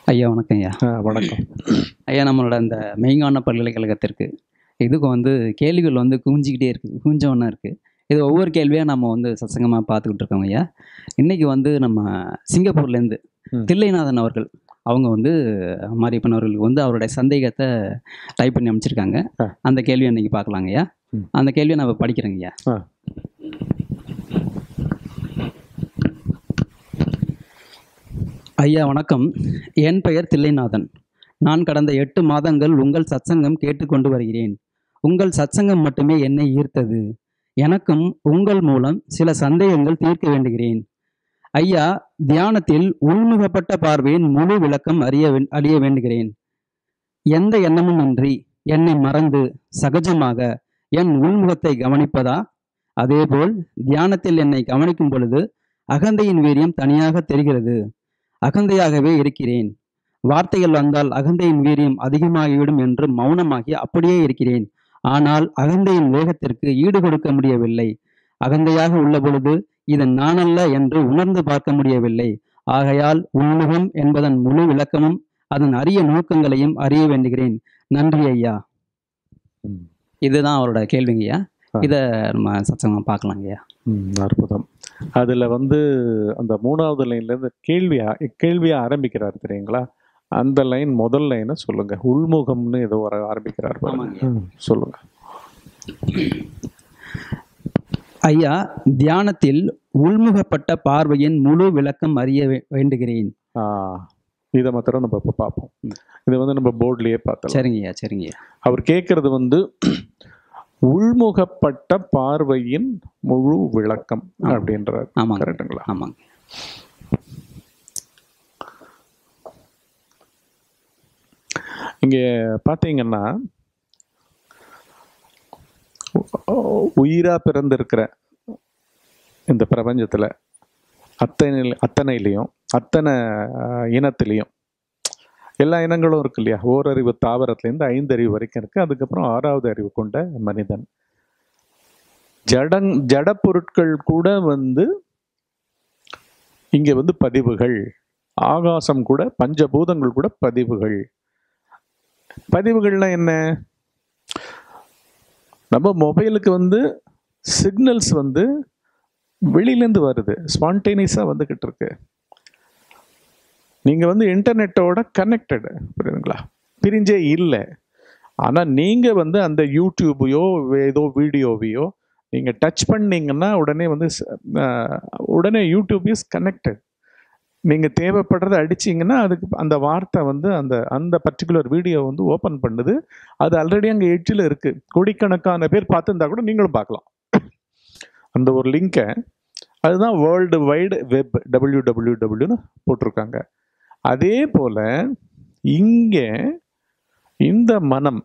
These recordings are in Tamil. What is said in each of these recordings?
ஐயா வணக்கம் ஐயா ஆ, வணக்கம் ஐயா நம்மளோட அந்த மெய்ஞான பல்கலைக்கழகத்திற்கு இதுக்கு வந்து கேள்விகள் வந்து குவிஞ்சிக்கிட்டே இருக்குது குவிஞ்ச ஒன்றா இருக்குது இது ஒவ்வொரு கேள்வியாக நம்ம வந்து சத்சங்கமாக பார்த்துக்கிட்டு இருக்கோம் ஐயா இன்றைக்கி வந்து நம்ம சிங்கப்பூர்லேருந்து ம். தில்லைநாதன் அவர்கள் அவங்க வந்து மாரியப்பன் அவர்களுக்கு வந்து அவருடைய சந்தேகத்தை டைப் பண்ணி அமைச்சிருக்காங்க ஆ. அந்த கேள்வியை அன்றைக்கி பார்க்கலாங்க ஐயா ம். அந்த கேள்வியை நான் இப்ப படிக்கிறேங்க ஐயா ஆ. ஐயா வணக்கம் என் பெயர் தில்லைநாதன் நான் கடந்த எட்டு மாதங்கள் உங்கள் சத்சங்கம் கேட்டுக்கொண்டு வருகிறேன் உங்கள் சத்சங்கம் மட்டுமே என்னை ஈர்த்தது எனக்கும் உங்கள் மூலம் சில சந்தேகங்கள் தீர்க்க வேண்டுகிறேன் ஐயா தியானத்தில் உள்முகப்பட்ட பார்வையின் முழு விளக்கம் அறிய வே- அறிய வேண்டுகிறேன் எந்த எண்ணமும் இன்றி என்னை மறந்து சகஜமாக என் உள்முகத்தை கவனிப்பதா அதேபோல் தியானத்தில் என்னை கவனிக்கும் பொழுது அகந்தையின் வீரியம் தனியாக தெரிகிறது அகந்தையாகவே இருக்கிறேன் வார்த்தைகள் வந்தால் அகந்தையின் வீரியம் அதிகமாகிவிடும் என்று மௌனமாகி அப்படியே இருக்கிறேன் ஆனால் அகந்தையின் வேகத்திற்கு ஈடு கொடுக்க முடியவில்லை அகந்தையாக உள்ள பொழுது இது நானல்ல என்று உணர்ந்து பார்க்க முடியவில்லை ஆகையால் உள்முகம் என்பதன் முழு விளக்கமும் அதன் அரிய நோக்கங்களையும் அறிய வேண்டுகிறேன் நன்றி ஐயா ம். இதுதான் அவரோட கேள்விங்க ஐயா ஆ. இதை நம்ம சத்சங்கம் பார்க்கலாங்க ஐயா ம், அற்புதம் அதில் வந்து அந்த மூணாவது லைன்லேருந்து கேள்வியா கேள்வியா ஆரம்பிக்கிறார் தெரியுங்களா அந்த லைன் முதல் லைனை சொல்லுங்க உள்முகம்னு ஏதோ வர ஆரம்பிக்கிறார் பாருங்க. ஆமாங்க. ம், சொல்லுங்க ஐயா தியானத்தில் உள்முகப்பட்ட பார்வையின் முழு விளக்கம் அறிய வே- வேண்டுகிறேன் ஆ, இதை மாத்திரம் நம்ம இப்போ பார்ப்போம் இதை வந்து நம்ம போர்ட்லயே பார்த்தலாம் சரிங்க ஐயா சரிங்க ஐயா அவர் கேட்கறது வந்து உள்முகப்பட்ட பார்வையின் முழு விளக்கம் ஆமா. அப்படின்றார் ஆமாங்க கரெக்டுங்களா ஆமாங்க இங்க பார்த்தீங்கன்னா உ- உயிரா பிறந்திருக்கிற இந்த பிரபஞ்சத்துல அத்தனை அத்தனையிலையும் அத்தனை அஹ், இனத்திலையும் எல்லா இனங்களும் இருக்கு இல்லையா ஓரறிவு தாவரத்துலேருந்து ஐந்தறிவு வரைக்கும் இருக்கு அதுக்கப்புறம் ஆறாவது அறிவு கொண்ட மனிதன் ஜடங் ஜட பொருட்கள் கூட வந்து இங்க வந்து பதிவுகள் ஆகாசம் கூட பஞ்சபூதங்கள் கூட பதிவுகள் பதிவுகள்னா என்ன நம்ம மொபைலுக்கு வந்து சிக்னல்ஸ் வந்து வெளியிலேருந்து வருது ஸ்பான்டேனியஸாக வந்துக்கிட்டு இருக்கு நீங்கள் வந்து இன்டர்நெட்டோட கனெக்டடு புரியுதுங்களா பிரிஞ்சே இல்லை ஆனால் நீங்கள் வந்து அந்த யூடியூபையோ ஏதோ வீடியோவையோ நீங்கள் டச் பண்ணீங்கன்னா உடனே வந்து ச- ஆஹ் உடனே யூடியூப் இஸ் கனெக்டட் நீங்கள் தேவைப்படுறத அடிச்சீங்கன்னா அதுக்கு அந்த வார்த்தை வந்து அந்த அந்த பர்டிகுலர் வீடியோ வந்து ஓப்பன் பண்ணுது அது ஆல்ரெடி அங்கே எட்ஜில் இருக்குது கோடிக்கணக்கான பேர் பார்த்துருந்தா கூட நீங்களும் பார்க்கலாம் அந்த ஒரு லிங்கை அதுதான் world wide web W W டபிள்யூன்னு போட்டிருக்காங்க அதே போல் இங்கே இந்த மனம்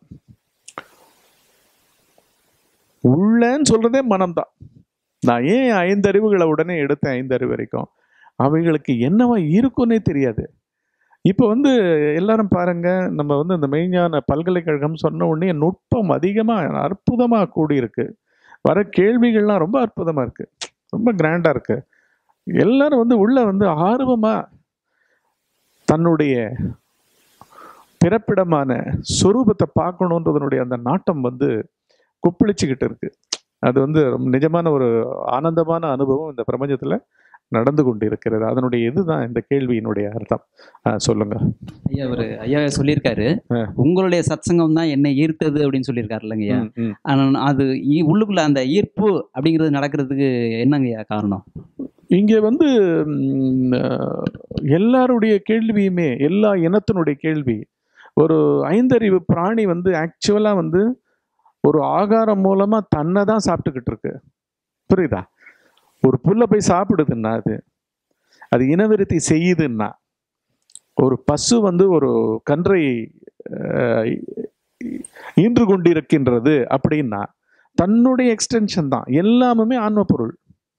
உள்ளன்னு சொல்றதே மனம்தான் நான் ஏன் ஐந்தறிவுகளை உடனே எடுத்தேன் ஐந்தறிவு வரைக்கும் அவைகளுக்கு என்னவா இருக்குன்னே தெரியாது இப்போ வந்து எல்லாரும் பாருங்க நம்ம வந்து இந்த மெய்ஞான பல்கலைக்கழகம் சொன்ன உடனே நுட்பம் அதிகமாக அற்புதமாக கூடியிருக்கு வர கேள்விகள்லாம் ரொம்ப அற்புதமாக இருக்கு ரொம்ப கிராண்டாக இருக்கு எல்லாரும் வந்து உள்ள வந்து ஆர்வமாக தன்னுடைய பிறப்பிடமான சொரூபத்தை பார்க்கணுன்றதனுடைய அந்த நாட்டம் வந்து குப்பிளிச்சுக்கிட்டு இருக்கு அது வந்து ரொம்ப நிஜமான ஒரு ஆனந்தமான அனுபவம் இந்த பிரபஞ்சத்தில் நடந்து கொண்டு இருக்கிறது அதனுடைய இதுதான் இந்த கேள்வியினுடைய அர்த்தம் ஆ, சொல்லுங்க ஐயா அவர் ஐயா சொல்லியிருக்காரு ஆ. உங்களுடைய சத்சங்கம் தான் என்னை ஈர்த்தது அப்படின்னு சொல்லியிருக்காரு இல்லைங்கய்யா ம், ம். ஆனா அது ஈ- உள்ளுக்குள்ள அந்த ஈர்ப்பு அப்படிங்கிறது நடக்கிறதுக்கு என்னங்கய்யா காரணம் இங்க வந்து ம், அஹ், எல்லாருடைய கேள்வியுமே எல்லா இனத்தினுடைய கேள்வி ஒரு ஐந்தறிவு பிராணி வந்து ஆக்சுவலா வந்து ஒரு ஆகாரம் மூலமா தன்னை தான் சாப்பிட்டுக்கிட்டு இருக்கு புரியுதா ஒரு புல்லை போய் சாப்பிடுதுன்னா அது அது இனவிருத்தி செய்யுதுன்னா ஒரு பசு வந்து ஒரு கன்றை அஹ், ஈன்று கொண்டிருக்கின்றது அப்படின்னா தன்னுடைய எக்ஸ்டென்ஷன் தான் எல்லாமுமே ஆன்ம பொருள்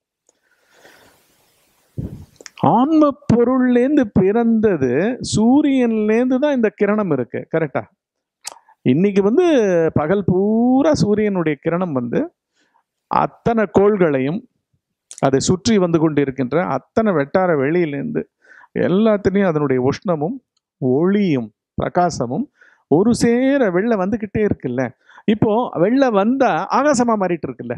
ஆன்ம பொருள்லேருந்து பிறந்தது சூரியன்லேருந்து தான் இந்த கிரணம் இருக்கு கரெக்டா இன்னைக்கு வந்து பகல் பூரா சூரியனுடைய கிரணம் வந்து அத்தனை கோள்களையும் அதை சுற்றி வந்து கொண்டிருக்கின்ற அத்தனை வெட்டார வெளியிலேருந்து எல்லாத்துலேயும் அதனுடைய உஷ்ணமும் ஒளியும் பிரகாசமும் ஒரு சேர வெளில வந்துக்கிட்டே இருக்குல்ல இப்போ வெளில வந்தா ஆகாசமா மாறிட்டு இருக்குல்ல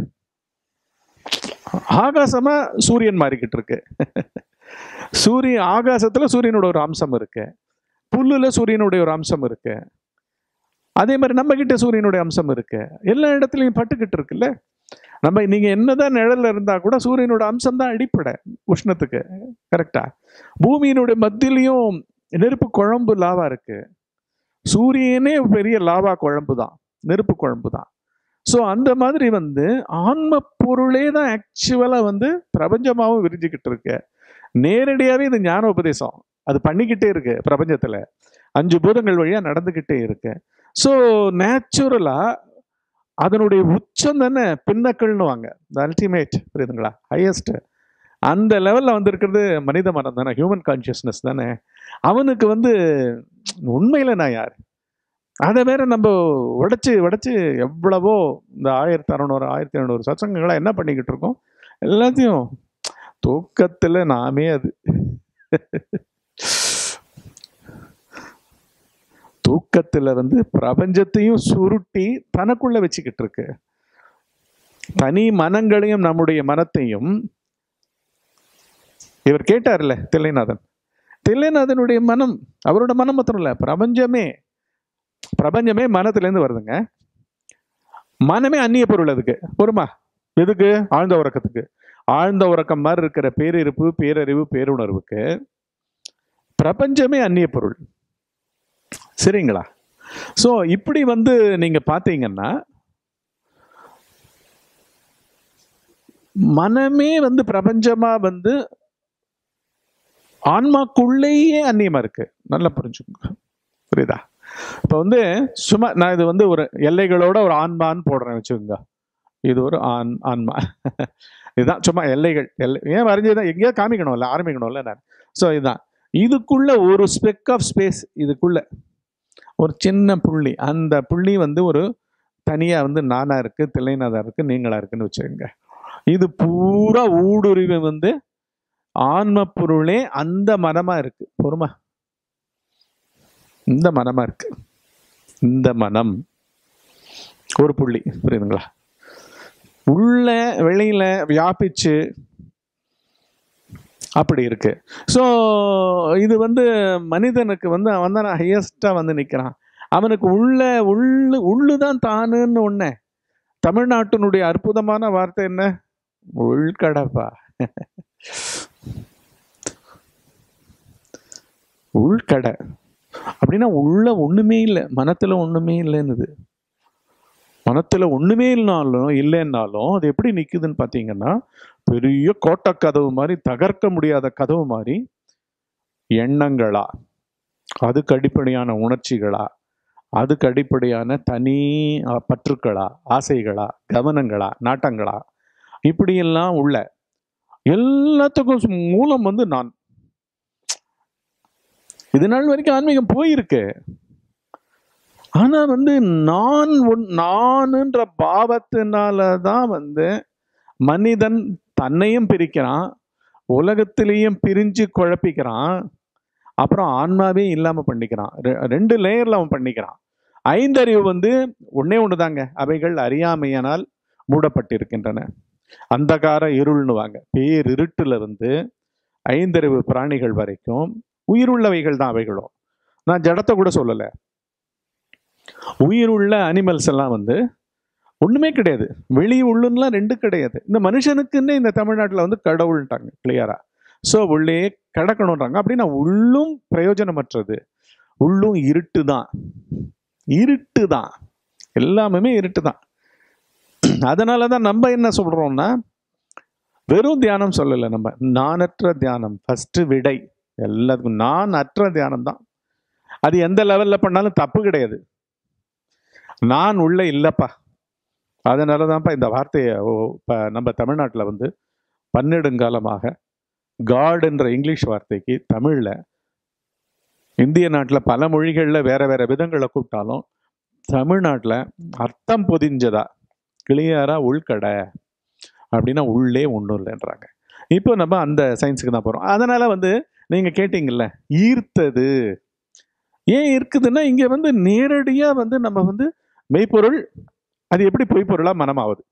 ஆகாசமா சூரியன் மாறிக்கிட்டு இருக்கு சூரிய ஆகாசத்துல சூரியனோட ஒரு அம்சம் இருக்கு புல்லுல சூரியனுடைய ஒரு அம்சம் இருக்கு அதே மாதிரி நம்ம கிட்ட சூரியனுடைய அம்சம் இருக்கு எல்லா இடத்துலையும் பட்டுக்கிட்டு இருக்குல்ல நம்ம நீங்க என்னதான் நிழல்ல இருந்தா கூட சூரியனோட அம்சம் தான் அடிப்படை உஷ்ணத்துக்கு கரெக்டா பூமியினுடைய மத்தியிலையும் நெருப்பு குழம்பு லாவா இருக்கு சூரியனே பெரிய லாவா குழம்பு தான் நெருப்பு குழம்பு தான் ஸோ அந்த மாதிரி வந்து ஆன்ம பொருளே தான் ஆக்சுவலாக வந்து பிரபஞ்சமாகவும் விரிஞ்சுக்கிட்டு இருக்கு நேரடியாகவே இது ஞான உபதேசம் அது பண்ணிக்கிட்டே இருக்கு பிரபஞ்சத்தில் அஞ்சு பூதங்கள் வழியாக நடந்துக்கிட்டே இருக்கு ஸோ நேச்சுரலாக அதனுடைய உச்சம் தானே பின்னக்கள்னு வாங்க த அல்டிமேட் புரியுதுங்களா ஹையஸ்ட் அந்த லெவலில் வந்திருக்கிறது மனித மனம் தானே ஹியூமன் கான்ஷியஸ்னஸ் தானே அவனுக்கு வந்து உண்மையில் நான் யார் அதை வேற நம்ம உடைச்சு உடைச்சு எவ்வளவோ இந்த ஆயிரத்தி அறநூறு ஆயிரத்தி ஐநூறு சத்சங்கங்களை என்ன பண்ணிக்கிட்டு இருக்கோம் எல்லாத்தையும் தூக்கத்தில் நாமே அது தூக்கத்தில் வந்து பிரபஞ்சத்தையும் சுருட்டி தனக்குள்ள வச்சுக்கிட்டு இருக்கு தனி மனங்களையும் நம்முடைய மனத்தையும் இவர் கேட்டார்ல தில்லைநாதன் தில்லைநாதனுடைய மனம் அவரோட மனம் மாத்திரம் இல்ல பிரபஞ்சமே பிரபஞ்சமே மனத்திலேருந்து வருதுங்க மனமே அந்நிய பொருள் அதுக்கு பொறுமா எதுக்கு ஆழ்ந்த உறக்கத்துக்கு ஆழ்ந்த உறக்கம் மாதிரி இருக்கிற பேரிருப்பு பேரறிவு பேருணர்வுக்கு பிரபஞ்சமே அந்நிய பொருள் சரிங்களா ஸோ இப்படி வந்து நீங்க பார்த்தீங்கன்னா மனமே வந்து பிரபஞ்சமா வந்து ஆன்மாக்குள்ளேயே அந்நியமா இருக்கு நல்லா புரிஞ்சுக்கோங்க புரியுதா இப்போ வந்து சும்மா நான் இது வந்து ஒரு எல்லைகளோட ஒரு ஆன்மான்னு போடுறேன் வச்சுக்கோங்க இது ஒரு ஆண் ஆன்மா இதுதான் சும்மா எல்லைகள் எல்லை ஏன் வரைஞ்சதுதான் எங்கேயோ காமிக்கணும்ல ஆரம்பிக்கணும்ல நான் ஸோ இதுதான் இதுக்குள்ள ஒரு ஸ்பெக் ஆஃப் ஸ்பேஸ் இதுக்குள்ள ஒரு சின்ன புள்ளி அந்த புள்ளி வந்து ஒரு தனியாக வந்து நானா இருக்கு தில்லைநாதா இருக்கு நீங்களா இருக்குன்னு வச்சுக்கோங்க இது பூரா ஊடுருவி வந்து ஆன்ம பொருளே அந்த மனமா இருக்கு பொறுமா இந்த மனமா இருக்கு இந்த மனம் ஒரு புள்ளி புரியுதுங்களா உள்ள வெளியில வியாபிச்சு அப்படி இருக்கு ஸோ இது வந்து மனிதனுக்கு வந்து அவன் தான் ஹையஸ்டா வந்து நிற்கிறான் அவனுக்கு உள்ள உள்ளு உள்ளு தான் தானுன்னு ஒண்ணு தமிழ்நாட்டினுடைய அற்புதமான வார்த்தை என்ன உள்கடப்பா உள்கடை அப்படின்னா உள்ள ஒண்ணுமே இல்லை மனத்துல ஒண்ணுமே இல்லைன்னுது மனத்துல ஒண்ணுமே இல்லைனாலும் இல்லைன்னாலும் அது எப்படி நிக்குதுன்னு பாத்தீங்கன்னா பெரிய கோட்டை கதவு மாதிரி தகர்க்க முடியாத கதவு மாதிரி எண்ணங்களா அதுக்கு அடிப்படையான உணர்ச்சிகளா அதுக்கு அடிப்படையான தனி அஹ், பற்றுக்களா ஆசைகளா கவனங்களா நாட்டங்களா இப்படியெல்லாம் உள்ள எல்லாத்துக்கும் சு- மூலம் வந்து நான் இது நாள் வரைக்கும் ஆன்மீகம் போயிருக்கு ஆனா வந்து நான் ஒன் நானுன்ற பாவத்தினால தான் வந்து மனிதன் தன்னையும் பிரிக்கிறான் உலகத்திலையும் பிரிஞ்சு குழப்பிக்கிறான் அப்புறம் ஆன்மாவே இல்லாம பண்ணிக்கிறான் ரெ- ரெண்டு லேயர்ல அவன் பண்ணிக்கிறான் ஐந்தறிவு வந்து ஒண்ணே ஒண்ணுதாங்க அவைகள் அறியாமையினால் மூடப்பட்டிருக்கின்றன அந்தகார இருள்னுவாங்க பேரிருட்டுல வந்து ஐந்தறிவு பிராணிகள் வரைக்கும் உயிருள்ளவைகள் தான் அவைகளும் நான் ஜடத்தை கூட சொல்லலை உயிருள்ள அனிமல்ஸ் எல்லாம் வந்து ஒண்ணுமே கிடையாது வெளி உள்ளுன்னுலாம் ரெண்டு கிடையாது இந்த மனுஷனுக்குன்னு இந்த தமிழ்நாட்டில் வந்து கடவுள்ட்டாங்க கிளியரா ஸோ உள்ளே கடக்கணுன்றாங்க அப்படின்னா உள்ளும் பிரயோஜனமற்றது உள்ளும் இருட்டு தான் இருட்டு தான் எல்லாமே இருட்டு தான் அதனால தான் நம்ம என்ன சொல்றோம்னா வெறும் தியானம் சொல்லலை நம்ம நானற்ற தியானம் ஃபர்ஸ்ட் விடை எல்லாத்துக்கும் நான் அற்ற தியானம் தான் அது எந்த லெவல்ல பண்ணாலும் தப்பு கிடையாது நான் உள்ள இல்லப்பா அதனால தான்ப்பா இந்த வார்த்தையை ஓ- இப்ப நம்ம தமிழ்நாட்டில் வந்து பன்னெடுங்காலமாக காட் என்ற இங்கிலீஷ் வார்த்தைக்கு தமிழில் இந்திய நாட்டில் பல மொழிகளில் வேற வேற விதங்களை கூப்பிட்டாலும் தமிழ்நாட்டில் அர்த்தம் பொதிஞ்சதா கிளியரா உள்கடை அப்படின்னா உள்ளே ஒன்றும் இல்லைன்றாங்க இப்போ நம்ம அந்த சயின்ஸுக்கு தான் போகிறோம் அதனால வந்து நீங்கள் கேட்டீங்கல்ல ஈர்த்தது ஏன் இருக்குதுன்னா இங்க வந்து நேரடியா வந்து நம்ம வந்து மெய்ப்பொருள் அது எப்படி பொய்ப்பொருளா மனமாவது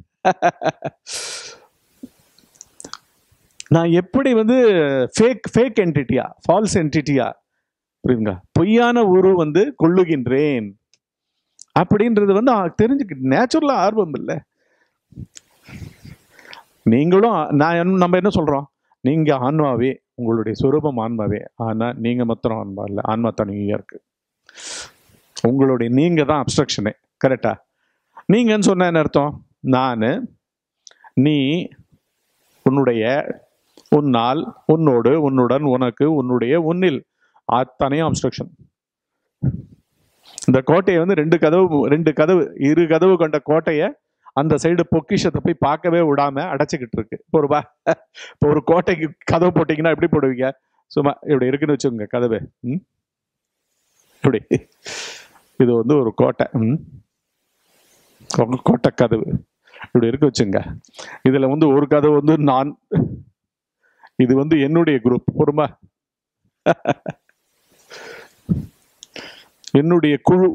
நான் எப்படி வந்து ஃபேக் ஃபேக் என்டிட்டியா ஃபால்ஸ் என்டிட்டியா புரியுதுங்களா பொய்யான உரு வந்து கொள்ளுகின்றேன் அப்படின்றது வந்து ஆ, தெரிஞ்சுக்க நேச்சுரலா ஆர்வம் இல்லை நீங்களும் நான் என்ன- நம்ம என்ன சொல்றோம் நீங்க ஆன்மாவே உங்களுடைய சுரூபம் ஆன்மாவே ஆனா நீங்க மாத்திரம் ஆன்மா இல்லை ஆன்மா தனியா இருக்கு உங்களுடைய நீங்க தான் அப்ஸ்ட்ரக்ஷனே கரெக்டா நீங்கன்னு சொன்ன என்ன அர்த்தம் நான் நீ உன்னுடைய உன்னால் உன்னோடு உன்னுடன் உனக்கு உன்னுடைய உன்னில் அத்தனையும் அப்ஸ்ட்ரக்ஷன் இந்த கோட்டையை வந்து ரெண்டு கதவு ரெண்டு கதவு இரு கதவு கொண்ட கோட்டையை அந்த சைடு பொக்கிஷத்தை போய் பார்க்கவே விடாம அடைச்சிக்கிட்டு இருக்கு இப்போ ஒரு பா- இப்போ ஒரு கோட்டைக்கு கதவு போட்டீங்கன்னா எப்படி போடுவீங்க சும்மா இப்படி இருக்குன்னு வச்சுக்கோங்க கதவு ம் இப்படி இது வந்து ஒரு கோட்டை ம் கோ- கோட்டை கதவு இப்படி இருக்கு வச்சுங்க இதுல வந்து ஒரு கதவு வந்து நான் இது வந்து என்னுடைய குரூப் பொறுமா என்னுடைய குழு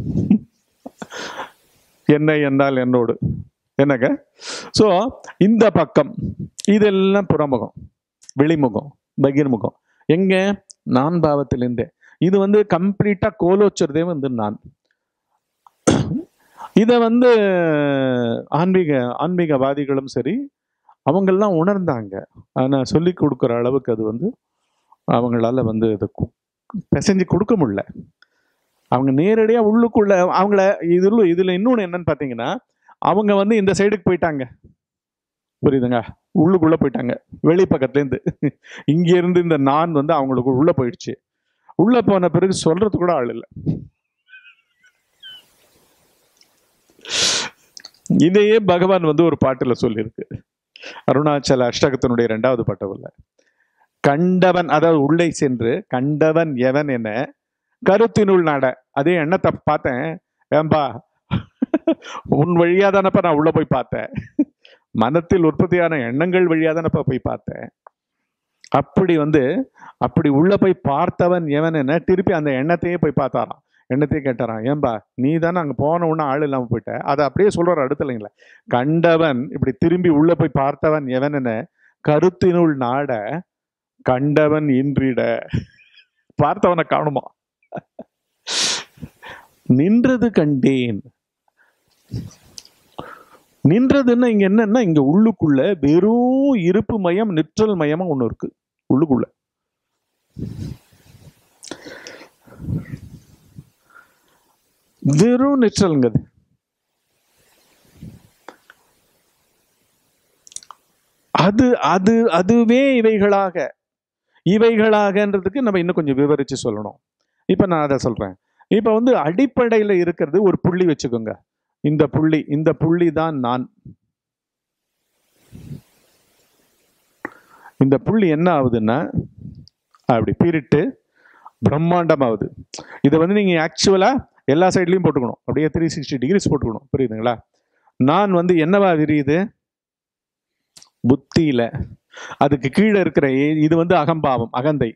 என்ன என்றால் என்னோடு என்னங்க ஸோ இந்த பக்கம் இதெல்லாம் புறமுகம் வெளிமுகம் பகிர்முகம் எங்க நான் பாவத்திலிருந்தே இது வந்து கம்ப்ளீட்டா கோலோச்சுறதே வந்து நான் இதை வந்து ஆன்மீக ஆன்மீகவாதிகளும் சரி அவங்கெல்லாம் உணர்ந்தாங்க ஆனால் சொல்லி கொடுக்குற அளவுக்கு அது வந்து அவங்களால வந்து அதை கு- பிசைஞ்சு கொடுக்க முடியல அவங்க நேரடியாக உள்ளுக்குள்ள அவங்கள இதில் இதில் இன்னொன்று என்னன்னு பார்த்தீங்கன்னா அவங்க வந்து இந்த சைடுக்கு போயிட்டாங்க புரியுதுங்க உள்ளுக்குள்ள போயிட்டாங்க வெளி பக்கத்துலேருந்து இங்க இருந்து இந்த நான் வந்து அவங்களுக்கு உள்ள போயிடுச்சு உள்ள போன பிறகு சொல்றது கூட ஆள் இல்லை இதையே பகவான் வந்து ஒரு பாட்டுல சொல்லியிருக்கு அருணாச்சல அஷ்டகத்தினுடைய இரண்டாவது பாட்டவுல கண்டவன் அதாவது உள்ளே சென்று கண்டவன் எவன் என கருத்தினுள் நட அதே எண்ணத்தை பார்த்தேன் ஏம்பா உன் வழியா தானப்பா நான் உள்ள போய் பார்த்தேன் மனத்தில் உற்பத்தியான எண்ணங்கள் வழியா தானப்பா போய் பார்த்தேன் அப்படி வந்து அப்படி உள்ள போய் பார்த்தவன் எவன் என்ன திருப்பி அந்த எண்ணத்தையே போய் பார்த்தாராம் எண்ணத்தையே கேட்டாராம் ஏன்பா நீ தானே அங்க போன உடனே ஆள் இல்லாம போயிட்ட அதை அப்படியே சொல்றாரு அடுத்த இல்லைங்களா கண்டவன் இப்படி திரும்பி உள்ள போய் பார்த்தவன் எவன் என்ன கருத்தினுள் நாட கண்டவன் இன்றிட பார்த்தவனை காணுமா நின்றது கண்டேன் நின்றதுன்னா இங்க என்னன்னா இங்க உள்ளுக்குள்ள வெறும் இருப்பு மயம் நிற்றல் மயமா ஒண்ணு இருக்கு உள்ளுக்குள்ள வெறும் நிற்றல்ங்கிறது அது அது அதுவே இவைகளாக இவைகளாகன்றதுக்கு நம்ம இன்னும் கொஞ்சம் விவரிச்சு சொல்லணும் இப்ப நான் அதை சொல்றேன் இப்ப வந்து அடிப்படையில இருக்கிறது ஒரு புள்ளி வச்சுக்கோங்க இந்த புள்ளி இந்த புள்ளி தான் நான் இந்த புள்ளி என்ன ஆகுதுன்னா அப்படி பீரிட்டு பிரம்மாண்டமாகுது இதை வந்து நீங்க ஆக்சுவலா எல்லா சைட்லயும் போட்டுக்கணும் அப்படியே த்ரீ சிக்ஸ்டி டிகிரிஸ் போட்டுக்கணும் புரியுதுங்களா நான் வந்து என்னவா விரியுது புத்தியில அதுக்கு கீழே இருக்கிற ஏ- இது வந்து அகம்பாவம் அகந்தை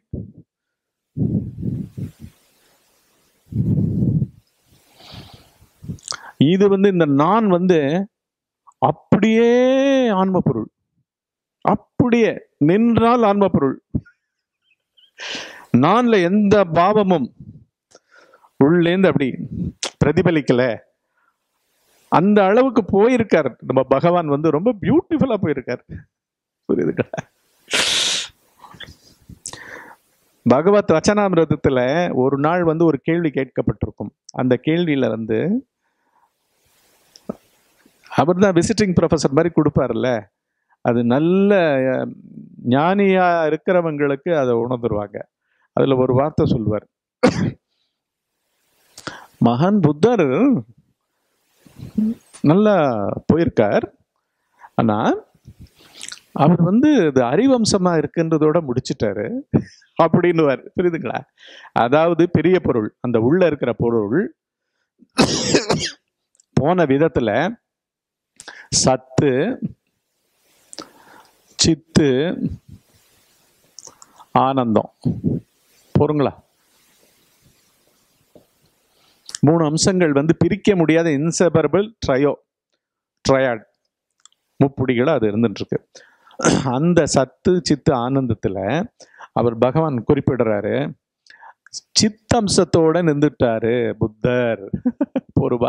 இது வந்து இந்த நான் வந்து அப்படியே ஆன்ம பொருள் அப்படியே நின்றால் ஆன்ம பொருள் நான்ல எந்த பாவமும் உள்ளேந்து அப்படி பிரதிபலிக்கல அந்த அளவுக்கு போயிருக்கார் நம்ம பகவான் வந்து ரொம்ப பியூட்டிஃபுல்லா போயிருக்கார் புரியுதுங்களா பகவத் வச்சனாமிரதத்துல ஒரு நாள் வந்து ஒரு கேள்வி கேட்கப்பட்டிருக்கும் அந்த கேள்வியில வந்து அவர் தான் விசிட்டிங் ப்ரொஃபஸர் மாதிரி கொடுப்பார்ல அது நல்ல அஹ், ஞானியா இருக்கிறவங்களுக்கு அதை உணர்ந்துருவாங்க அதுல ஒரு வார்த்தை சொல்வார் மகான் புத்தர் நல்லா போயிருக்கார் ஆனா அவர் வந்து இது அறிவம்சமா இருக்குன்றதோட முடிச்சிட்டாரு அப்படின்னுவார் புரியுதுங்களா அதாவது பெரிய பொருள் அந்த உள்ள இருக்கிற பொருள் போன விதத்துல சத்து சித்து ஆனந்தம் பொருங்களா மூணு அம்சங்கள் வந்து பிரிக்க முடியாத இன்செபரபிள் ட்ரையோ ட்ரையாட் முப்புடிகள் அது இருந்துட்டு இருக்கு அந்த சத்து சித்து ஆனந்தத்துல அவர் பகவான் குறிப்பிடுறாரு சித்தம்சத்தோட நின்றுட்டாரு புத்தர் பொறுவா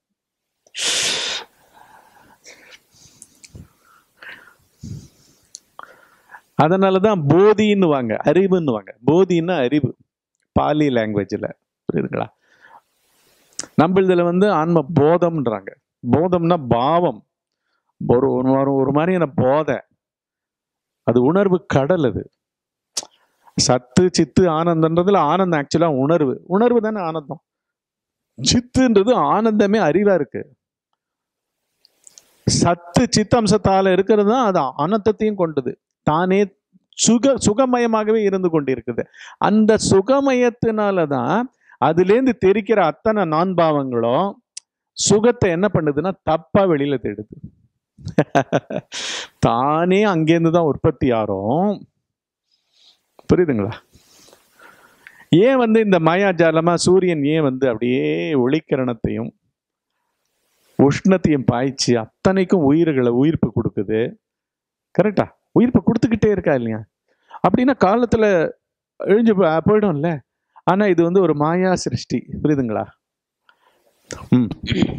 அதனாலதான் போதின்னுவாங்க அறிவுன்னுவாங்க போதின்னா அறிவு பாலி லாங்குவேஜில் புரியுதுங்களா நம்ம இதுல வந்து ஆன்ம போதம்ன்றாங்க போதம்னா பாவம் ஒரு ஒரு மாதிரி- ஒரு மாதிரியான போதை அது உணர்வு கடல் அது சத்து சித்து ஆனந்தன்றதுல ஆனந்தம் ஆக்சுவலா உணர்வு உணர்வு தானே ஆனந்தம் சித்துன்றது ஆனந்தமே அறிவா இருக்கு சத்து சித்தம்சத்தால இருக்கிறது தான் அது ஆனந்தத்தையும் கொண்டது தானே சுக சுகமயமாகவே இருந்து கொண்டிருக்குது அந்த சுகமயத்தினால தான் அதுலேருந்து தெரிக்கிற அத்தனை நான்பாவங்களும் சுகத்தை என்ன பண்ணுதுன்னா தப்பா வெளியில தேடுது தானே அங்கேருந்து தான் உற்பத்தி ஆகும் புரியுதுங்களா ஏன் வந்து இந்த மாயாஜாலமா சூரியன் ஏன் வந்து அப்படியே ஒளிக்கிரணத்தையும் உஷ்ணத்தையும் பாய்ச்சி அத்தனைக்கும் உயிர்களை உயிர்ப்பு கொடுக்குது கரெக்டா உயிர்ப்பு கொடுத்துக்கிட்டே இருக்கா இல்லையா அப்படின்னா காலத்துல அழிஞ்சு போ- போயிடும்ல ஆனா இது வந்து ஒரு மாயா சிருஷ்டி புரியுதுங்களா ம்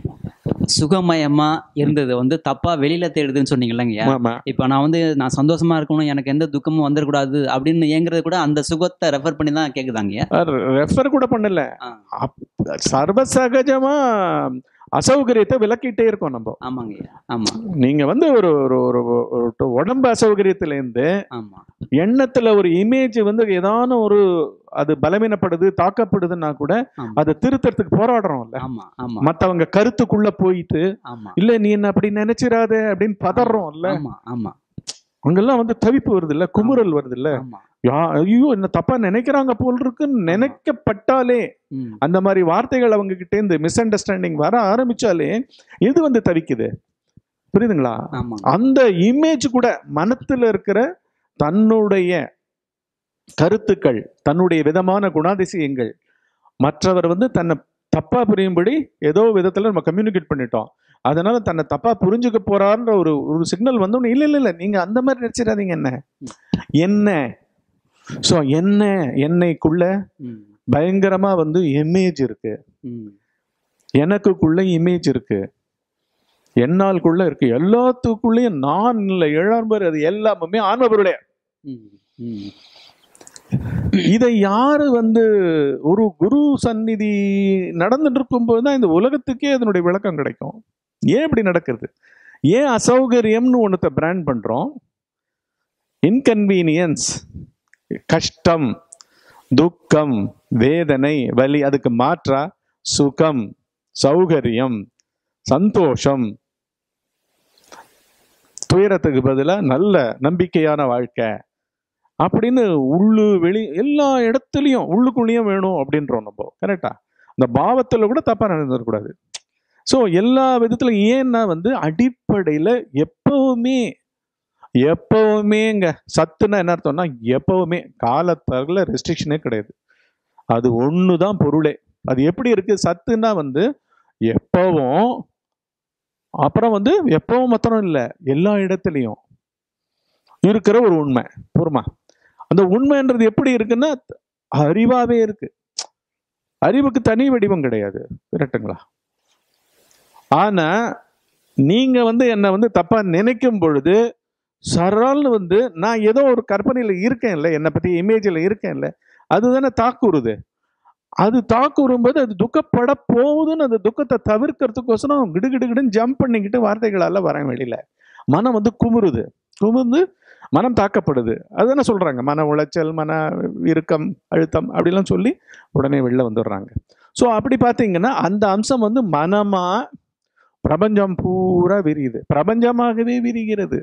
சுகமயமா இருந்தது வந்து தப்பா வெளியில தேடுதுன்னு சொன்னீங்கல்லங்கய்யா ஆமா இப்போ நான் வந்து நான் சந்தோஷமா இருக்கணும் எனக்கு எந்த துக்கமும் வந்துடக்கூடாது அப்படின்னு ஏங்குறது கூட அந்த சுகத்தை ரெஃபர் பண்ணி தான் கேக்குதாங்கய்யா ரெஃபர் கூட பண்ணல ஆ. அப்- சர்வசகஜமா அசௌகரியத்தை விளக்கிட்டே இருக்கோம் நம்ம ஆமாங்கய்யா ஆமா நீங்க வந்து ஒரு ஒரு ஒரு ஒரு உடம்பு அசௌகரியத்துல இருந்து ஆமா எண்ணத்துல ஒரு இமேஜ் வந்து ஏதான ஒரு அது பலவீனப்படுது தாக்கப்படுதுன்னா கூட ஆமா. அதை திருத்தறதுக்கு போராடுறோம்ல ஆமா ஆமா மத்தவங்க கருத்துக்குள்ள போயிட்டு ஆமா இல்ல நீ என்ன அப்படி நினைச்சிராத அப்படின்னு பதறோம்ல ஆமா ஆமா அங்கெல்லாம் வந்து தவிப்பு வருது இல்ல குமுறல் வருது இல்ல ஆமா யா ஐயோ என்ன தப்பா நினைக்கிறாங்க போல் இருக்குன்னு நினைக்கப்பட்டாலே ம், அந்த மாதிரி வார்த்தைகள் அவங்க கிட்ட இருந்து மிஸ் அண்டர்ஸ்டாண்டிங் வர ஆரம்பிச்சாலே எது வந்து தவிக்குது புரியுதுங்களா ஆமா அந்த இமேஜ் கூட மனத்துல இருக்கிற தன்னுடைய கருத்துக்கள் தன்னுடைய விதமான குணாதிசயங்கள் மற்றவர் வந்து தன்னை தப்பா புரியும்படி ஏதோ விதத்துல நம்ம கம்யூனிகேட் பண்ணிட்டோம் அதனால தன்னை தப்பா புரிஞ்சுக்க போறாருன்ற ஒரு ஒரு சிக்னல் வந்தோடனே இல்ல இல்ல இல்ல நீங்க அந்த மாதிரி நினைச்சிடாதீங்க என்ன என்ன சோ என்ன என்னைக்குள்ள ம், பயங்கரமா வந்து இமேஜ் இருக்கு ம், எனக்குள்ள இமேஜ் இருக்கு என்னால்குள்ள இருக்கு எல்லாத்துக்குள்ளேயும் நான் இல்லை இழம்பர் அது எல்லாமே ஆன்மபொருளே ம், ம். இதை யாரு வந்து ஒரு குரு சந்நிதி நடந்துட்டு இருக்கும்போது தான் இந்த உலகத்துக்கே அதனுடைய விளக்கம் கிடைக்கும் ஏன் இப்படி நடக்கிறது ஏன் அசௌகரியம்னு ஒன்றத்தை பிராண்ட் பண்றோம் இன்கன்வீனியன்ஸ் கஷ்டம் துக்கம் வேதனை வலி அதுக்கு மாற்றா சுகம் சௌகரியம் சந்தோஷம் துயரத்துக்கு பதிலாக நல்ல நம்பிக்கையான வாழ்க்கை அப்படின்னு உள்ளு வெளி எல்லா இடத்துலையும் உள்ளுக்குள்ளேயும் வேணும் அப்படின்றோம் நம்ம கரெக்டா இந்த பாவத்தில் கூட தப்பாக நடந்துடக்கூடாது ஸோ எல்லா விதத்துலையும் ஏன்னா வந்து அடிப்படையில் எப்பவுமே எப்பவுமேங்க சத்துனா என்ன அர்த்தம்னா எப்பவுமே காலத்தால ரெஸ்ட்ரிக்ஷனே கிடையாது அது ஒன்று தான் பொருளே அது எப்படி இருக்கு சத்துனா வந்து எப்பவும் அப்புறம் வந்து எப்பவும் மாத்திரம் இல்லை எல்லா இடத்துலையும் இருக்கிற ஒரு உண்மை பொறுமா அந்த உண்மைன்றது எப்படி இருக்குன்னா அறிவாவே இருக்கு அறிவுக்கு தனி வடிவம் கிடையாது கரெக்டுங்களா ஆனா நீங்க வந்து என்னை வந்து தப்பா நினைக்கும் பொழுது சரல்னு வந்து நான் ஏதோ ஒரு கற்பனையில இருக்கேன்ல என்னை பத்தி இமேஜில் இருக்கேன்ல அதுதானே தாக்குறுது அது தாக்குறும்போது அது துக்கப்பட போகுதுன்னு அந்த துக்கத்தை தவிர்க்கிறதுக்கோசரம் கிடுகிடுகிடுன்னு ஜம்ப் பண்ணிக்கிட்டு வார்த்தைகளால வரேன் வெளியில மனம் வந்து குமுறுது குமுந்து மனம் தாக்கப்படுது அதுதானே சொல்றாங்க மன உளைச்சல் மன இறுக்கம் அழுத்தம் அப்படிலாம் சொல்லி உடனே வெளில வந்துடுறாங்க ஸோ அப்படி பார்த்தீங்கன்னா அந்த அம்சம் வந்து மனமா பிரபஞ்சம் பூரா விரியுது பிரபஞ்சமாகவே விரிகிறது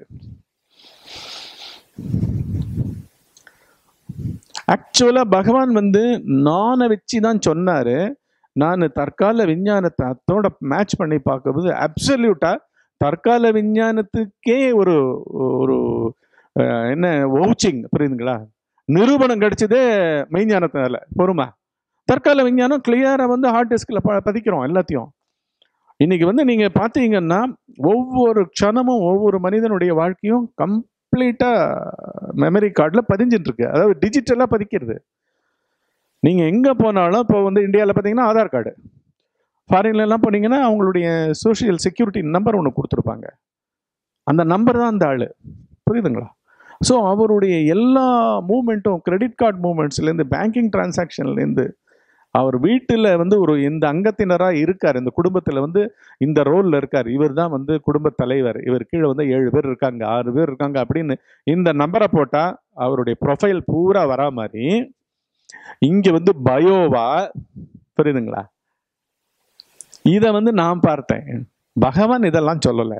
ஆக்சுவலா பகவான் வந்து நானை வச்சு தான் சொன்னாரு நான் தற்கால விஞ்ஞானத்தை அதோட மேட்ச் பண்ணி பார்க்கும்போது அப்சல்யூட்டா தற்கால விஞ்ஞானத்துக்கே ஒரு ஒரு அஹ், என்ன வவுச்சிங் புரியுதுங்களா நிரூபணம் கிடைச்சதே மெய்ஞானத்தினால பொறுமா தற்கால விஞ்ஞானம் கிளியராக வந்து ஹார்ட் டிஸ்கில் ப பதிக்கிறோம் எல்லாத்தையும் இன்னைக்கு வந்து நீங்கள் பார்த்தீங்கன்னா ஒவ்வொரு க்ஷணமும் ஒவ்வொரு மனிதனுடைய வாழ்க்கையும் கம்ப்ளீட்டாக மெமரி கார்டில் பதிஞ்சிட்டு இருக்கு அதாவது டிஜிட்டலாக பதிக்கிறது நீங்கள் எங்கே போனாலும் இப்போ வந்து இந்தியாவில் பார்த்தீங்கன்னா ஆதார் கார்டு ஃபாரின்ல எல்லாம் போனீங்கன்னா அவங்களுடைய சோஷியல் செக்யூரிட்டி நம்பர் ஒன்று கொடுத்துருப்பாங்க அந்த நம்பர் தான் அந்த ஆள் புரியுதுங்களா ஸோ அவருடைய எல்லா மூமெண்ட்டும் கிரெடிட் கார்டு மூமெண்ட்ஸ்லேருந்து பேங்கிங் டிரான்சாக்ஷன்லேருந்து அவர் வீட்டில் வந்து ஒரு இந்த அங்கத்தினராக இருக்கார் இந்த குடும்பத்தில் வந்து இந்த ரோலில் இருக்கார் இவர் தான் வந்து குடும்ப தலைவர் இவர் கீழே வந்து ஏழு பேர் இருக்காங்க ஆறு பேர் இருக்காங்க அப்படின்னு இந்த நம்பரை போட்டால் அவருடைய ப்ரொஃபைல் பூரா வரா மாதிரி இங்கே வந்து பயோவா புரியுதுங்களா இதை வந்து நான் பார்த்தேன் பகவான் இதெல்லாம் சொல்லலை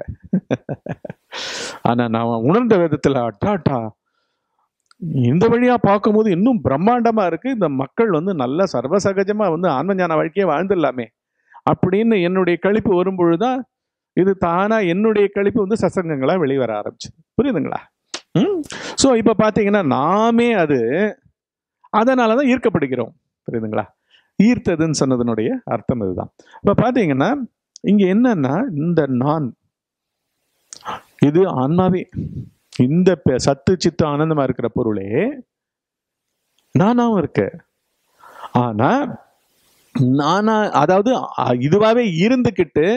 ஆனால் நான் உணர்ந்த விதத்தில் அட்டாட்டா இந்த வழியாக பார்க்கும்போது இன்னும் பிரம்மாண்டமா இருக்கு இந்த மக்கள் வந்து நல்ல சர்வசகஜமா வந்து ஆன்மஞான வாழ்க்கையை வாழ்ந்துடலாமே அப்படின்னு என்னுடைய கழிப்பு வரும்பொழுது தான் இது தானா என்னுடைய கழிப்பு வந்து சசங்கங்களா வெளிவர ஆரம்பிச்சு புரியுதுங்களா ம் ஸோ இப்போ பார்த்தீங்கன்னா நாமே அது அதனால தான் ஈர்க்கப்படுகிறோம் புரியுதுங்களா ஈர்த்ததுன்னு சொன்னதனுடைய அர்த்தம் இதுதான் இப்போ பார்த்தீங்கன்னா இங்கே என்னன்னா இந்த நான் இது ஆன்மாவே இந்த பெ- சத்து சித்து ஆனந்தமா இருக்கிற பொருளே நானாவும் இருக்கு ஆனா நானா அதாவது அ- இதுவாவே இருந்துக்கிட்டு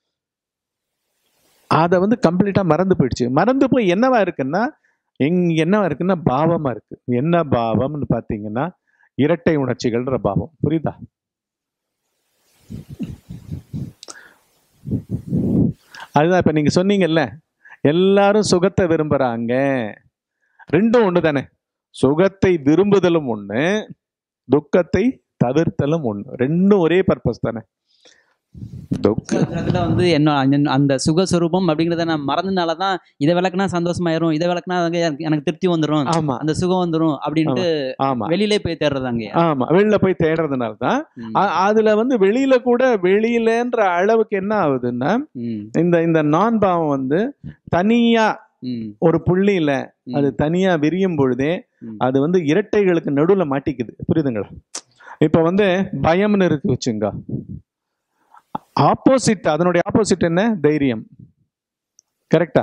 அதை வந்து கம்ப்ளீட்டா மறந்து போயிடுச்சு மறந்து போய் என்னவா இருக்குன்னா எங் என்னவா இருக்குன்னா பாவமா இருக்கு என்ன பாவம்னு பார்த்தீங்கன்னா இரட்டை உணர்ச்சிகள்ன்ற பாவம் புரியுதா அதுதான் இப்ப நீங்க சொன்னீங்கல்ல எல்லாரும் சுகத்தை விரும்புறாங்க ரெண்டும் ஒண்ணு தானே சுகத்தை விரும்புதலும் ஒண்ணு துக்கத்தை தவிர்த்தலும் ஒண்ணு ரெண்டும் ஒரே பர்பஸ் தானே துக்க அதுல வந்து என்ன அந்த- அந்த சுகஸ்வரூபம் அப்படிங்கிறத நான் மறந்தனால தான் இதை விளக்குனா சந்தோஷமாயிரும் இதை விளக்குனா அங்க எனக்கு- எனக்கு திருப்தி வந்துடும் ஆமா அந்த சுகம் வந்துடும் அப்படின்ட்டு ஆமா வெளியிலே போய் தேடுறதாங்க ஆமா வெளில போய் தேடுறதுனால தான் ம். அ- அதுல வந்து வெளியில கூட வெளியிலன்ற அளவுக்கு என்ன ஆகுதுன்னா ம். இந்த இந்த நான் பாவம் வந்து தனியா ம். ஒரு புள்ளியில ம். அது தனியா விரியும் பொழுதே ம். அது வந்து இரட்டைகளுக்கு நடுவுல மாட்டிக்குது புரியுதுங்களா இப்ப வந்து பயம்னு இருக்கு வச்சுங்க ஆப்போசிட் அதனுடைய ஆப்போசிட் என்ன தைரியம் கரெக்டா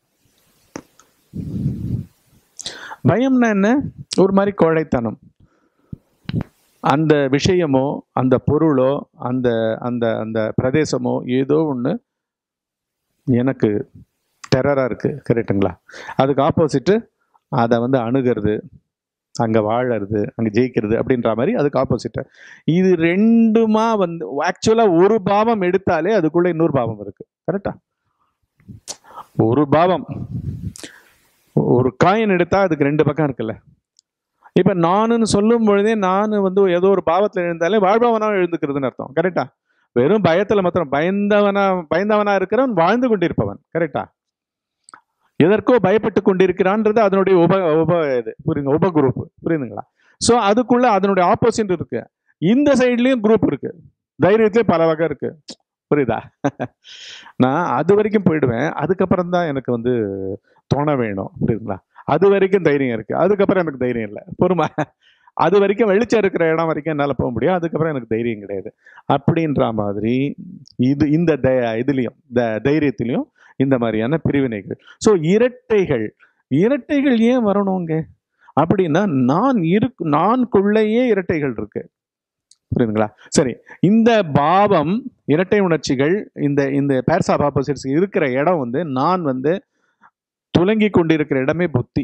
பயம்னா என்ன ஒரு மாதிரி கோழைத்தனம் அந்த விஷயமோ அந்த பொருளோ அந்த அந்த அந்த பிரதேசமோ ஏதோ ஒன்று எனக்கு டெரராக இருக்கு கரெக்டுங்களா அதுக்கு ஆப்போசிட்டு அதை வந்து அணுகிறது அங்கே வாழறது அங்கே ஜெயிக்கிறது அப்படின்ற மாதிரி அதுக்கு ஆப்போசிட்டு இது ரெண்டுமா வந்து ஆக்சுவலாக ஒரு பாவம் எடுத்தாலே அதுக்குள்ள இன்னொரு பாவம் இருக்கு கரெக்டா ஒரு பாவம் ஒரு காயின் எடுத்தா அதுக்கு ரெண்டு பக்கம் இருக்குல்ல இப்ப நானுன்னு சொல்லும் பொழுதே நான் வந்து ஏதோ ஒரு பாவத்துல எழுந்தாலே வாழ்பவனா எழுந்துக்கிறதுன்னு அர்த்தம் கரெக்டா வெறும் பயத்துல மாத்திரம் பயந்தவனா பயந்தவனா இருக்கிறவன் வாழ்ந்து கொண்டிருப்பவன் கரெக்டா எதற்கோ பயப்பட்டு கொண்டிருக்கிறான்றது அதனுடைய உப உப இது புரியுங்க உப குரூப் புரியுதுங்களா ஸோ அதுக்குள்ள அதனுடைய ஆப்போசிட் இருக்கு இந்த சைட்லயும் குரூப் இருக்கு தைரியத்திலே பல வகை இருக்கு புரியுதா நான் அது வரைக்கும் போயிடுவேன் அதுக்கப்புறம் தான் எனக்கு வந்து தோண வேணும் புரியுதுங்களா அது வரைக்கும் தைரியம் இருக்கு அதுக்கப்புறம் எனக்கு தைரியம் இல்லை பொறுமை அது வரைக்கும் வெளிச்சம் இருக்கிற இடம் வரைக்கும் என்னால் போக முடியும் அதுக்கப்புறம் எனக்கு தைரியம் கிடையாது அப்படின்ற மாதிரி இது இந்த த இதுலேயும் த தைரியத்திலையும் இந்த மாதிரியான பிரிவினைகள் ஸோ இரட்டைகள் இரட்டைகள் ஏன் வரணுங்க அப்படின்னா நான் இருக்கு நான்குள்ளேயே இரட்டைகள் இருக்கு புரியுதுங்களா சரி இந்த பாவம் இரட்டை உணர்ச்சிகள் இந்த இந்த பேர்ஸ் ஆஃப் ஆப்போசிட்ஸ் இருக்கிற இடம் வந்து நான் வந்து துலங்கி கொண்டிருக்கிற இடமே புத்தி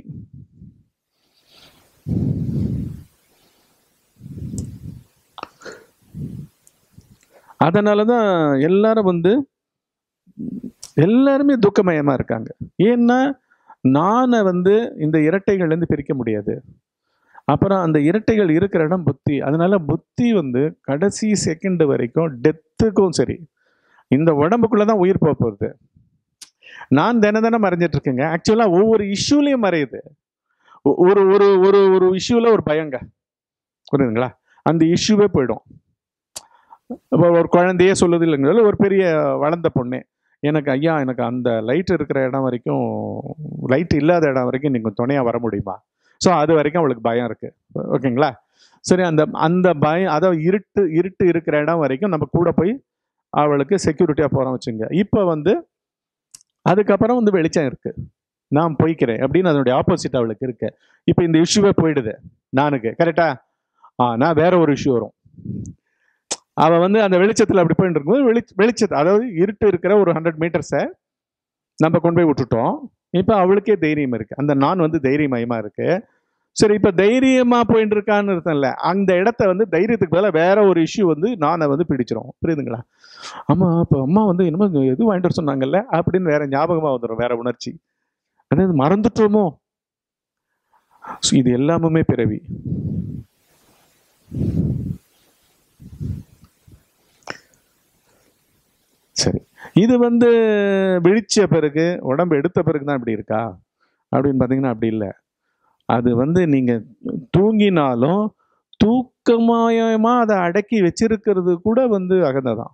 அதனால தான் எல்லாரும் வந்து எல்லாருமே துக்கமயமா இருக்காங்க ஏன்னா நானை வந்து இந்த இரட்டைகள்லேருந்து பிரிக்க முடியாது அப்புறம் அந்த இரட்டைகள் இருக்கிற இடம் புத்தி அதனால புத்தி வந்து கடைசி செகண்ட் வரைக்கும் டெத்துக்கும் சரி இந்த உடம்புக்குள்ள தான் உயிர் போக போகுது நான் தின தினம் மறைஞ்சிட்டு இருக்கேங்க ஆக்சுவலாக ஒவ்வொரு இஷ்யூலையும் மறையுது ஒ- ஒரு ஒரு ஒரு ஒரு இஷ்யூல ஒரு பயங்க புரியுதுங்களா அந்த இஷ்யூவே போயிடும் இப்போ ஒரு குழந்தையே சொல்லுது இல்லைங்களா ஒரு பெரிய வளர்ந்த பொண்ணே எனக்கு ஐயா எனக்கு அந்த லைட் இருக்கிற இடம் வரைக்கும் லைட் இல்லாத இடம் வரைக்கும் நீங்கள் துணையாக வர முடியுமா ஸோ அது வரைக்கும் அவளுக்கு பயம் இருக்கு ஓகேங்களா சரி அந்த அந்த பயம் அதாவது இருட்டு இருட்டு இருக்கிற இடம் வரைக்கும் நம்ம கூட போய் அவளுக்கு செக்யூரிட்டியாக போகிறோம் வச்சுங்க இப்போ வந்து அதுக்கப்புறம் வந்து வெளிச்சம் இருக்கு நான் போய்க்கிறேன் அப்படின்னு அதனுடைய ஆப்போசிட் அவளுக்கு இருக்கு இப்போ இந்த இஷ்யூவே போயிடுது நானுக்கு கரெக்டா ஆ நான் வேற ஒரு இஷ்யூ வரும் அவ வந்து அந்த வெளிச்சத்தில் அப்படி போயிட்டு இருக்கும்போது வெளி வெளிச்சத்தை அதாவது இருட்டு இருக்கிற ஒரு ஹண்ட்ரட் மீட்டர்ஸை நம்ம கொண்டு போய் விட்டுட்டோம் இப்போ அவளுக்கே தைரியம் இருக்கு அந்த நான் வந்து தைரியமயமா இருக்கு சரி இப்போ தைரியமா போயிட்டு இருக்கான்னு அர்த்தம் இல்லை அந்த இடத்த வந்து தைரியத்துக்கு பதிலாக வேற ஒரு இஷ்யூ வந்து நானை வந்து பிடிச்சிரும் புரியுதுங்களா ஆமா இப்போ அம்மா வந்து என்னமோ எது வாங்கிட்டு வர சொன்னாங்கல்ல அப்படின்னு வேற ஞாபகமா வந்துடும் வேற உணர்ச்சி அதாவது மறந்துட்டோமோ So, இது எல்லாமுமே பிறவி சரி இது வந்து விழிச்ச பிறகு உடம்பு எடுத்த பிறகு தான் இப்படி இருக்கா அப்படின்னு பார்த்தீங்கன்னா அப்படி இல்லை அது வந்து நீங்க தூங்கினாலும் தூக்கமயமா அதை அடக்கி வச்சிருக்கிறது கூட வந்து அகந்ததான்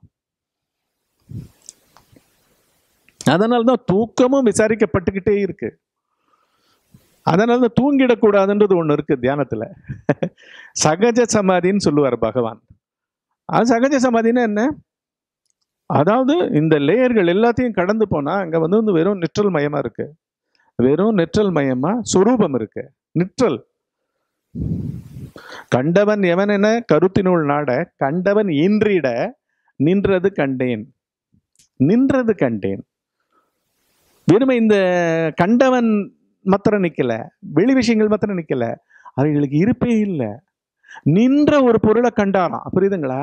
அதனால தான் தூக்கமும் விசாரிக்கப்பட்டுக்கிட்டே இருக்கு அதனால தான் தூங்கிடக்கூடாதுன்றது ஒன்று இருக்கு தியானத்துல சகஜ சமாதின்னு சொல்லுவார் பகவான் அது சகஜ சமாதின்னா என்ன அதாவது இந்த லேயர்கள் எல்லாத்தையும் கடந்து போனா அங்க வந்து வந்து வெறும் நிற்றல் மயமா இருக்கு வெறும் நிற்றல் மயமா சொரூபம் இருக்கு நிற்றல் கண்டவன் எவன் என கருத்தினுள் நாட கண்டவன் இன்றிட நின்றது கண்டேன் நின்றது கண்டேன் வெறுமை இந்த கண்டவன் மாத்திரம் நிக்கல வெளி விஷயங்கள் மாத்திரம் நிக்கல அவைகளுக்கு இருப்பே இல்லை நின்ற ஒரு பொருளை கண்டாராம் புரியுதுங்களா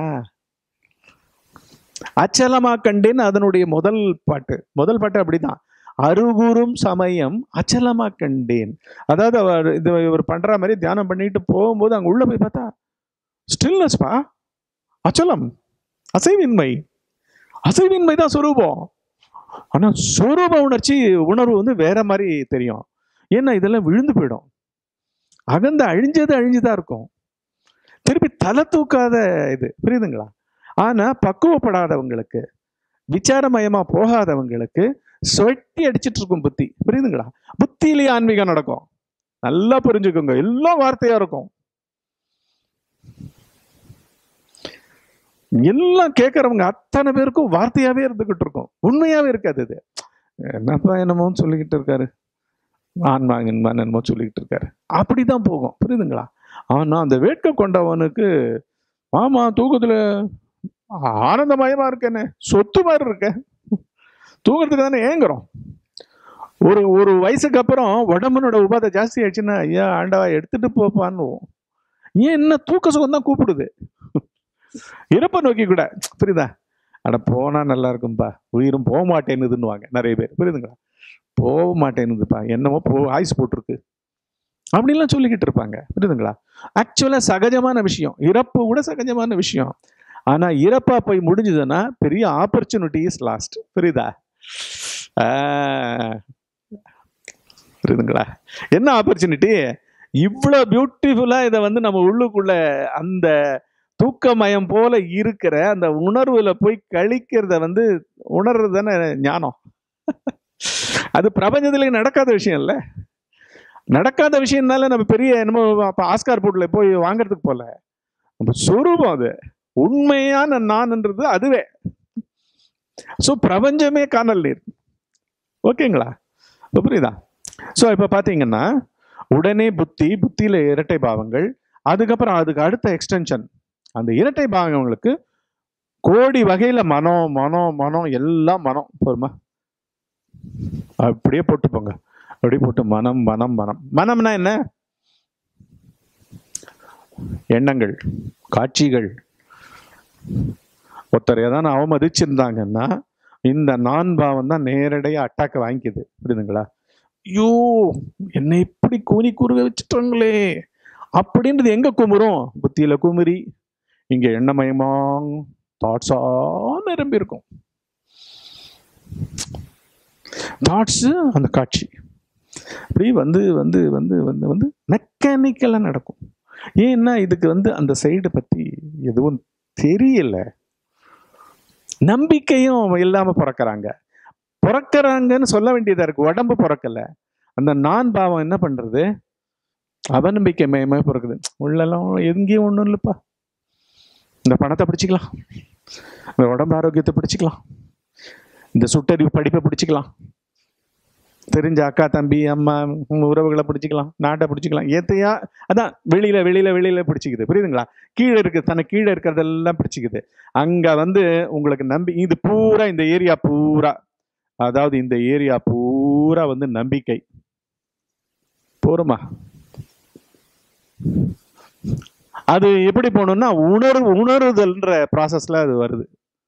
அச்சலமா கண்டேன் அதனுடைய முதல் பாட்டு முதல் பாட்டு அப்படிதான் அருகுறும் சமயம் அச்சலமா கண்டேன் அதாவது அவர் இது இவர் பண்ற மாதிரி தியானம் பண்ணிட்டு போகும்போது அங்க உள்ள போய் பார்த்தா ஸ்டில்னஸ்பா அச்சலம் அசைவின்மை அசைவின்மை தான் சொரூபம் ஆனா சொரூப உணர்ச்சி உணர்வு வந்து வேற மாதிரி தெரியும் ஏன்னா இதெல்லாம் விழுந்து போயிடும் அகந்த அழிஞ்சது அழிஞ்சுதான் இருக்கும் திருப்பி தலை தூக்காத இது புரியுதுங்களா ஆனா பக்குவப்படாதவங்களுக்கு விசாரமயமா போகாதவங்களுக்கு சொட்டி அடிச்சிட்டு இருக்கும் புத்தி புரியுதுங்களா புத்தியிலேயே ஆன்மீகம் நடக்கும் நல்லா புரிஞ்சுக்கோங்க எல்லாம் வார்த்தையா இருக்கும் எல்லாம் கேட்கறவங்க அத்தனை பேருக்கும் வார்த்தையாவே இருந்துகிட்டு இருக்கும் உண்மையாவே இருக்காது இது என்னப்பா என்னமோன்னு சொல்லிக்கிட்டு இருக்காரு ஆன்மா இன்மான் என்னமோ சொல்லிக்கிட்டு இருக்காரு அப்படிதான் போகும் புரியுதுங்களா ஆனா அந்த வேட்கை கொண்டவனுக்கு ஆமா தூக்கத்துல ஆனந்தமயமா இருக்கேன்னு சொத்து மாதிரி இருக்க தூங்குறதுக்கு தானே ஏங்குறோம் ஒரு ஒரு வயசுக்கு அப்புறம் உடம்புனோட உபாதை ஜாஸ்தி ஆயிடுச்சுன்னா ஐயா ஆண்டவா எடுத்துட்டு போப்பான்னு ஏன் என்ன தூக்க சுகம் தான் கூப்பிடுது இறப்ப நோக்கி கூட புரியுதா அட போனா நல்லா இருக்கும்பா உயிரும் போக மாட்டேன்னுதுன்னுவாங்க நிறைய பேர் புரியுதுங்களா போக மாட்டேன்னுதுப்பா என்னமோ போ ஆயுஸ் போட்டிருக்கு அப்படிலாம் சொல்லிக்கிட்டு இருப்பாங்க புரியுதுங்களா ஆக்சுவலா சகஜமான விஷயம் இறப்பு கூட சகஜமான விஷயம் ஆனா இறப்பா போய் முடிஞ்சதுன்னா பெரிய ஆப்பர்ச்சுனிட்டி இஸ் லாஸ்ட் புரியுதா ஆஹ். புரியுதுங்களா என்ன ஆப்பர்ச்சுனிட்டி இவ்வளோ பியூட்டிஃபுல்லா இதை வந்து நம்ம உள்ளுக்குள்ள அந்த தூக்கமயம் போல இருக்கிற அந்த உணர்வுல போய் கழிக்கிறத வந்து உணர்றது தானே ஞானம் அது பிரபஞ்சத்துல நடக்காத விஷயம் இல்ல நடக்காத விஷயம்னால நம்ம பெரிய என்னமோ அப்ப ஆஸ்கார் போர்ட்ல போய் வாங்குறதுக்கு போல நம்ம சொரூபம் அது உண்மையான நான்ன்றது அதுவே ஸோ பிரபஞ்சமே காணல் நீர் ஓகேங்களா இப்ப புரியுதா ஸோ இப்போ பார்த்தீங்கன்னா உடனே புத்தி புத்தியில இரட்டை பாவங்கள் அதுக்கப்புறம் அதுக்கு அடுத்த எக்ஸ்டென்ஷன் அந்த இரட்டை பாவங்களுக்கு கோடி வகையில மனம் மனம் மனம் எல்லாம் மனம் போருமா அப்படியே போட்டு போங்க அப்படியே போட்டு மனம் மனம் மனம் மனம்னா என்ன எண்ணங்கள் காட்சிகள் ஒருத்தர் ஏதாவது அவமதிச்சிருந்தாங்கன்னா இந்த நான் பாவம் தான் நேரடியாக அட்டாக்க வாங்கிக்குது புரியுதுங்களா ஐயோ என்னை இப்படி கூனி கூறுக வச்சுட்டாங்களே அப்படின்றது எங்க குமுறும் புத்தியில குமுறி இங்க எண்ணமயமா தாட்ஸா நிரம்பி இருக்கும் தாட்ஸ் அந்த காட்சி அப்படி வந்து வந்து வந்து வந்து வந்து மெக்கானிக்கலாக நடக்கும் ஏன்னா இதுக்கு வந்து அந்த சைடு பத்தி எதுவும் தெரியல நம்பிக்கையும் இல்லாம பிறக்கறாங்க பிறக்கறாங்கன்னு சொல்ல வேண்டியதா இருக்கு உடம்பு பிறக்கல அந்த நான் பாவம் என்ன பண்றது அவநம்பிக்கை மயமே பிறக்குது உள்ளெல்லாம் எங்கேயும் ஒன்றும் இல்லைப்பா இந்த பணத்தை பிடிச்சிக்கலாம் இந்த உடம்பு ஆரோக்கியத்தை பிடிச்சிக்கலாம் இந்த சுட்டறிவு படிப்பை பிடிச்சிக்கலாம் தெரிஞ்ச அக்கா தம்பி அம்மா உங்க உறவுகளை பிடிச்சிக்கலாம் நாட்டை பிடிச்சிக்கலாம் ஏத்தையா அதான் வெளியில வெளியில வெளியில பிடிச்சிக்குது புரியுதுங்களா கீழே இருக்கு தனக்கு கீழே இருக்கிறதெல்லாம் பிடிச்சிக்குது அங்க வந்து உங்களுக்கு நம்பி இது பூரா இந்த ஏரியா பூரா அதாவது இந்த ஏரியா பூரா வந்து நம்பிக்கை போருமா அது எப்படி போகணும்னா உணர்வு உணருதல்ன்ற ப்ராசஸ்ல அது வருது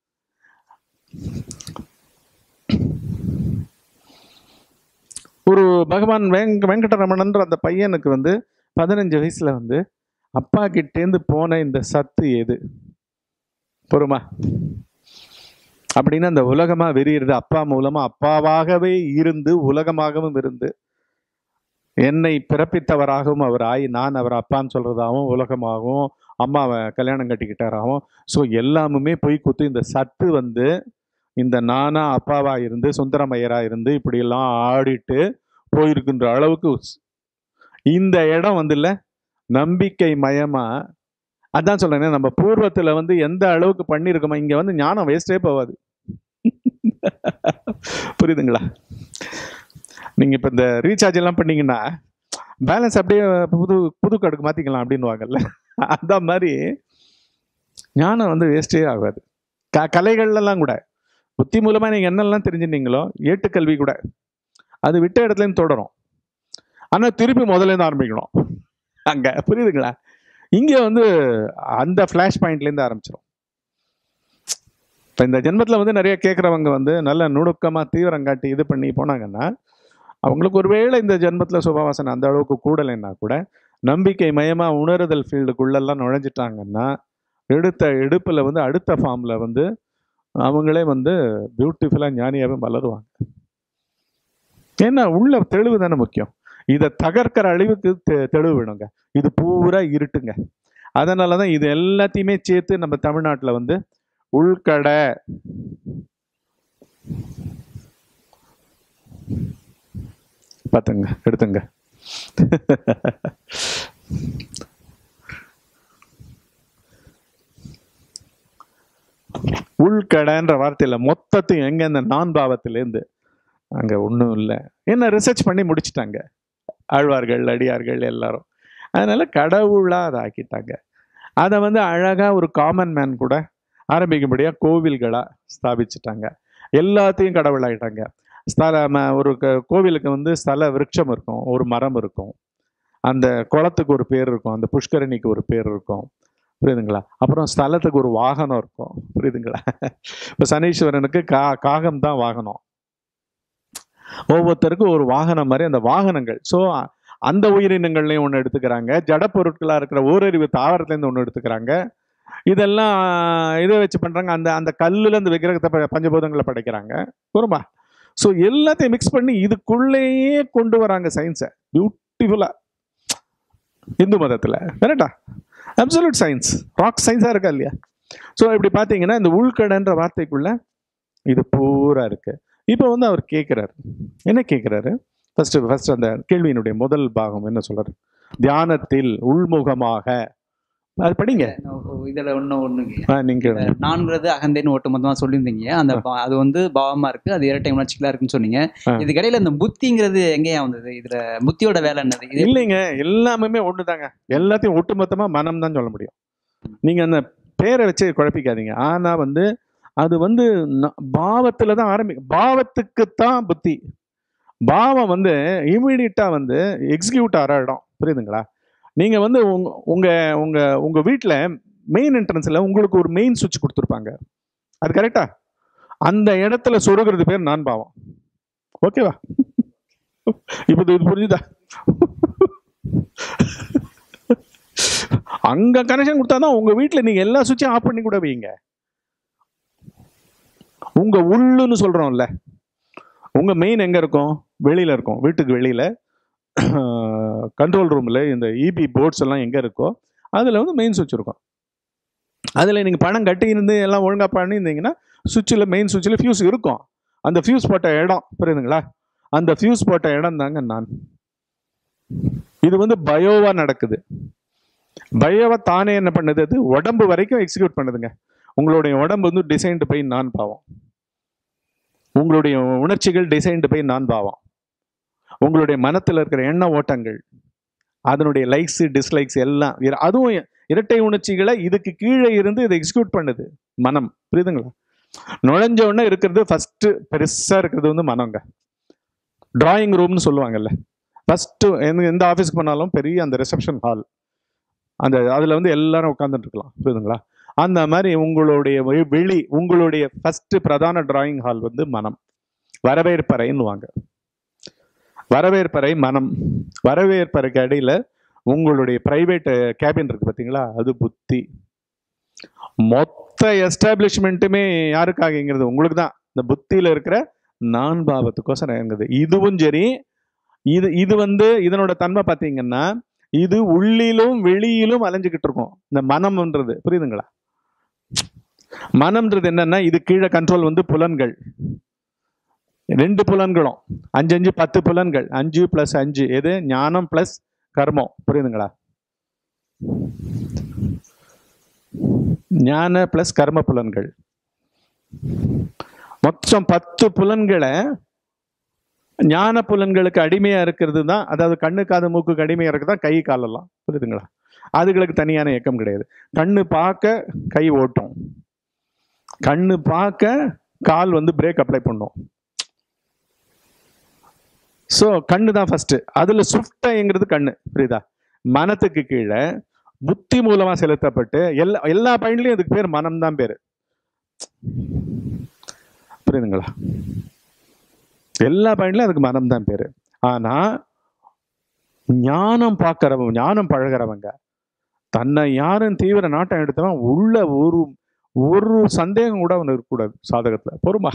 ஒரு பகவான் வெங்க வெங்கடரமணன்ற அந்த பையனுக்கு வந்து பதினஞ்சு வயசுல வந்து அப்பா கிட்டேந்து போன இந்த சத்து எது பொறுமா அப்படின்னு அந்த உலகமா விரியிறது அப்பா மூலமா அப்பாவாகவே இருந்து உலகமாகவும் இருந்து என்னை பிறப்பித்தவராகவும் அவர் ஆகி நான் அவர் அப்பான்னு சொல்றதாகவும் உலகமாகவும் அம்மாவை கல்யாணம் கட்டிக்கிட்டாராகவும் ஸோ எல்லாமுமே போய் குத்து இந்த சத்து வந்து இந்த நானா அப்பாவா இருந்து சுந்தரமையரா இருந்து இப்படியெல்லாம் ஆடிட்டு போயிருக்கின்ற அளவுக்கு ஸ்- இந்த இடம் வந்து இல்ல நம்பிக்கை மயமா அதான் சொல்றேனே நம்ம பூர்வத்துல வந்து எந்த அளவுக்கு பண்ணியிருக்கோமோ இங்க வந்து ஞானம் வேஸ்டே போகாது புரியுதுங்களா நீங்க இப்ப இந்த ரீசார்ஜ் எல்லாம் பண்ணீங்கன்னா பேலன்ஸ் அப்படியே புது புது கார்டுக்கு மாத்திக்கலாம் அப்படின்னுவாங்கல்ல அந்த மாதிரி ஞானம் வந்து வேஸ்டே ஆகாது க கலைகள்லாம் கூட புத்தி மூலமா நீங்க என்னெல்லாம் தெரிஞ்சுட்டீங்களோ ஏட்டுக்கல்வி கூட அது விட்ட இடத்துல இருந்து தொடரும் ஆனா திருப்பி முதல்ல இருந்து ஆரம்பிக்கணும் அங்க புரியுதுங்களா இங்க வந்து அந்த ஃபிளாஷ் பாயிண்ட்ல இருந்து ஆரம்பிச்சிடும் இப்போ இந்த ஜென்மத்தில் வந்து நிறைய கேட்குறவங்க வந்து நல்ல நுணுக்கமாக தீவிரம் காட்டி இது பண்ணி போனாங்கன்னா அவங்களுக்கு ஒருவேளை இந்த ஜென்மத்தில் சுபவாசனை அந்த அளவுக்கு கூடலைன்னா கூட நம்பிக்கை மயமாக உணருதல் ஃபீல்டுக்குள்ளெல்லாம் நுழைஞ்சிட்டாங்கன்னா எடுத்த எடுப்பில் வந்து அடுத்த ஃபார்மில் வந்து அவங்களே வந்து பியூட்டிஃபுல்லாக ஞானியாகவே வளருவாங்க ஏன்னா உள்ள தெளிவு தானே முக்கியம் இதை தகர்க்கிற அழிவுக்கு தெ- தெளிவு வேணுங்க இது பூரா இருட்டுங்க அதனால தான் இது எல்லாத்தையுமே சேர்த்து நம்ம தமிழ்நாட்டில் வந்து உள்கடை பார்த்துங்க எடுத்துங்க உள்கடைன்ற வார்த்தையில் மொத்தத்தையும் எங்க இந்த நான் பாவத்திலேருந்து அங்க ஒன்றும் இல்லை என்ன ரிசர்ச் பண்ணி முடிச்சிட்டாங்க ஆழ்வார்கள் அடியார்கள் எல்லாரும் அதனால கடவுளா அதை ஆக்கிட்டாங்க அதை வந்து அழகா ஒரு காமன் மேன் கூட ஆரம்பிக்கும்படியா கோவில்களா ஸ்தாபிச்சிட்டாங்க எல்லாத்தையும் கடவுளாயிட்டாங்க ஸ்தல ம- ஒரு க- கோவிலுக்கு வந்து ஸ்தல விருட்சம் இருக்கும் ஒரு மரம் இருக்கும் அந்த குளத்துக்கு ஒரு பேர் இருக்கும் அந்த புஷ்கரணிக்கு ஒரு பேர் இருக்கும் புரியுதுங்களா அப்புறம் ஸ்தலத்துக்கு ஒரு வாகனம் இருக்கும் புரியுதுங்களா இப்போ சனீஸ்வரனுக்கு கா காகம் தான் வாகனம் ஒவ்வொருத்தருக்கும் ஒரு வாகனம் மாதிரி அந்த வாகனங்கள் ஸோ அந்த உயிரினங்கள்லையும் ஒன்று எடுத்துக்கிறாங்க ஜட பொருட்களாக இருக்கிற ஓரறிவு தாவரத்துலேருந்து ஒன்று எடுத்துக்கிறாங்க இதெல்லாம் இதை வச்சு பண்ணுறாங்க அந்த அந்த கல்லில் அந்த விக்கிரகத்தை ப- பஞ்சபூதங்களை படைக்கிறாங்க பொறுமா ஸோ எல்லாத்தையும் மிக்ஸ் பண்ணி இதுக்குள்ளேயே கொண்டு வராங்க சயின்ஸை பியூட்டிஃபுல்லாக இந்து மதத்தில் கரெக்டா அப்சல்யூட் சயின்ஸ் ராக் சயின்ஸாக இருக்கா இல்லையா ஸோ இப்படி பார்த்தீங்கன்னா இந்த உள்கடன்ற வார்த்தைக்குள்ள இது பூரா இருக்கு இப்போ வந்து அவர் கேட்குறாரு என்ன கேட்குறாரு ஃபர்ஸ்ட் ஃபர்ஸ்ட் அந்த கேள்வியினுடைய முதல் பாகம் என்ன சொல்றாரு தியானத்தில் உள்முகமாக அது படிங்க இதுல ஒண்ணு ஒண்ணுங்க ஆ, நீங்க கேளுங்க. நான்கிறது அகந்தைன்னு ஒட்டு மொத்தமா சொல்லியிருந்தீங்க அந்த பா- அது வந்து பாவமா இருக்கு அது இரட்டை உணர்ச்சிகளா இருக்குன்னு சொன்னீங்க ஆ. இதுக்கிடையில இந்த புத்திங்கிறது எங்கேயா வந்தது இதுல புத்தியோட வேலை என்னது இது இல்லைங்க எல்லாமே ஒண்ணுதாங்க எல்லாத்தையும் ஒட்டுமொத்தமா மனம் தான் சொல்ல முடியும் நீங்க அந்த பேரை வச்சு குழப்பிக்காதீங்க ஆனா வந்து அது வந்து ந- பாவத்துல தான் ஆரம்பி பாவத்துக்கு தான் புத்தி பாவம் வந்து இமீடியட்டா வந்து எக்ஸிக்யூட் ஆகிற இடம் புரியுதுங்களா நீங்க வந்து உங்க உங்க உங்க உங்க வீட்டில் மெயின் என்ட்ரன்ஸ்ல உங்களுக்கு ஒரு மெயின் சுவிட்ச் கொடுத்துருப்பாங்க அது கரெக்டா அந்த இடத்துல சொருகிறது பேர் நான் பாவம் ஓகேவா இப்போ இது புரிஞ்சுதா அங்க கனெக்ஷன் கொடுத்தாதான் உங்க வீட்ல நீங்க எல்லா சுவிட்சும் ஆஃப் பண்ணி கூட வைங்க உங்க உள்ளுன்னு சொல்றோம்ல உங்க மெயின் எங்க இருக்கும் வெளியில இருக்கும் வீட்டுக்கு வெளியில கண்ட்ரோல் ரூம்ல இந்த இபி போர்ட்ஸ் எல்லாம் எங்க இருக்கோ அதுல வந்து மெயின் சுவிட்ச் இருக்கும் அதுல நீங்க பணம் கட்டி இருந்து எல்லாம் ஒழுங்கா பண்ணியிருந்தீங்கன்னா சுவிட்சில் மெயின் சுவிட்சில் ஃபியூஸ் இருக்கும் அந்த ஃபியூஸ் போட்ட இடம் புரியுதுங்களா அந்த ஃபியூஸ் போட்ட இடம் தாங்க நான் இது வந்து பயோவா நடக்குது பயோவா தானே என்ன பண்ணுது அது உடம்பு வரைக்கும் எக்ஸிக்யூட் பண்ணுதுங்க உங்களுடைய உடம்பு வந்து டிசைன்டு பை நான் பாவம் உங்களுடைய உணர்ச்சிகள் டிசைன்டு பை நான் பாவம் உங்களுடைய மனத்தில் இருக்கிற எண்ண ஓட்டங்கள் அதனுடைய லைக்ஸ் டிஸ்லைக்ஸ் எல்லாம் இர- அதுவும் இரட்டை உணர்ச்சிகளை இதுக்கு கீழே இருந்து இதை எக்ஸிக்யூட் பண்ணுது மனம் புரியுதுங்களா நுழைஞ்ச உடனே இருக்கிறது ஃபர்ஸ்ட் பெருசா இருக்கிறது வந்து மனங்க டிராயிங் ரூம்னு சொல்லுவாங்கல்ல ஃபர்ஸ்ட் எந்த எந்த ஆஃபீஸ்க்கு போனாலும் பெரிய அந்த ரிசப்ஷன் ஹால் அந்த அதில் வந்து எல்லாரும் உட்காந்துட்டு இருக்கலாம் புரியுதுங்களா அந்த மாதிரி உங்களுடைய வெ- வெளி உங்களுடைய ஃபர்ஸ்ட் பிரதான டிராயிங் ஹால் வந்து மனம் வரவேற்பறைன்னுவாங்க வரவேற்பறை மனம் வரவேற்பறைக்கு இடையில உங்களுடைய பிரைவேட் கேபின் இருக்கு பார்த்தீங்களா அது புத்தி மொத்த எஸ்டாப்ளிஷ்மெண்ட்டுமே யாருக்காகங்கிறது உங்களுக்கு தான் இந்த புத்தியில இருக்கிற நான் பாவத்துக்கோசரம் இயங்குது இதுவும் சரி இது இது வந்து இதனோட தன்மை பார்த்தீங்கன்னா இது உள்ளிலும் வெளியிலும் அலைஞ்சுக்கிட்டு இருக்கும் இந்த மனம்ன்றது புரியுதுங்களா மனம்ன்றது என்னன்னா இது கீழே கண்ட்ரோல் வந்து புலன்கள் ரெண்டு புலன்களும் அஞ்சு அஞ்சு பத்து புலன்கள் அஞ்சு பிளஸ் அஞ்சு எது ஞானம் பிளஸ் கர்மம் புரியுதுங்களா ஞான பிளஸ் கர்ம புலன்கள் மொத்தம் பத்து புலன்களை ஞான புலன்களுக்கு அடிமையா இருக்கிறது தான் அதாவது கண்ணு காது மூக்குக்கு அடிமையா இருக்கிறது தான் கை காலெல்லாம் புரியுதுங்களா அதுகளுக்கு தனியான இயக்கம் கிடையாது கண்ணு பார்க்க கை ஓட்டும் கண்ணு பார்க்க கால் வந்து பிரேக் அப்ளை பண்ணும் ஸோ கண்ணு தான் ஃபர்ஸ்ட் அதுல சுஃப்டைங்கிறது கண்ணு புரியுதா மனத்துக்கு கீழே புத்தி மூலமா செலுத்தப்பட்டு எல்லா எல்லா பயன்லையும் இதுக்கு பேர் மனம் தான் பேரு புரியுதுங்களா எல்லா பயன்லையும் அதுக்கு மனம் தான் பேரு ஆனா ஞானம் பார்க்கறவங்க ஞானம் பழகிறவங்க தன்னை யாரும் தீவிர நாட்டம் எடுத்தவன் உள்ள ஒரு ஒரு சந்தேகம் கூட அவனுக்கு இருக்கக்கூடாது சாதகத்துல பொறுமா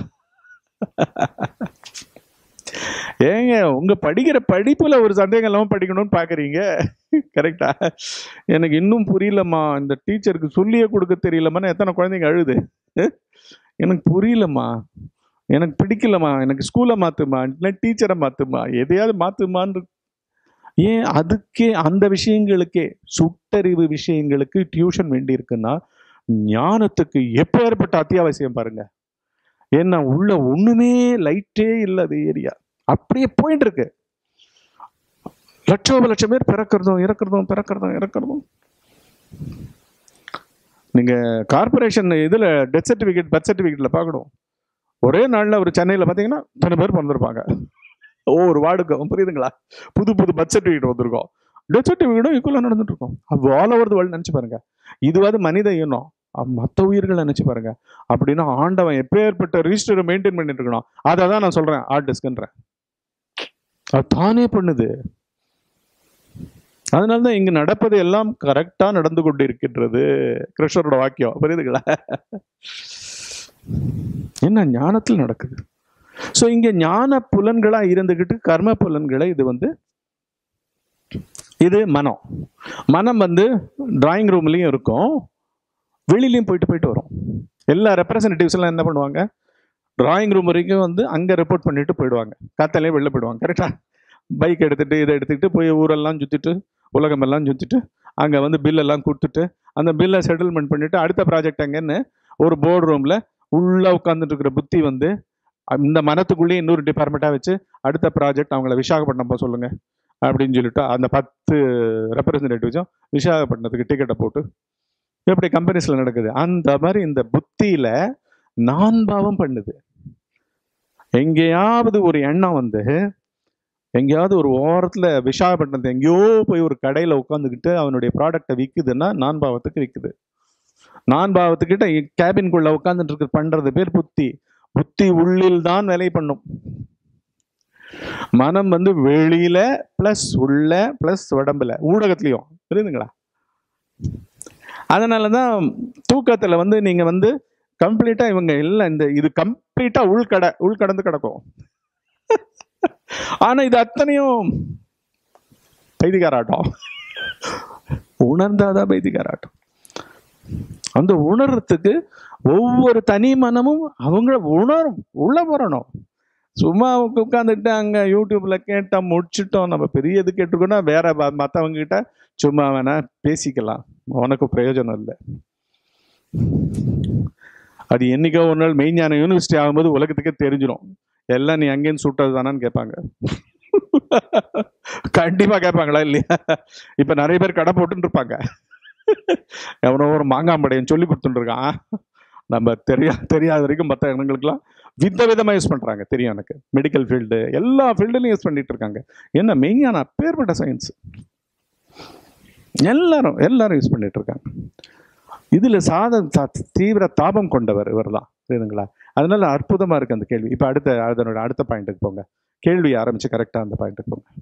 ஏங்க உங்க படிக்கிற படிப்புல ஒரு சந்தேகம் இல்லாம படிக்கணும்னு பாக்குறீங்க கரெக்டா எனக்கு இன்னும் புரியலம்மா இந்த டீச்சருக்கு சொல்லியே கொடுக்க தெரியலம்மா எத்தனை குழந்தைங்க அழுது எனக்கு புரியலம்மா எனக்கு பிடிக்கலம்மா எனக்கு ஸ்கூலை மாத்துமா இல்லை டீச்சரை மாத்துமா எதையாவது மாத்துமான்னு ஏன் அதுக்கே அந்த விஷயங்களுக்கே சுட்டறிவு விஷயங்களுக்கு டியூஷன் வேண்டி இருக்குன்னா ஞானத்துக்கு எப்பேற்பட்ட அத்தியாவசியம் பாருங்க ஏன்னா உள்ள ஒண்ணுமே லைட்டே இல்லை அது ஏரியா அப்படியே போயிட்டு இருக்கு லட்சோப லட்சம் பேர் பிறக்கிறதும் இறக்குறதும் பிறக்கிறதும் இறக்குறதும் நீங்க கார்பரேஷன் இதுல டெத் சர்டிபிகேட் பர்த் சர்டிபிகேட்ல பார்க்கணும் ஒரே நாள்ல ஒரு சென்னையில பாத்தீங்கன்னா இத்தனை பேர் பிறந்திருப்பாங்க ஒவ்வொரு வார்டுக்கும் புரியுதுங்களா புது புது பர்த் சர்டிபிகேட் வந்திருக்கும் டெத் சர்டிபிகேட்டும் ஈக்குவலாக நடந்துட்டு இருக்கும் அப்போ ஆல் ஓவர் த வேர்ல்டு நினச்சி பாருங்க இதுவாது மனித இனம் மற்ற உயிர்களை நினச்சி பாருங்க அப்படின்னா ஆண்டவன் எப்பேற்பட்ட ரிஜிஸ்டரை மெயின்டைன் பண்ணிட்டு இருக்கணும் அதை தான் நான் சொல்றேன் ஹார்ட் டிஸ்க்ன்றேன் அது தானே பண்ணுது அதனால தான் இங்கு நடப்பது எல்லாம் கரெக்டா நடந்து கொண்டு இருக்கின்றது கிருஷ்ணரோட வாக்கியம் புரியுதுங்களா என்ன ஞானத்தில் நடக்குது ஸோ இங்க ஞான புலன்களா இருந்துகிட்டு கர்ம புலன்களை இது வந்து இது மனம் மனம் வந்து டிராயிங் ரூம்லயும் இருக்கும் வெளியிலயும் போயிட்டு போயிட்டு வரும் எல்லா ரெப்ரசன்டேட்டிவ்ஸ் எல்லாம் என்ன பண்ணுவாங்க டிராயிங் ரூம் வரைக்கும் வந்து அங்க ரிப்போர்ட் பண்ணிட்டு போயிடுவாங்க காத்தாலே வெளில போயிடுவாங்க கரெக்டா பைக் எடுத்துட்டு இதை எடுத்துக்கிட்டு போய் ஊரெல்லாம் சுத்திட்டு உலகமெல்லாம் சுத்திட்டு அங்க வந்து பில் எல்லாம் கொடுத்துட்டு அந்த பில்லை செட்டில்மெண்ட் பண்ணிட்டு அடுத்த ப்ராஜெக்ட் எங்கன்னு ஒரு போர்டு ரூம்ல உள்ள உட்காந்துட்டு இருக்கிற புத்தி வந்து இந்த மனத்துக்குள்ளேயே இன்னொரு டிபார்ட்மெண்ட்டாக வச்சு அடுத்த ப்ராஜெக்ட் அவங்கள விசாகப்பட்டினம் போக சொல்லுங்க அப்படின்னு சொல்லிட்டு அந்த பத்து ரெப்ரசன்டேட்டிவ்ஸும் விசாகப்பட்டினத்துக்கு டிக்கெட்டை போட்டு எப்படி கம்பெனிஸ்ல நடக்குது அந்த மாதிரி இந்த புத்தியில நான் பாவம் பண்ணுது எங்கேயாவது ஒரு எண்ணம் வந்து எங்கேயாவது ஒரு ஓரத்துல விசாகப்பட்டினத்தை எங்கேயோ போய் ஒரு கடையில உட்காந்துக்கிட்டு அவனுடைய ப்ராடக்டை விற்குதுன்னா நான் பாவத்துக்கு விற்குது நான் பாவத்துக்கிட்ட கேபின்குள்ள உட்காந்துட்டு இருக்க பண்றது பேர் புத்தி புத்தி உள்ளில் தான் வேலை பண்ணும் மனம் வந்து வெளியில பிளஸ் உள்ள பிளஸ் உடம்புல ஊடகத்திலையும் புரியுதுங்களா அதனாலதான் தூக்கத்துல வந்து நீங்க வந்து கம்ப்ளீட்டா இவங்க இல்லை இந்த இது கம்ப்ளீட்டா உள்கடை உள்கடந்து கிடக்கும் ஆனா இது அத்தனையும் பைதிகாராட்டம் உணர்ந்தாதான் பைதிகாராட்டம் அந்த உணர்றதுக்கு ஒவ்வொரு தனி மனமும் அவங்க உணரும் உள்ள வரணும் சும்மா உட்காந்துட்டு அங்கே யூடியூப்பில் கேட்டால் முடிச்சிட்டோம் நம்ம பெரிய இது கேட்டிருக்கோம்னா வேற மற்றவங்க கிட்ட சும்மா வேணா பேசிக்கலாம் உனக்கு பிரயோஜனம் இல்லை அது என்னைக்கோ ஒரு நாள் மெய்ஞான யூனிவர்சிட்டி ஆகும்போது உலகத்துக்கே தெரிஞ்சிடும் எல்லாம் நீ அங்கேருந்து சுட்டது தானான்னு கேட்பாங்க கண்டிப்பா கேட்பாங்களா இல்லையா இப்ப நிறைய பேர் கடை போட்டுன்னு இருப்பாங்க எவனோ ஒரு மாங்காம்படையன் சொல்லி கொடுத்துட்டு இருக்கான் நம்ம தெரியா தெரியாத வரைக்கும் மற்ற இடங்களுக்குலாம் வித விதமாக யூஸ் பண்ணுறாங்க தெரியும் எனக்கு மெடிக்கல் ஃபீல்டு எல்லா ஃபீல்டுலையும் யூஸ் பண்ணிட்டு இருக்காங்க என்ன மெய்ஞான அப்பேற்பட்ட சயின்ஸ் எல்லாரும் எல்லாரும் யூஸ் பண்ணிட்டு இருக்காங்க இதுல சாத சா- தீவிர தாபம் கொண்டவர் இவர்தான் புரியுதுங்களா அதனால அற்புதமா இருக்கு அந்த கேள்வி இப்ப அடுத்த அதனோட அடுத்த பாயிண்ட்டுக்கு போங்க கேள்வி ஆரம்பிச்சு கரெக்டா அந்த பாயிண்ட்டுக்கு போங்க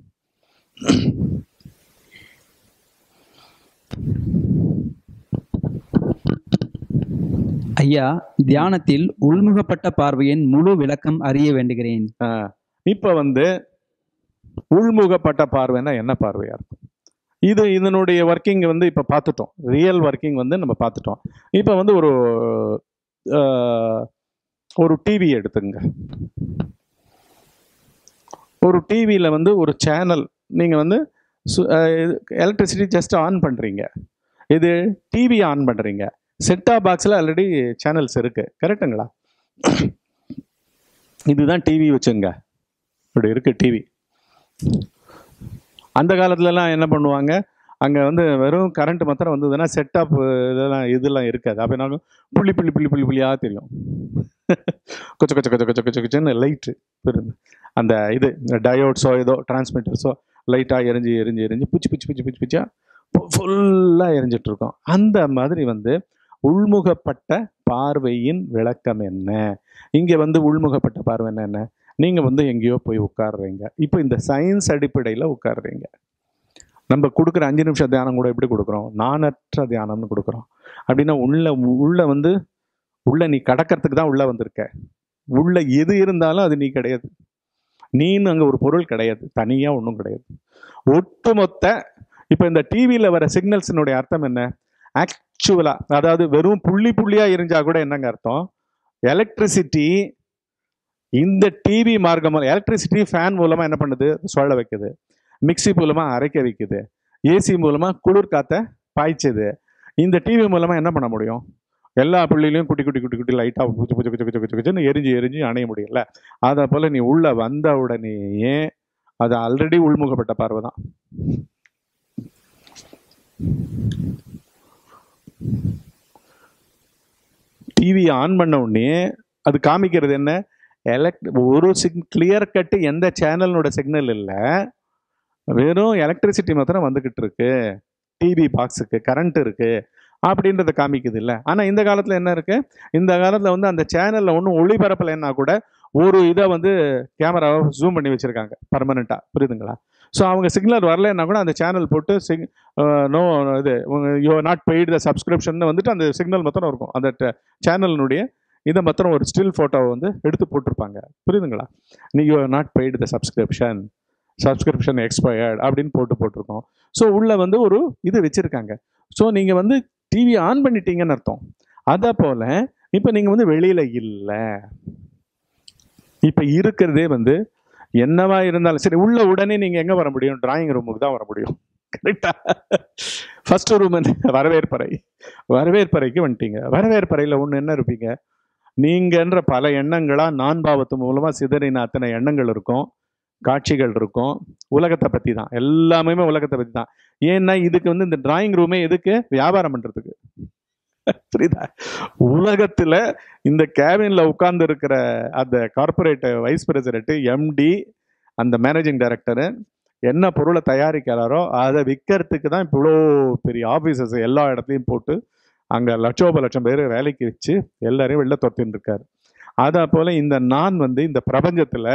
ஐயா தியானத்தில் உள்முகப்பட்ட பார்வையின் முழு விளக்கம் அறிய வேண்டுகிறேன் இப்ப வந்து உள்முகப்பட்ட பார்வைன்னா என்ன பார்வையா இருக்கும் இது இதனுடைய ஒர்க்கிங் வந்து இப்ப பார்த்துட்டோம் ரியல் ஒர்க்கிங் வந்து நம்ம பார்த்துட்டோம் இப்ப வந்து ஒரு அஹ், ஒரு டிவி எடுத்துங்க ஒரு டிவியில் வந்து ஒரு சேனல் நீங்கள் வந்து எலக்ட்ரிசிட்டி ஜஸ்ட் ஆன் பண்ணுறீங்க இது டிவி ஆன் பண்ணுறீங்க செட்டா பாக்ஸில் ஆல்ரெடி சேனல்ஸ் இருக்குது கரெக்டுங்களா இதுதான் டிவி வச்சுங்க இப்படி இருக்கு டிவி அந்த காலத்துலலாம் என்ன பண்ணுவாங்க அங்கே வந்து வெறும் கரண்ட் மாத்திரம் வந்ததுன்னா செட்டப் இதெல்லாம் இதெல்லாம் இருக்காது அப்போ என்ன புள்ளி புள்ளி புள்ளி புள்ளி புள்ளியாக தெரியும் கொச்ச கொச்ச கொச்ச கொச்ச கொச்ச கொச்சன்னு லைட்டு அந்த இது டயோட்ஸோ ஏதோ டிரான்ஸ்மிட்டர்ஸோ லைட்டாக எரிஞ்சு எரிஞ்சு எரிஞ்சு புச்சி புச்சி புச்சி புச்சி புச்சா ஃபுல்லாக எரிஞ்சிட்டு இருக்கோம் அந்த மாதிரி வந்து உள்முகப்பட்ட பார்வையின் விளக்கம் என்ன இங்கே வந்து உள்முகப்பட்ட பார்வை என்ன என்ன நீங்கள் வந்து எங்கேயோ போய் உட்கார்றீங்க இப்போ இந்த சயின்ஸ் அடிப்படையில் உட்கார்றீங்க நம்ம கொடுக்குற அஞ்சு நிமிஷம் தியானம் கூட எப்படி கொடுக்குறோம் நானற்ற தியானம்னு கொடுக்குறோம் அப்படின்னா உள்ள உள்ள வந்து உள்ள நீ கடக்கிறதுக்கு தான் உள்ள வந்திருக்க உள்ள எது இருந்தாலும் அது நீ கிடையாது நீன்னு அங்கே ஒரு பொருள் கிடையாது தனியாக ஒன்றும் கிடையாது ஒட்டுமொத்த இப்போ இந்த டிவியில் வர சிக்னல்ஸினுடைய அர்த்தம் என்ன ஆக்சுவலாக அதாவது வெறும் புள்ளி புள்ளியாக எரிஞ்சா கூட என்னங்க அர்த்தம் எலக்ட்ரிசிட்டி இந்த டிவி மார்க்கம் எலக்ட்ரிசிட்டி ஃபேன் மூலமாக என்ன பண்ணுது சொல்ல வைக்குது மிக்ஸி மூலமாக அரைக்க வைக்குது ஏசி மூலமாக குளிர் காத்த பாய்ச்சுது இந்த டிவி மூலமாக என்ன பண்ண முடியும் எல்லா புள்ளிலையும் குட்டி குட்டி குட்டி குட்டி லைட்டாக குச்சி குச்சி குச்சி குச்சி குச்சி குச்சின்னு எரிஞ்சு எரிஞ்சு அணைய முடியல அதை போல் நீ உள்ள வந்த உடனேயே அது ஆல்ரெடி உள்முகப்பட்ட பார்வை தான் டிவி ஆன் பண்ண உடனே அது காமிக்கிறது என்ன எலக்ட் ஒரு சிக் கிளியர் கட்டு எந்த சேனலோட சிக்னல் இல்லை வெறும் எலக்ட்ரிசிட்டி மாத்திரம் வந்துக்கிட்டு இருக்கு டிவி பாக்ஸுக்கு கரண்ட் இருக்கு அப்படின்றத காமிக்குது இல்லை ஆனால் இந்த காலத்தில் என்ன இருக்கு இந்த காலத்தில் வந்து அந்த சேனலில் ஒன்றும் ஒளிபரப்பலைன்னா கூட ஒரு இதை வந்து கேமராவை ஜூம் பண்ணி வச்சுருக்காங்க பர்மனெண்ட்டாக புரியுதுங்களா ஸோ அவங்க சிக்னல் வரலைன்னா கூட அந்த சேனல் போட்டு சிக் நோ இது you not paid the subscription வந்துட்டு அந்த சிக்னல் மாத்திரம் இருக்கும் அந்த சேனலினுடைய இதை மாத்திரம் ஒரு ஸ்டில் ஃபோட்டோவை வந்து எடுத்து போட்டிருப்பாங்க புரியுதுங்களா நீ you not paid the subscription subscription expired அப்படின்னு போட்டு போட்டிருக்கோம் ஸோ உள்ள வந்து ஒரு இது வச்சுருக்காங்க ஸோ நீங்கள் வந்து டிவி ஆன் பண்ணிட்டீங்கன்னு அர்த்தம் அதை போல் இப்போ நீங்கள் வந்து வெளியில் இல்லை இப்போ இருக்கிறதே வந்து என்னவா இருந்தாலும் சரி உள்ள உடனே நீங்கள் எங்கே வர முடியும் டிராயிங் ரூமுக்கு தான் வர முடியும் கரெக்டா ஃபர்ஸ்ட் ரூம் வரவேற்பறை வரவேற்பறைக்கு வந்துட்டீங்க வரவேற்பறையில் ஒன்று என்ன இருப்பீங்க நீங்கன்ற பல எண்ணங்களா நான் பாவத்து மூலமாக சிதறின அத்தனை எண்ணங்கள் இருக்கும் காட்சிகள் இருக்கும் உலகத்தை பற்றி தான் எல்லாமே உலகத்தை பற்றி தான் ஏன்னா இதுக்கு வந்து இந்த டிராயிங் ரூமே எதுக்கு வியாபாரம் பண்ணுறதுக்கு புரியுதா உலகத்தில் இந்த கேபின்ல உட்கார்ந்து இருக்கிற அந்த கார்பரேட் வைஸ் பிரசிடென்ட் எம்டி அந்த மேனேஜிங் டைரக்டரு என்ன பொருளை தயாரிக்கிறாரோ அதை விற்கிறதுக்கு தான் இவ்வளோ பெரிய ஆஃபீஸர்ஸ் எல்லா இடத்துலையும் போட்டு அங்கே லட்சோப லட்சம் பேர் வேலைக்கு வச்சு எல்லாரையும் வெளில துரத்தின்னு இருக்காரு அதே போல் இந்த நான் வந்து இந்த பிரபஞ்சத்தில்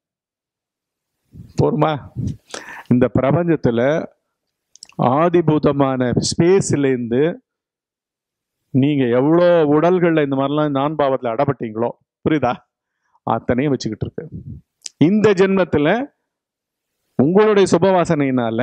போருமா இந்த பிரபஞ்சத்தில் ஆதிபூதமான ஸ்பேஸ்லேருந்து நீங்கள் எவ்வளோ உடல்களில் இந்த மாதிரிலாம் நான் பாவத்தில் அடப்பட்டீங்களோ புரியுதா அத்தனையும் வச்சுக்கிட்டு இருக்கு இந்த ஜென்மத்தில் உங்களுடைய சுபவாசனையினால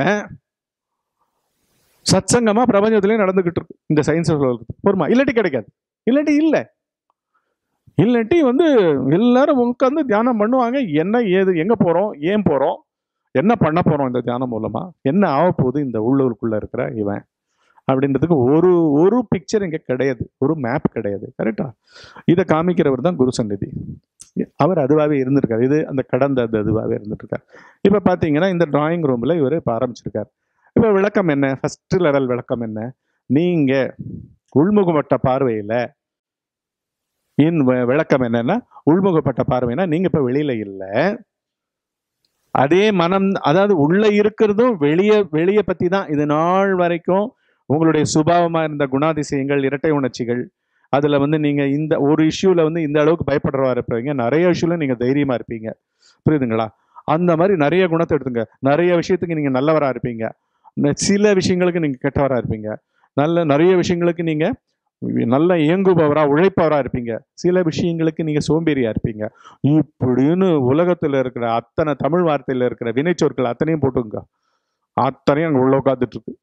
சத்சங்கமா பிரபஞ்சத்திலே நடந்துகிட்டு இருக்கு இந்த சயின்ஸ் சொல்றது பொறுமா இல்லாட்டி கிடைக்காது இல்லாட்டி இல்லை இல்லாட்டி வந்து எல்லாரும் உட்காந்து தியானம் பண்ணுவாங்க என்ன ஏது எங்கே போகிறோம் ஏன் போகிறோம் என்ன பண்ண போகிறோம் இந்த தியானம் மூலமாக என்ன ஆக போகுது இந்த உள்ளூருக்குள்ளே இருக்கிற இவன் அப்படின்றதுக்கு ஒரு ஒரு பிக்சர் இங்கே கிடையாது ஒரு மேப் கிடையாது கரெக்டா இதை காமிக்கிறவர் தான் குரு சந்நிதி அவர் அதுவாகவே இருந்திருக்காரு இது அந்த கடந்த அது அதுவாகவே இருந்துட்டு இப்போ பார்த்தீங்கன்னா இந்த டிராயிங் ரூமில் இவர் இப்போ ஆரம்பிச்சிருக்கார் இப்போ விளக்கம் என்ன ஃபர்ஸ்ட் லெவல் விளக்கம் என்ன நீங்கள் உள்முகப்பட்ட பார்வையில் இன் வி- விளக்கம் என்னன்னா உள்முகப்பட்ட பார்வைனா நீங்கள் இப்போ வெளியில இல்லை அதே மனம் அதாவது உள்ள இருக்கிறதும் வெளியே வெளியே பற்றி தான் இது நாள் வரைக்கும் உங்களுடைய சுபாவமாக இருந்த குணாதிசயங்கள் இரட்டை உணர்ச்சிகள் அதில் வந்து நீங்கள் இந்த ஒரு இஷ்யூவில் வந்து இந்த அளவுக்கு பயப்படுறவா இருப்பீங்க நிறைய இஷ்யூவில் நீங்கள் தைரியமாக இருப்பீங்க புரியுதுங்களா அந்த மாதிரி நிறைய குணத்தை எடுத்துங்க நிறைய விஷயத்துக்கு நீங்கள் நல்லவராக இருப்பீங்க ந- சில விஷயங்களுக்கு நீங்கள் கெட்டவராக இருப்பீங்க நல்ல நிறைய விஷயங்களுக்கு நீங்கள் நல்ல இயங்குபவராக உழைப்பவராக இருப்பீங்க சில விஷயங்களுக்கு நீங்கள் சோம்பேறியாக இருப்பீங்க இப்படின்னு உலகத்தில் இருக்கிற அத்தனை தமிழ் வார்த்தையில் இருக்கிற வினைச்சொற்கள் அத்தனையும் போட்டுங்க அத்தனையும் அங்கே உள்ள உட்காந்துட்டு இருக்கு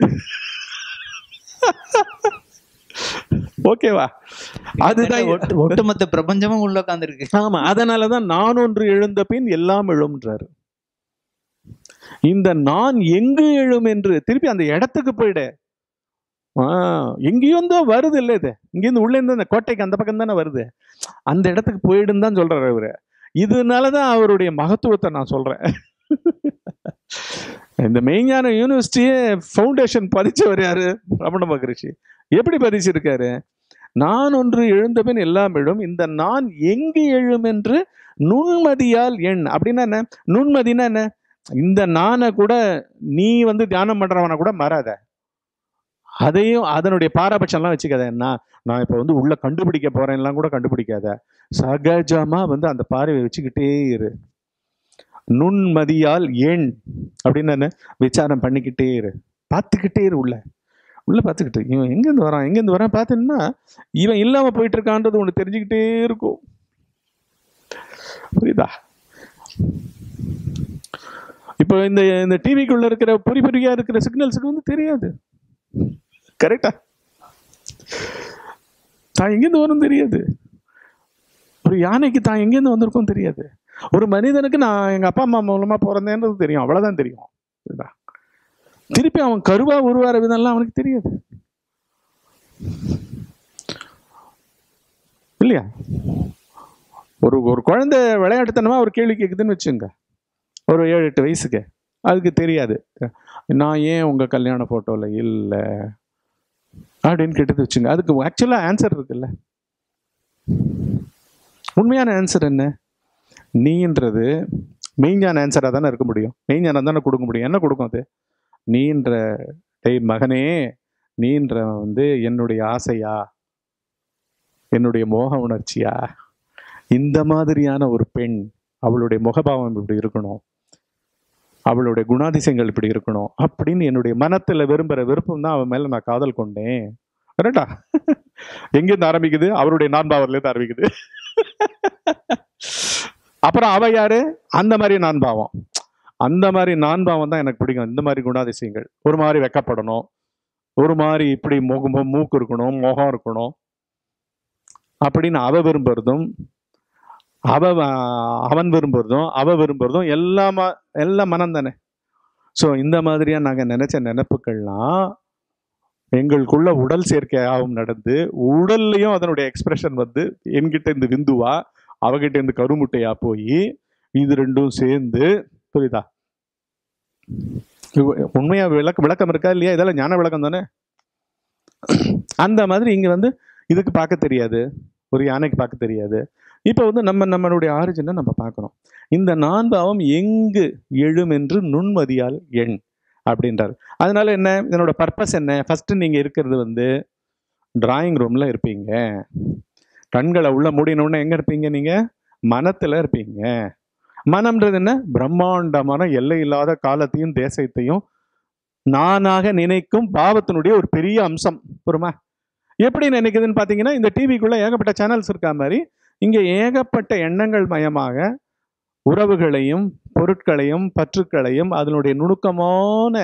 ஓகேவா அதுதான் ஒட்டு- ஒட்டுமொத்த பிரபஞ்சமும் உள்ள உட்காந்துருக்கு ஆமா அதனால தான் நான் ஒன்று எழுந்த பின் எல்லாம் எழும்ன்றாரு இந்த நான் எங்கு எழும் என்று திருப்பி அந்த இடத்துக்கு போயிடு ஆ எங்கேயும் தான் வருது இல்லை இது இங்கேருந்து உள்ள இருந்து அந்த கோட்டைக்கு அந்த பக்கம் தானே வருது அந்த இடத்துக்கு போயிடுன்னு தான் சொல்றாரு அவரு இதனால தான் அவருடைய மகத்துவத்தை நான் சொல்றேன் இந்த மெய்ஞான யூனிவர்சிட்டியே ஃபவுண்டேஷன் பதிச்சவர் யாரு ரமண மகரிஷி எப்படி பதிச்சிருக்காரு நான் ஒன்று எழுந்தபின் எல்லாம் எழும் இந்த நான் எங்கு எழும் என்று நுண்மதியால் எண் அப்படின்னா என்ன நுண்மதினா என்ன இந்த நானை கூட நீ வந்து தியானம் பண்றவனை கூட மறாத அதையும் அதனுடைய பாரபட்சம்லாம் வச்சுக்காத நான் நான் இப்போ வந்து உள்ள கண்டுபிடிக்க போறேன்லாம் கூட கண்டுபிடிக்காத சகஜமா வந்து அந்த பார்வையை வச்சுக்கிட்டே இரு நுண்மதியால் எண் அப்படின்னு என்ன விசாரம் பண்ணிக்கிட்டே இரு பார்த்துக்கிட்டே இரு உள்ள உள்ள பார்த்துக்கிட்டு இவன் எங்கேருந்து வரான் எங்கேருந்து வரான் பார்த்தீங்கன்னா இவன் இல்லாம போயிட்டு இருக்கான்றது உனக்கு தெரிஞ்சுக்கிட்டே இருக்கும் புரியுதா இப்போ இந்த இந்த டிவிக்குள்ள இருக்கிற பொறி பொறியா இருக்கிற சிக்னல்ஸுக்கு வந்து தெரியாது கரெக்டா தான் எங்கேருந்து வரும் தெரியாது ஒரு யானைக்கு தான் எங்கேருந்து வந்திருக்கோம் தெரியாது ஒரு மனிதனுக்கு நான் எங்க அப்பா அம்மா மூலமா பிறந்தேன்றது தெரியும் அவ்வளவுதான் தெரியும் புரியுதா திருப்பி அவன் கருவா உருவார விதம்லாம் அவனுக்கு தெரியாது இல்லையா ஒரு ஒரு குழந்தை விளையாட்டுத்தனமா ஒரு கேள்வி கேட்குதுன்னு வச்சுங்க ஒரு ஏழு எட்டு வயசுக்கு அதுக்கு தெரியாது நான் ஏன் உங்க கல்யாண போட்டோல இல்லை அப்படின்னு கேட்டது வச்சுங்க அதுக்கு ஆக்சுவலா ஆன்சர் இருக்குல்ல உண்மையான ஆன்சர் என்ன நீன்றது மெய்ஞான ஆன்சராக தானே இருக்க முடியும் மெய்ஞானம் தானே கொடுக்க முடியும் என்ன கொடுக்கும் அது நீன்ற டேய் மகனே நீன்ற வந்து என்னுடைய ஆசையா என்னுடைய மோக உணர்ச்சியா இந்த மாதிரியான ஒரு பெண் அவளுடைய முகபாவம் இப்படி இருக்கணும் அவளுடைய குணாதிசயங்கள் இப்படி இருக்கணும் அப்படின்னு என்னுடைய மனத்துல விரும்புற விருப்பம் தான் அவன் மேல நான் காதல் கொண்டேன் கரெக்டா எங்கேருந்து ஆரம்பிக்குது அவருடைய நான்பாவர்ல இருந்து ஆரம்பிக்குது அப்புறம் அவ யாரு அந்த மாதிரி நான்பாவம் அந்த மாதிரி நான்பாவம் தான் எனக்கு பிடிக்கும் இந்த மாதிரி குணாதிசயங்கள் ஒரு மாதிரி வெக்கப்படணும் ஒரு மாதிரி இப்படி முகம் மூக்கு இருக்கணும் முகம் இருக்கணும் அப்படின்னு அவ விரும்புறதும் அவ வ- அவன் விரும்புறதும் அவ விரும்புறதும் எல்லாமா எல்லாம் மனம் தானே ஸோ இந்த மாதிரியா நாங்கள் நினைச்ச நினைப்புகள்லாம் எங்களுக்குள்ள உடல் சேர்க்கையாகவும் நடந்து உடல்லையும் அதனுடைய எக்ஸ்பிரஷன் வந்து என்கிட்ட இருந்து விந்துவா அவகிட்ட இருந்து கருமுட்டையா போய் இது ரெண்டும் சேர்ந்து புரியுதா இது உண்மையா விளக்க விளக்கம் இருக்கா இல்லையா இதெல்லாம் ஞான விளக்கம் தானே அந்த மாதிரி இங்க வந்து இதுக்கு பார்க்க தெரியாது ஒரு யானைக்கு பார்க்க தெரியாது இப்போ வந்து நம்ம நம்மளுடைய ஆரிஜினை நம்ம பார்க்கணும் இந்த நான்பாவம் எங்கு எழும் என்று நுண்மதியால் எண் அப்படின்றார் அதனால என்ன இதனோட பர்பஸ் என்ன ஃபர்ஸ்ட் நீங்க இருக்கிறது வந்து டிராயிங் ரூம்ல இருப்பீங்க கண்களை உள்ள மூடினோடனே எங்க இருப்பீங்க நீங்க மனத்துல இருப்பீங்க மனம்ன்றது என்ன பிரம்மாண்டமான எல்லை இல்லாத காலத்தையும் தேசத்தையும் நானாக நினைக்கும் பாவத்தினுடைய ஒரு பெரிய அம்சம் புரியுமா எப்படி நினைக்குதுன்னு பார்த்தீங்கன்னா இந்த டிவிக்குள்ள ஏகப்பட்ட சேனல்ஸ் இருக்கா மாதிரி இங்க ஏகப்பட்ட எண்ணங்கள் மயமாக உறவுகளையும் பொருட்களையும் பற்றுக்களையும் அதனுடைய நுணுக்கமான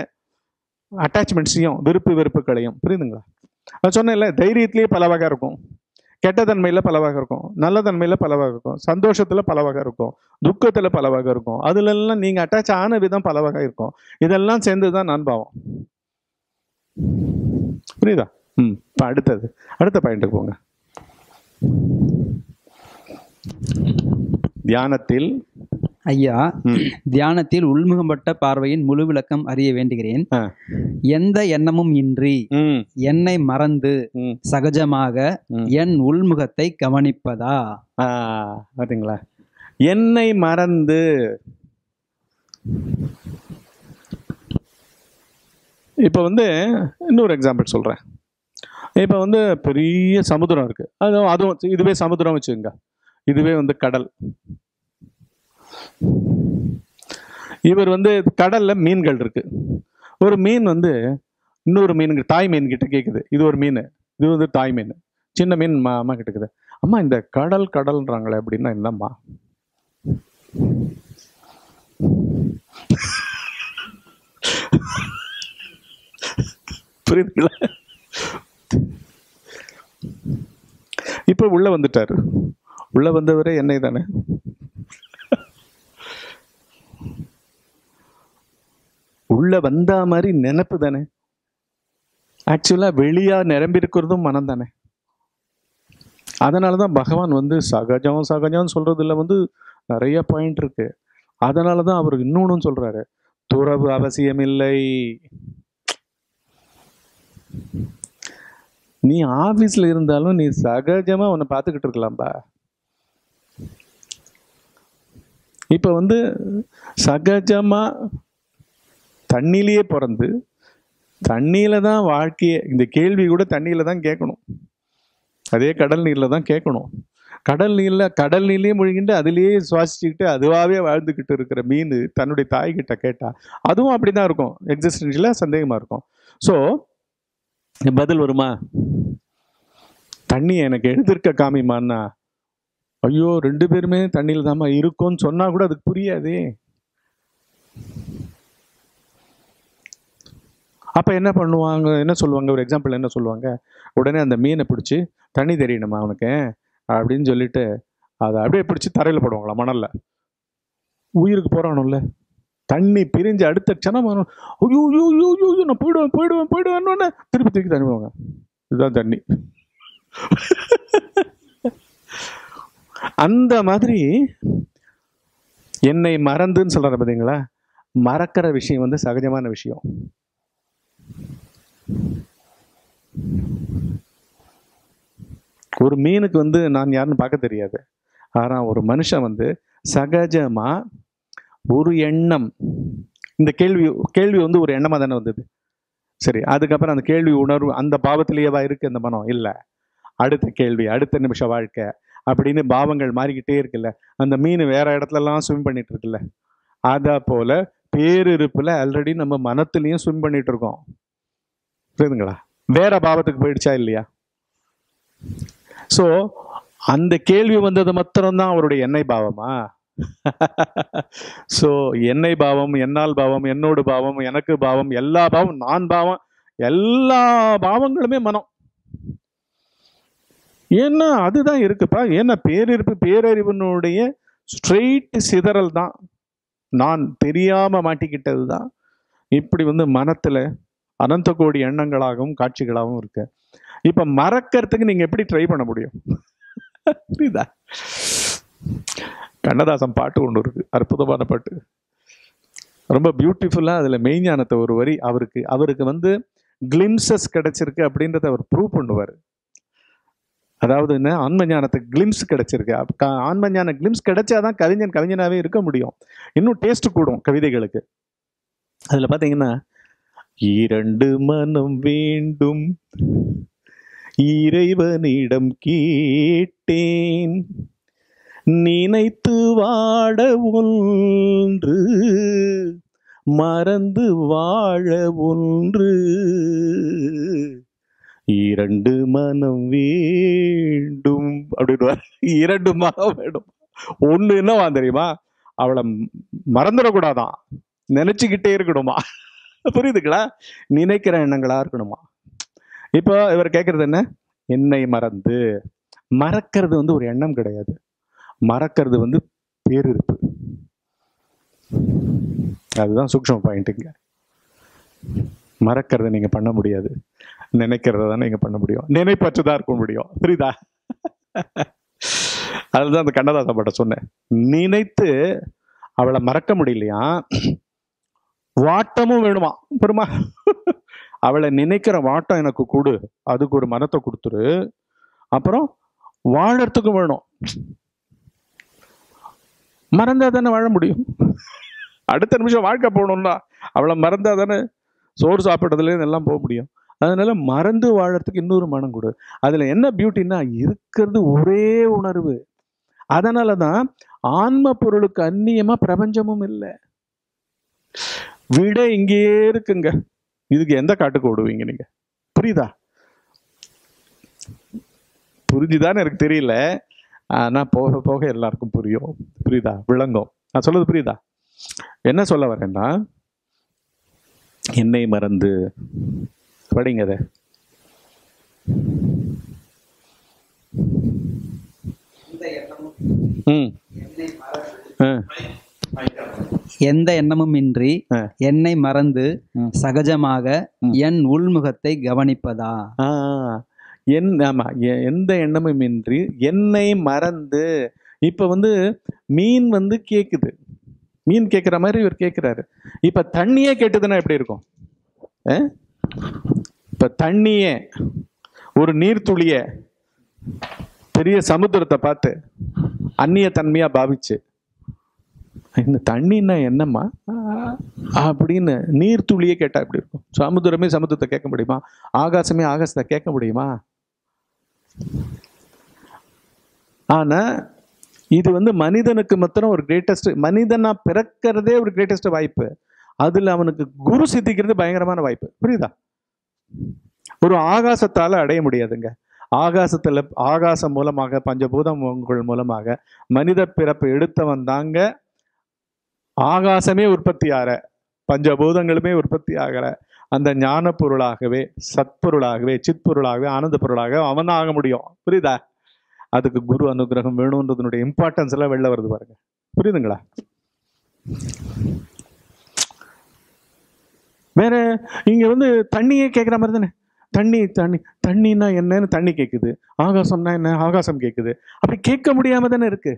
அட்டாச்மெண்ட்ஸையும் விருப்பு வெறுப்புகளையும் புரியுதுங்களா நான் சொன்னேன்ல தைரியத்திலேயே பல வகை இருக்கும் கெட்ட தன்மையில பல வகை இருக்கும் நல்ல தன்மையில பல வகை இருக்கும் சந்தோஷத்துல பல வகை இருக்கும் துக்கத்துல பல வகை இருக்கும் அதுல எல்லாம் நீங்க அட்டாச் ஆன விதம் பல வகை இருக்கும் இதெல்லாம் சேர்ந்து தான் நான் பாவம் புரியுதா ம் இப்போ அடுத்தது அடுத்த பாயிண்ட்டுக்கு போங்க தியானத்தில் ஐயா ம். தியானத்தில் உள்முகம்பட்ட பார்வையின் முழு விளக்கம் அறிய வேண்டுகிறேன் ஆ. எந்த எண்ணமும் இன்றி ம் என்னை மறந்து ம் சகஜமாக ம். என் உள்முகத்தை கவனிப்பதா ஆ பார்த்தீங்களா என்னை மறந்து இப்போ வந்து இன்னொரு எக்ஸாம்பிள் சொல்கிறேன் இப்போ வந்து பெரிய சமுத்திரம் இருக்குது அதுவும் அதுவும் இதுவே சமுத்திரம் வச்சுக்கோங்க இதுவே வந்து கடல் இவர் வந்து கடல்ல மீன்கள் இருக்கு ஒரு மீன் வந்து இன்னொரு மீனுக்கு தாய் மீன் கிட்ட கேட்குது இது ஒரு மீன் இது வந்து தாய் மீன் சின்ன மீன் அம்மா அம்மா கிட்ட இருக்குது அம்மா இந்த கடல் கடல்ன்றாங்களே அப்படின்னா என்னம்மா புரியுதுங்களா இப்போ உள்ள வந்துட்டாரு உள்ள வந்தவரே என்னை தானே உள்ள வந்தா மாதிரி நினைப்பு தானே ஆக்சுவலா வெளியா நிரம்பி இருக்கிறதும் மனம் தானே அதனால தான் பகவான் வந்து சகஜம் சகஜம் சொல்றதுல வந்து நிறைய பாயிண்ட் இருக்கு அதனால தான் அவர் இன்னொன்னும் சொல்றாரு துறவு அவசியமில்லை நீ ஆபீஸ்ல இருந்தாலும் நீ சகஜமா உன்னை பார்த்துக்கிட்டு இருக்கலாம்பா இப்ப வந்து சகஜமா தண்ணியிலேயே பிறந்து தண்ணியில தான் வாழ்க்கையே இந்த கேள்வி கூட தண்ணியில தான் கேட்கணும் அதே கடல் நீர்ல தான் கேட்கணும் கடல் நீர்ல கடல் நீர்லயே முழுகிட்டு அதுலயே சுவாசிச்சுக்கிட்டு அதுவாகவே வாழ்ந்துக்கிட்டு இருக்கிற மீன் தன்னுடைய தாய்கிட்ட கேட்டா அதுவும் அப்படிதான் இருக்கும் எக்ஸிஸ்டன்ஷியல சந்தேகமா இருக்கும் ஸோ பதில் வருமா தண்ணி எனக்கு எழுதிருக்க காமிமான்னா ஐயோ ரெண்டு பேருமே தண்ணியில் தாம்மா இருக்கோம்னு சொன்னா கூட அதுக்கு புரியாதே அப்ப என்ன பண்ணுவாங்க என்ன சொல்லுவாங்க ஒரு எக்ஸாம்பிள் என்ன சொல்லுவாங்க உடனே அந்த மீனை பிடிச்சி தண்ணி தெரியணுமா அவனுக்கு அப்படின்னு சொல்லிட்டு அதை அப்படியே பிடிச்சி தரையில் போடுவாங்களா மணல்ல உயிருக்கு போறானும்ல தண்ணி பிரிஞ்சு அடுத்த க்ஷணம் வரும். ஐயோ ஐயோ ஐயோ ஐயோ ஐயோ, நான் போயிடுவேன் போயிடுவேன் போயிடுவேன்னு திருப்பி திருப்பி தண்ணி போவாங்க இதுதான் தண்ணி அந்த மாதிரி என்னை மறந்துன்னு சொல்றாரு பார்த்தீங்களா மறக்கிற விஷயம் வந்து சகஜமான விஷயம் ஒரு மீனுக்கு வந்து நான் யாருன்னு பார்க்க தெரியாது ஆனா ஒரு மனுஷன் வந்து சகஜமா ஒரு எண்ணம் இந்த கேள்வி கேள்வி வந்து ஒரு எண்ணமா தானே வந்தது சரி அதுக்கப்புறம் அந்த கேள்வி உணர்வு அந்த பாவத்திலேயேவா இருக்கு அந்த மனம் இல்லை அடுத்த கேள்வி அடுத்த நிமிஷ வாழ்க்கை அப்படின்னு பாவங்கள் மாறிக்கிட்டே இருக்குல்ல அந்த மீன் வேற இடத்துலலாம் ஸ்விம் பண்ணிட்டு இருக்குல்ல அதா போல பேரிருப்புல ஆல்ரெடி நம்ம மனத்துலயும் ஸ்விம் பண்ணிட்டு இருக்கோம் புரியுதுங்களா வேற பாவத்துக்கு போயிடுச்சா இல்லையா சோ அந்த கேள்வி வந்தது மாத்திரம்தான் அவருடைய எண்ணெய் பாவமா சோ எண்ணெய் பாவம் என்னால் பாவம் என்னோடு பாவம் எனக்கு பாவம் எல்லா பாவம் நான் பாவம் எல்லா பாவங்களுமே மனம் ஏன்னா அதுதான் இருக்குப்பா ஏன்னா பேரிருப்பு பேரறிவினுடைய ஸ்ட்ரெயிட் சிதறல் தான் நான் தெரியாம மாட்டிக்கிட்டது தான் இப்படி வந்து மனத்துல அனந்த கோடி எண்ணங்களாகவும் காட்சிகளாகவும் இருக்கு இப்ப மறக்கிறதுக்கு நீங்க எப்படி ட்ரை பண்ண முடியும் புரியுதா கண்ணதாசன் பாட்டு ஒன்று இருக்கு அற்புதமான பாட்டு ரொம்ப பியூட்டிஃபுல்லா அதுல மெய்ஞானத்தை ஒரு வரி அவருக்கு அவருக்கு வந்து கிளிம்சஸ் கிடைச்சிருக்கு அப்படின்றத அவர் ப்ரூவ் பண்ணுவார் அதாவது என்ன ஆன்ம ஞானத்துக்கு கிளிம்ஸ் கிடைச்சிருக்கு அப்ப க- ஆன்ம ஞான கிளிம்ஸ் கிடைச்சாதான் கவிஞன் கவிஞனாவே இருக்க முடியும் இன்னும் டேஸ்ட் கூடும் கவிதைகளுக்கு அதுல பாத்தீங்கன்னா இரண்டு மனம் வேண்டும் இறைவனிடம் கேட்டேன் நினைத்து வாட ஒன்று மறந்து வாழ ஒன்று இரண்டு மனம் வேண்டும் அப்படின்னு இரண்டு மனம் வேணும் ஒண்ணு என்னவா தெரியுமா அவளை ம- மறந்துடக்கூடாதான் நினைச்சுக்கிட்டே இருக்கணுமா புரியுதுங்களா நினைக்கிற எண்ணங்களா இருக்கணுமா இப்போ இவர் கேட்கறது என்ன என்னை மறந்து மறக்கிறது வந்து ஒரு எண்ணம் கிடையாது மறக்கிறது வந்து பேரிருப்பு அதுதான் சூக்ஷ்ம பாயிண்ட்டுங்க மறக்கிறத நீங்க பண்ண முடியாது நினைக்கிறத தான் நீங்க பண்ண முடியும் நினைப்பற்று தான் இருக்க முடியும் புரியுதா அதுதான் அந்த கண்ணதாசன் பாட்ட சொன்னேன் நினைத்து அவளை மறக்க முடியலையா வாட்டமும் வேணுமா பெருமா அவளை நினைக்கிற வாட்டம் எனக்கு கொடு அதுக்கு ஒரு மரத்தை கொடுத்துரு அப்புறம் வாழறதுக்கும் வேணும் மறந்தா தானே வாழ முடியும் அடுத்த நிமிஷம் வாழ்க்கை போகணும்னா அவளை மறந்தா தானே சோறு சாப்பிட்றதுலேருந்து எல்லாம் போக முடியும் அதனால மறந்து வாழறதுக்கு இன்னொரு மனம் கொடு அதுல என்ன பியூட்டின்னா இருக்கிறது ஒரே உணர்வு அதனால தான் ஆன்ம பொருளுக்கு அந்நியமா பிரபஞ்சமும் இல்லை விட இங்கேயே இருக்குங்க இதுக்கு எந்த காட்டுக்கு ஓடுவீங்க நீங்க புரியுதா புரிஞ்சுதான்னு எனக்கு தெரியல ஆனா போக போக எல்லாருக்கும் புரியும் புரியுதா விளங்கும் நான் சொல்றது புரியுதா என்ன சொல்ல வரேன்னா என்னை மறந்து படிங்க அதை ம் ஆ எந்த எண்ணமும் இன்றி ஆ. என்னை மறந்து ம். சகஜமாக ம். என் உள்முகத்தை கவனிப்பதா ஆ, என் ஆமா எ- எந்த எண்ணமும் இன்றி என்னை மறந்து இப்ப வந்து மீன் வந்து கேக்குது மீன் கேட்குற மாதிரி இவர் கேட்குறாரு இப்ப தண்ணியே கேட்டதுன்னா எப்படி இருக்கும் ஆ? இப்ப தண்ணியே ஒரு நீர்த்துளிய பெரிய சமுத்திரத்தை பார்த்து அந்நிய தன்மையா பாவிச்சு இந்த தண்ணின்னா என்னம்மா ஆ, அப்படின்னு நீர்த்துளியே கேட்டா எப்படி இருக்கும் சமுத்திரமே சமுத்திரத்தை கேட்க முடியுமா ஆகாசமே ஆகாசத்தை கேட்க முடியுமா ஆனா இது வந்து மனிதனுக்கு மாத்திரம் ஒரு கிரேட்டஸ்ட் மனிதனா பிறக்கிறதே ஒரு கிரேட்டஸ்ட் வாய்ப்பு அதுல அவனுக்கு குரு சித்திக்கிறது பயங்கரமான வாய்ப்பு புரியுதா ஒரு ஆகாசத்தால அடைய முடியாதுங்க ஆகாசத்துல ஆகாசம் மூலமாக பஞ்சபூதங்கள் மூலமாக மனித பிறப்பு எடுத்தவன் தாங்க ஆகாசமே உற்பத்தி ஆகிற பஞ்சபூதங்களுமே உற்பத்தி ஆகிற அந்த ஞான பொருளாகவே சத்பொருளாகவே சித்பொருளாகவே ஆனந்த பொருளாகவே அவன் ஆக முடியும் புரியுதா அதுக்கு குரு அனுகிரகம் வேணுன்றதுனுடைய இம்பார்ட்டன்ஸ் எல்லாம் வெளில வருது பாருங்க புரியுதுங்களா வேற இங்க வந்து தண்ணியே கேட்குற மாதிரி தானே தண்ணி தண்ணி தண்ணின்னா என்னன்னு தண்ணி கேட்குது ஆகாசம்னா என்ன ஆகாசம் கேட்குது அப்படி கேட்க முடியாம தானே இருக்கு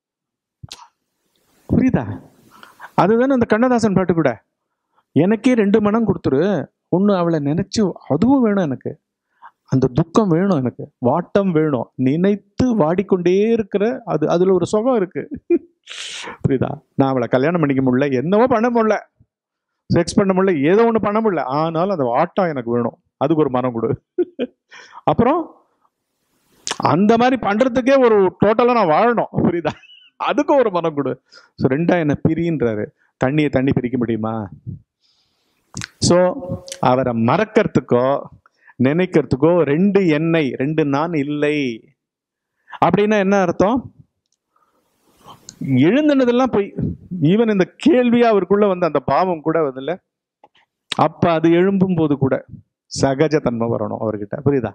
புரியுதா அதுதானே அந்த கண்ணதாசன் பாட்டு கூட எனக்கே ரெண்டு மனம் கொடுத்துரு ஒன்று அவளை நினைச்சு அதுவும் வேணும் எனக்கு அந்த துக்கம் வேணும் எனக்கு வாட்டம் வேணும் நினைத்து வாடிக்கொண்டே இருக்கிற அது அதுல ஒரு சுகம் இருக்கு புரியுதா நான் அவளை கல்யாணம் பண்ணிக்க முடியல என்னவோ பண்ண முடியல செக்ஸ் பண்ண முடியல ஏதோ ஒன்று பண்ண முடியல ஆனாலும் அந்த வாட்டம் எனக்கு வேணும் அதுக்கு ஒரு மனம் கொடு அப்புறம் அந்த மாதிரி பண்றதுக்கே ஒரு டோட்டலா நான் வாழணும் புரியுதா அதுக்கும் ஒரு மனம் கொடு ஸோ ரெண்டா என்ன பிரின்றாரு தண்ணியை தண்ணி பிரிக்க முடியுமா ஸோ அவரை மறக்கிறதுக்கோ நினைக்கிறதுக்கோ ரெண்டு எண்ணெய் ரெண்டு நான் இல்லை அப்படின்னா என்ன அர்த்தம் எழுந்தினதெல்லாம் போய் ஈவன் இந்த கேள்வியா அவருக்குள்ள வந்து அந்த பாவம் கூட வந்துல அப்ப அது எழும்பும் போது கூட சகஜ தன்மை வரணும் அவர்கிட்ட புரியுதா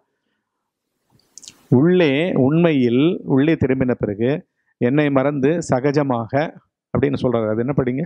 உள்ளே உண்மையில் உள்ளே திரும்பின பிறகு என்னை மறந்து சகஜமாக அப்படின்னு சொல்றாரு அது என்ன படிங்க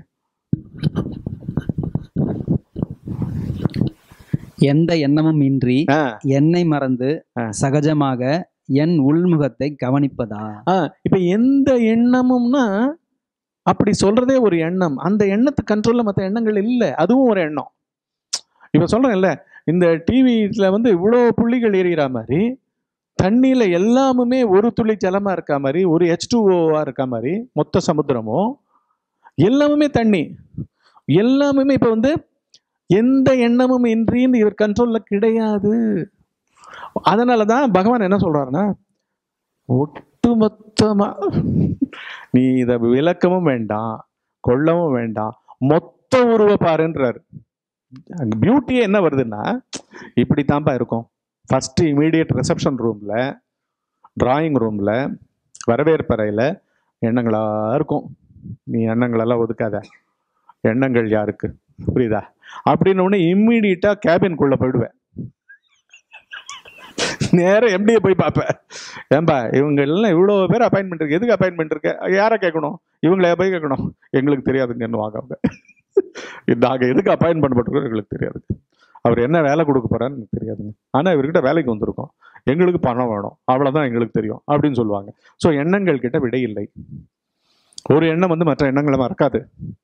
எந்த எண்ணமும் இன்றி ஆ, என்னை மறந்து ஆ. சகஜமாக என் உள்முகத்தை கவனிப்பதா ஆ, இப்ப எந்த எண்ணமும்னா அப்படி சொல்றதே ஒரு எண்ணம் அந்த எண்ணத்து கண்ட்ரோல்ல மற்ற எண்ணங்கள் இல்லை அதுவும் ஒரு எண்ணம் இப்ப சொல்றேன்ல இந்த டிவியில வந்து இவ்வளோ புள்ளிகள் எறிகிற மாதிரி தண்ணியில எல்லாமுமே ஒரு துளி ஜலமா இருக்க மாதிரி ஒரு ஹெச் டூஓவா இருக்க மாதிரி மொத்த சமுத்திரமும் எல்லாமுமே தண்ணி எல்லாமுமே இப்ப வந்து எந்த எண்ணமும் இன்றின்னு இவர் கண்ட்ரோல்ல கிடையாது அதனால தான் பகவான் என்ன சொல்றாருன்னா ஒட்டுமொத்தமா நீ இதை விளக்கவும் வேண்டாம் கொள்ளவும் வேண்டாம் மொத்த உருவ பாருன்றாரு பியூட்டியே என்ன வருதுன்னா இப்படி தான்ப்பா இருக்கும் ஃபர்ஸ்ட் இமீடியட் ரிசப்ஷன் ரூம்ல டிராயிங் ரூம்ல வரவேற்பறையில எண்ணங்களா இருக்கும் நீ எண்ணங்களெல்லாம் ஒதுக்காத எண்ணங்கள் யாருக்கு புரியுதா அப்படின்னு உடனே இம்மீடியட்டா கேபின்குள்ள போயிடுவேன் நேரா எம்டியை போய் பார்ப்பேன் ஏன்பா இவங்க எல்லாம் இவ்வளோ பேர் அப்பாயின்மெண்ட் இருக்கு எதுக்கு அப்பாயின்மெண்ட் இருக்கு யாரை கேட்கணும் இவங்கள போய் கேட்கணும் எங்களுக்கு தெரியாதுங்கன்னு வாங்க அவங்க நாங்கள் எதுக்கு அப்பாயின் பண்ணப்பட்டிருக்கோம் எங்களுக்கு தெரியாது அவர் என்ன வேலை கொடுக்க போறான்னு எனக்கு தெரியாதுங்க ஆனால் இவர்கிட்ட வேலைக்கு வந்திருக்கோம் எங்களுக்கு பணம் வேணும் அவ்வளோதான் எங்களுக்கு தெரியும் அப்படின்னு சொல்லுவாங்க ஸோ எண்ணங்கள் கிட்ட விடை இல்லை ஒரு எண்ணம் வந்து மற்ற எண்ணங்களை மறக்காது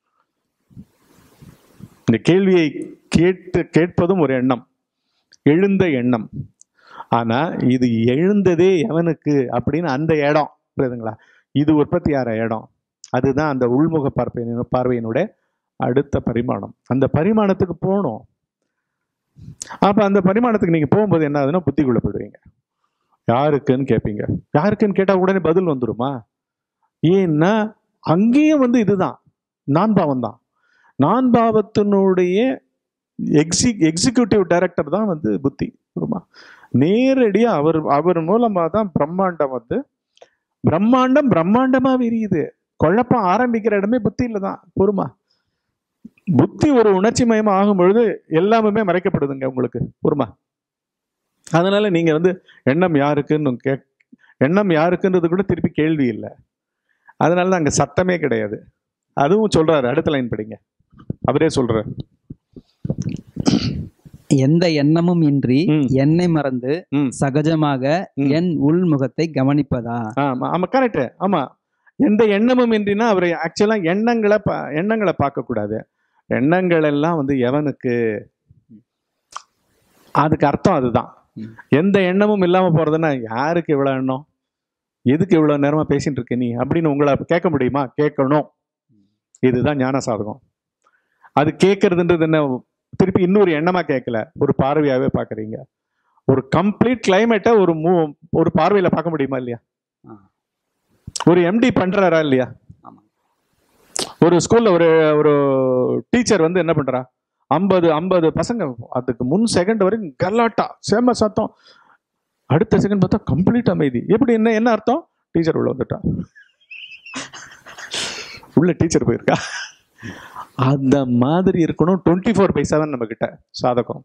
இந்த கேள்வியை கேட்டு கேட்பதும் ஒரு எண்ணம் எழுந்த எண்ணம் ஆனா இது எழுந்ததே எவனுக்கு அப்படின்னு அந்த இடம் புரியுதுங்களா இது உற்பத்தி ஆகிற இடம் அதுதான் அந்த உள்முக பார்வையின் பார்வையினுடைய அடுத்த பரிமாணம் அந்த பரிமாணத்துக்கு போகணும் அப்ப அந்த பரிமாணத்துக்கு நீங்க போகும்போது என்ன ஆகுதுன்னா புத்திக்குள்ள போயிடுவீங்க யாருக்குன்னு கேட்பீங்க யாருக்குன்னு கேட்டா உடனே பதில் வந்துருமா ஏன்னா அங்கேயும் வந்து இதுதான் நான் பாவம் தான் நான் பாவத்தினுடைய எக்ஸி எக்ஸிக்யூட்டிவ் டைரக்டர் தான் வந்து புத்தி புரியுமா நேரடியா அவர் அவர் மூலமா தான் பிரம்மாண்டம் வந்து பிரம்மாண்டம் பிரம்மாண்டமா விரியுது குழப்பம் ஆரம்பிக்கிற இடமே புத்தியில தான் பொறுமா புத்தி ஒரு உணர்ச்சி மயமா ஆகும் பொழுது எல்லாமே மறைக்கப்படுதுங்க உங்களுக்கு பொறுமா அதனால நீங்க வந்து எண்ணம் யாருக்குன்னு கே எண்ணம் யாருக்குன்றது கூட திருப்பி கேள்வி இல்லை அதனால தான் அங்க சத்தமே கிடையாது அதுவும் சொல்றாரு அடுத்த லைன் படிங்க அவரே சொல்றாரு எந்த எண்ணமும் இன்றி ம். என்னை மறந்து ம். சகஜமாக ம். என் உள்முகத்தை கவனிப்பதா ஆமா ஆமா கரெக்ட் ஆமா எந்த எண்ணமும் இன்றினா அவர் ஆக்சுவலா எண்ணங்களை பா எண்ணங்களை பார்க்கக்கூடாது எண்ணங்கள் எல்லாம் வந்து எவனுக்கு அதுக்கு அர்த்தம் அதுதான் ம். எந்த எண்ணமும் இல்லாம போறதுன்னா யாருக்கு இவ்வளவு எண்ணம் எதுக்கு இவ்வளவு நேரமா பேசிட்டு இருக்க நீ அப்படின்னு உங்களை கேட்க முடியுமா கேட்கணும் இதுதான் ஞான சாதகம் அது கேட்கறதுன்றது என்ன திருப்பி இன்னொரு எண்ணமா கேட்கல ஒரு பார்வையாவே பாக்குறீங்க ஒரு கம்ப்ளீட் கிளைமேட்டை ஒரு மூ ஒரு பார்வையில பார்க்க முடியுமா இல்லையா ஆ. ஒரு எம்டி பண்றாரா இல்லையா ஆமா. ஒரு ஸ்கூல்ல ஒரு ஒரு டீச்சர் வந்து என்ன பண்றா ஐம்பது ஐம்பது பசங்க அதுக்கு முன் செகண்ட் வரைக்கும் கல்லாட்டா சேம சத்தம் அடுத்த செகண்ட் பார்த்தா கம்ப்ளீட் அமைதி எப்படி என்ன என்ன அர்த்தம் டீச்சர் உள்ள வந்துட்டா உள்ள டீச்சர் போயிருக்கா அந்த மாதிரி இருக்கணும் டுவெண்ட்டி ஃபோர் பை செவன் நம்ம கிட்ட சாதகம்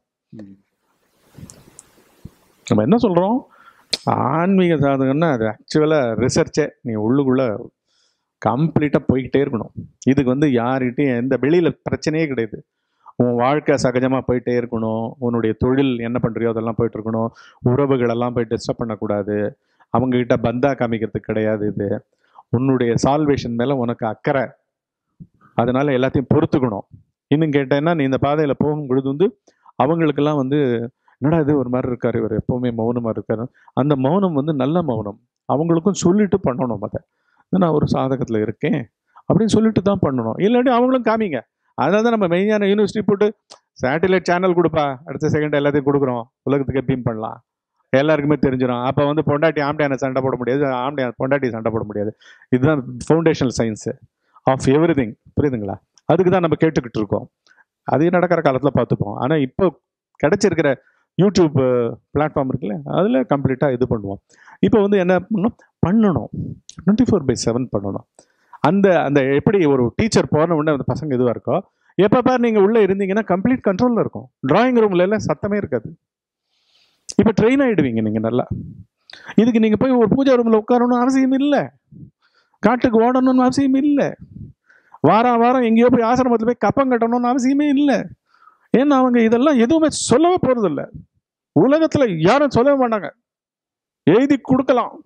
நம்ம என்ன சொல்றோம் ஆன்மீக சாதகம்னா அது ஆக்சுவலாக ரிசர்ச்சே நீ உள்ளுக்குள்ள கம்ப்ளீட்டாக போய்கிட்டே இருக்கணும் இதுக்கு வந்து யார்கிட்டையும் எந்த வெளியில் பிரச்சனையே கிடையாது உன் வாழ்க்கை சகஜமாக போயிட்டே இருக்கணும் உன்னுடைய தொழில் என்ன பண்ணுறியோ அதெல்லாம் போயிட்டு இருக்கணும் உறவுகளெல்லாம் போய் டிஸ்டர்ப் பண்ணக்கூடாது அவங்கக்கிட்ட பந்தா காமிக்கிறதுக்கு கிடையாது இது உன்னுடைய சால்வேஷன் மேலே உனக்கு அக்கறை அதனால எல்லாத்தையும் பொறுத்துக்கணும் இன்னும் கேட்டேன்னா நீ இந்த பாதையில் போகும் பொழுது வந்து அவங்களுக்கெல்லாம் வந்து என்னடா இது ஒரு மாதிரி இருக்காரு இவர் எப்பவுமே மௌனமா இருக்காரு அந்த மௌனம் வந்து நல்ல மௌனம் அவங்களுக்கும் சொல்லிட்டு பண்ணணும் அதை இது நான் ஒரு சாதகத்துல இருக்கேன் அப்படின்னு சொல்லிட்டு தான் பண்ணணும் இல்லாட்டி அவங்களும் காமிங்க அதனால தான் நம்ம மெயினான யூனிவர்சிட்டி போட்டு சேட்டலைட் சேனல் கொடுப்பா அடுத்த செகண்ட் எல்லாத்தையும் கொடுக்குறோம் உலகத்துக்கு பீம் பண்ணலாம் எல்லாருக்குமே தெரிஞ்சிடும் அப்போ வந்து பொண்டாட்டி ஆம்டியான சண்டை போட முடியாது ஆம்டியா பொண்டாட்டி சண்டை போட முடியாது இதுதான் foundational science of everything புரியுதுங்களா அதுக்கு தான் நம்ம கேட்டுக்கிட்டு இருக்கோம் அது நடக்கிற காலத்தில் பார்த்துப்போம் ஆனால் இப்போ கிடைச்சிருக்கிற யூடியூப் பிளாட்ஃபார்ம் இருக்குல்ல அதில் கம்ப்ளீட்டாக இது பண்ணுவோம் இப்போ வந்து என்ன பண்ணணும் பண்ணணும் டுவெண்ட்டி ஃபோர் பை செவன் பண்ணணும் அந்த அந்த எப்படி ஒரு டீச்சர் போன உடனே அந்த பசங்க இதுவாக இருக்கோ எப்போ பார் நீங்கள் உள்ளே இருந்தீங்கன்னா கம்ப்ளீட் கண்ட்ரோலில் இருக்கும் டிராயிங் ரூம்ல எல்லாம் சத்தமே இருக்காது இப்போ ட்ரெயின் ஆகிடுவீங்க நீங்கள் நல்லா இதுக்கு நீங்கள் போய் ஒரு பூஜா ரூமில் உட்காரணும்னு அவசியம் இல்லை காட்டுக்கு ஓடணும்னு அவசியம் இல்லை வாரம் வாரம் எங்கேயோ போய் ஆசிரமத்தில் போய் கப்பம் கட்டணும்னு அவசியமே இல்லை ஏன்னா அவங்க இதெல்லாம் எதுவுமே சொல்லவே போறதில்ல உலகத்துல யாரும் சொல்லவே மாட்டாங்க எழுதி கொடுக்கலாம்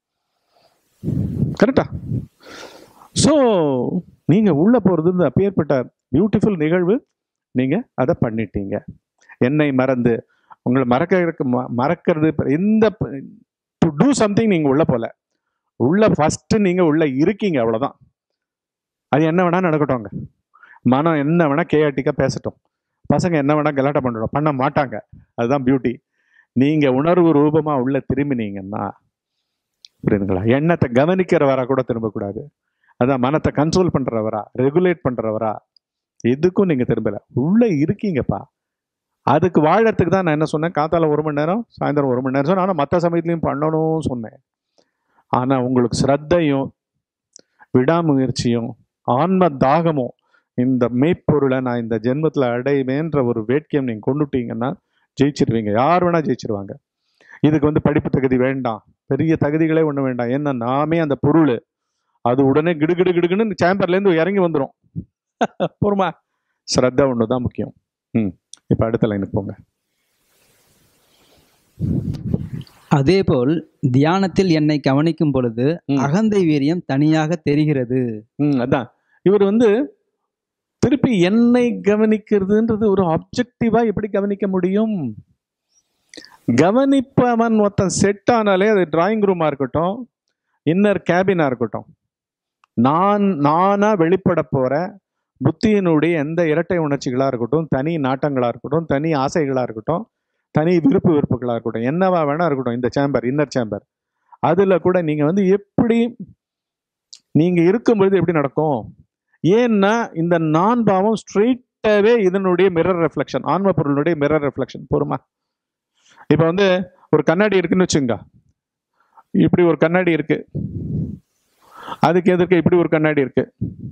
கரெக்டா ஸோ நீங்க உள்ள போறது இந்த அப்பேற்பட்ட பியூட்டிஃபுல் நிகழ்வு நீங்க அதை பண்ணிட்டீங்க என்னை மறந்து உங்களை மறக்க மறக்கிறது இந்த டு டூ சம்திங் நீங்க உள்ள போல உள்ள ஃபர்ஸ்ட் நீங்க உள்ள இருக்கீங்க அவ்வளவுதான் அது என்ன வேணா நடக்கட்டும்ங்க மனம் என்ன வேணா கேஆட்டிக்கா பேசட்டும் பசங்க என்ன வேணா கலாட்டா பண்ணணும் பண்ண மாட்டாங்க அதுதான் பியூட்டி நீங்க உணர்வு ரூபமா உள்ள திரும்பினீங்கன்னா புரியுதுங்களா எண்ணத்தை கவனிக்கிறவரா கூட திரும்பக்கூடாது அதான் மனத்தை கண்ட்ரோல் பண்றவரா ரெகுலேட் பண்றவரா எதுக்கும் நீங்க திரும்பல உள்ள இருக்கீங்கப்பா அதுக்கு வாழறதுக்கு தான் நான் என்ன சொன்னேன் காத்தால ஒரு மணி நேரம் சாயந்தரம் ஒரு மணி நேரம் சொன்னேன் ஆனால் மற்ற சமயத்துலையும் பண்ணணும்னு சொன்னேன் ஆனா உங்களுக்கு ஸ்ரத்தையும் விடாமுயற்சியும் ஆன்ம தாகமும் இந்த மெய்ப்பொருளை நான் இந்த ஜென்மத்தில் அடைவேன்ற ஒரு வேட்கியம் நீங்கள் கொண்டுட்டீங்கன்னா ஜெயிச்சிருவீங்க யார் வேணா ஜெயிச்சிருவாங்க இதுக்கு வந்து படிப்பு தகுதி வேண்டாம் பெரிய தகுதிகளே ஒன்றும் வேண்டாம் ஏன்னா நாமே அந்த பொருள் அது உடனே கிடுகிடு கிடுகுன்னு சேம்பர்லேருந்து இறங்கி வந்துடும் பொறுமா ஸ்ரத்தா ஒன்று தான் முக்கியம் ம் இப்போ அடுத்த லைனுக்கு போங்க அதேபோல் தியானத்தில் என்னை கவனிக்கும் பொழுது ம். அகந்தை வீரியம் தனியாக தெரிகிறது ம் அதான் இவர் வந்து திருப்பி என்னை கவனிக்கிறதுன்றது ஒரு ஆப்ஜெக்டிவா எப்படி கவனிக்க முடியும் கவனிப்பவன் ஒருத்தன் செட் ஆனாலே அது டிராயிங் ரூமா இருக்கட்டும் இன்னர் கேபினா இருக்கட்டும் நான் நானா வெளிப்பட போற புத்தியினுடைய எந்த இரட்டை உணர்ச்சிகளா இருக்கட்டும் தனி நாட்டங்களா இருக்கட்டும் தனி ஆசைகளா இருக்கட்டும் தனி விருப்பு வெறுப்புகளா இருக்கட்டும் என்னவா வேணா இருக்கட்டும் இந்த சேம்பர் இன்னர் சேம்பர் அதுல கூட நீங்க வந்து எப்படி நீங்க இருக்கும்பொழுது எப்படி நடக்கும் ஏன்னா இந்த நான் பாவம் ஸ்ட்ரெயிட்டாவே இதனுடைய மிரர் ரெஃப்ளெக்ஷன் ஆன்ம பொருளுடைய மிரர் ரெஃப்ளெக்ஷன் போருமா இப்போ வந்து ஒரு கண்ணாடி இருக்குன்னு வச்சுங்க இப்படி ஒரு கண்ணாடி இருக்கு அதுக்கு எதிர்க்க இப்படி ஒரு கண்ணாடி இருக்கு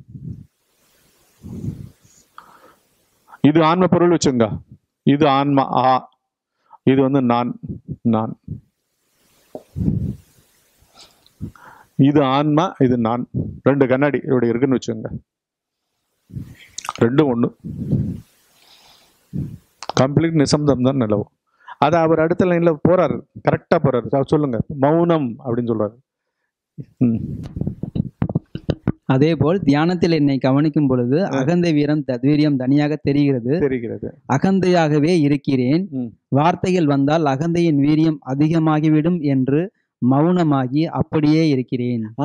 இது ஆன்ம பொருள் வச்சுங்க இது ஆன்மா ஆ இது வந்து நான் நான் இது ஆன்மா இது நான் ரெண்டு கண்ணாடி இப்படி இருக்குன்னு வச்சுங்க ரெண்டும் ஒண்ணு கம்ப்ளீட் நிசப்தம் தான் நிலவும் அதை அவர் அடுத்த லைன்ல போறாரு கரெக்டா போறாரு அவர் சொல்லுங்க மௌனம் அப்படின்னு சொல்றாரு ம். அதேபோல் தியானத்தில் என்னை கவனிக்கும் பொழுது அகந்தை வீரம் தத்வீரியம் தனியாக தெரிகிறது தெரிகிறது அகந்தையாகவே இருக்கிறேன் ம். வார்த்தைகள் வந்தால் அகந்தையின் வீரியம் அதிகமாகிவிடும் என்று மௌனமாகி அப்படியே இருக்கிறேன் ஆ.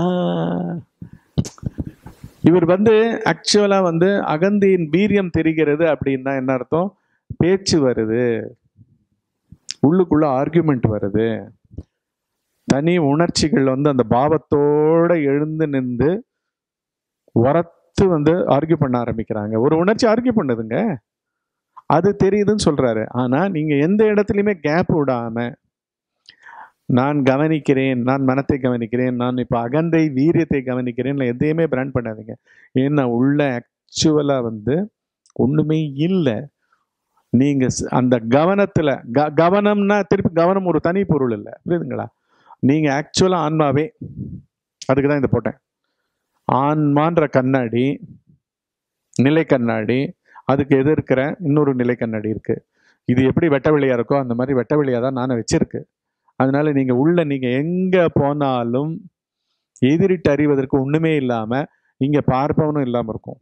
இவர் வந்து ஆக்சுவலா வந்து அகந்தியின் வீரியம் தெரிகிறது அப்படின்னா என்ன அர்த்தம் பேச்சு வருது உள்ளுக்குள்ள ஆர்குமெண்ட் வருது தனி உணர்ச்சிகள் வந்து அந்த பாவத்தோட எழுந்து நின்று உரத்து வந்து ஆர்கியூ பண்ண ஆரம்பிக்கிறாங்க ஒரு உணர்ச்சி ஆர்கியூ பண்ணுதுங்க அது தெரியுதுன்னு சொல்றாரு ஆனா நீங்க எந்த இடத்துலையுமே கேப் விடாம நான் கவனிக்கிறேன் நான் மனத்தை கவனிக்கிறேன் நான் இப்போ அகந்தை வீரியத்தை கவனிக்கிறேன் எதையுமே பிராண்ட் பண்ணாதீங்க ஏன்னா உள்ள ஆக்சுவலா வந்து ஒண்ணுமே இல்லை நீங்க ஸ்- அந்த கவனத்துல க- கவனம்னா திருப்பி கவனம் ஒரு தனி பொருள் இல்லை புரியுதுங்களா நீங்க ஆக்சுவலா ஆன்மாவே அதுக்கு தான் இதை போட்டேன் ஆன்மான்ற கண்ணாடி நிலை கண்ணாடி அதுக்கு எதிர்க்கிற இன்னொரு நிலை கண்ணாடி இருக்கு இது எப்படி வெட்ட வெளியா இருக்கோ அந்த மாதிரி வெட்ட வெளியா தான் நான் வச்சிருக்கு அதனால நீங்க உள்ள நீங்க எங்க போனாலும் எதிரிட்டு அறிவதற்கு ஒண்ணுமே இல்லாம இங்க பார்ப்பவனும் இல்லாம இருக்கும்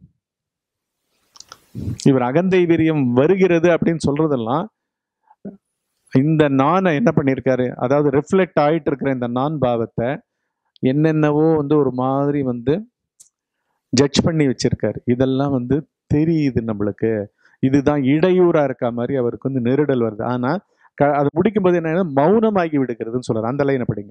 இவர் அகந்தை வீரியம் வருகிறது அப்படின்னு சொல்றதெல்லாம் இந்த நானை என்ன பண்ணியிருக்காரு அதாவது ரிஃப்ளெக்ட் ஆயிட்டு இருக்கிற இந்த நான் பாவத்தை என்னென்னவோ வந்து ஒரு மாதிரி வந்து ஜட்ஜ் பண்ணி வச்சிருக்காரு இதெல்லாம் வந்து தெரியுது நம்மளுக்கு இதுதான் இடையூறா இருக்க மாதிரி அவருக்கு வந்து நெருடல் வருது ஆனா க- அதை முடிக்கும்போது என்ன மௌனமாகி விடுகிறதுன்னு சொல்றாரு அந்த லைனை படிங்க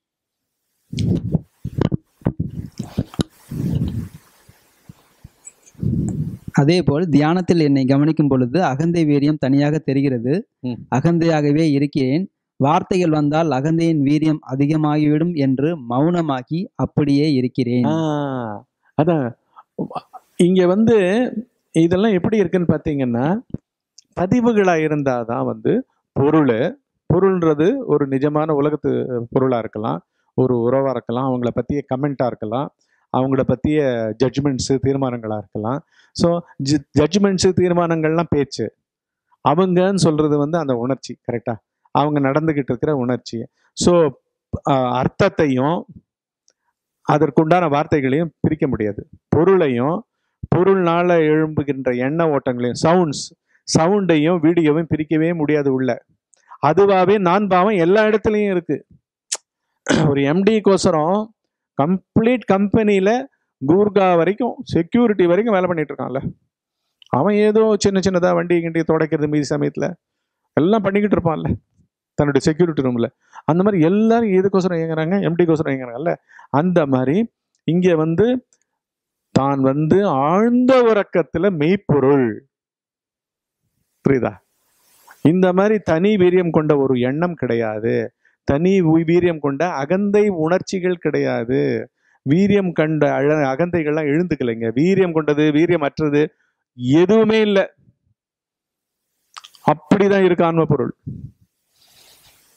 அதேபோல் தியானத்தில் என்னை கவனிக்கும் பொழுது அகந்தை வீரியம் தனியாக தெரிகிறது ம். அகந்தையாகவே இருக்கிறேன் வார்த்தைகள் வந்தால் அகந்தையின் வீரியம் அதிகமாகிவிடும் என்று மௌனமாகி அப்படியே இருக்கிறேன் ஆ, அதான் இங்க வந்து இதெல்லாம் எப்படி இருக்குன்னு பார்த்தீங்கன்னா பதிவுகளா இருந்தாதான் வந்து பொருள் பொருள்ன்றது ஒரு நிஜமான உலகத்து பொருளா இருக்கலாம் ஒரு உறவா இருக்கலாம் அவங்கள பத்திய கமெண்டா இருக்கலாம் அவங்கள பத்திய ஜட்ஜ்மெண்ட்ஸு தீர்மானங்களா இருக்கலாம் ஸோ ஜட்ஜ்மெண்ட்ஸு தீர்மானங்கள்லாம் பேச்சு அவங்கன்னு சொல்றது வந்து அந்த உணர்ச்சி கரெக்டா அவங்க நடந்துகிட்டு இருக்கிற உணர்ச்சி ஸோ அர்த்தத்தையும் அதற்குண்டான வார்த்தைகளையும் பிரிக்க முடியாது பொருளையும் பொருள்னால எழும்புகின்ற எண்ண ஓட்டங்களையும் சவுண்ட்ஸ் சவுண்டையும் வீடியோவையும் பிரிக்கவே முடியாது உள்ள அதுவாகவே நான் பாவம் எல்லா இடத்துலையும் இருக்கு ஒரு எம்டிக்கோசரம் கம்ப்ளீட் கம்பெனியில் கூர்கா வரைக்கும் செக்யூரிட்டி வரைக்கும் வேலை பண்ணிட்டு இருக்கான்ல அவன் ஏதோ சின்ன சின்னதாக வண்டி கிண்டி துடைக்கிறது மீதி சமயத்தில் எல்லாம் பண்ணிக்கிட்டு இருப்பான்ல தன்னுடைய செக்யூரிட்டி ரூமில் அந்த மாதிரி எல்லாரும் எதுக்கோசரம் இயங்குறாங்க எம்டிக்கோசரம் இயங்குறாங்கல்ல அந்த மாதிரி இங்கே வந்து தான் வந்து ஆழ்ந்த உறக்கத்துல மெய்ப்பொருள் புரியுதா இந்த மாதிரி தனி வீரியம் கொண்ட ஒரு எண்ணம் கிடையாது தனி உய்- வீரியம் கொண்ட அகந்தை உணர்ச்சிகள் கிடையாது வீரியம் கண்ட அழ அகந்தைகள்லாம் எழுந்துக்கலைங்க வீரியம் கொண்டது வீரியம் அற்றது எதுவுமே இல்லை அப்படிதான் இருக்கு ஆன்ம பொருள்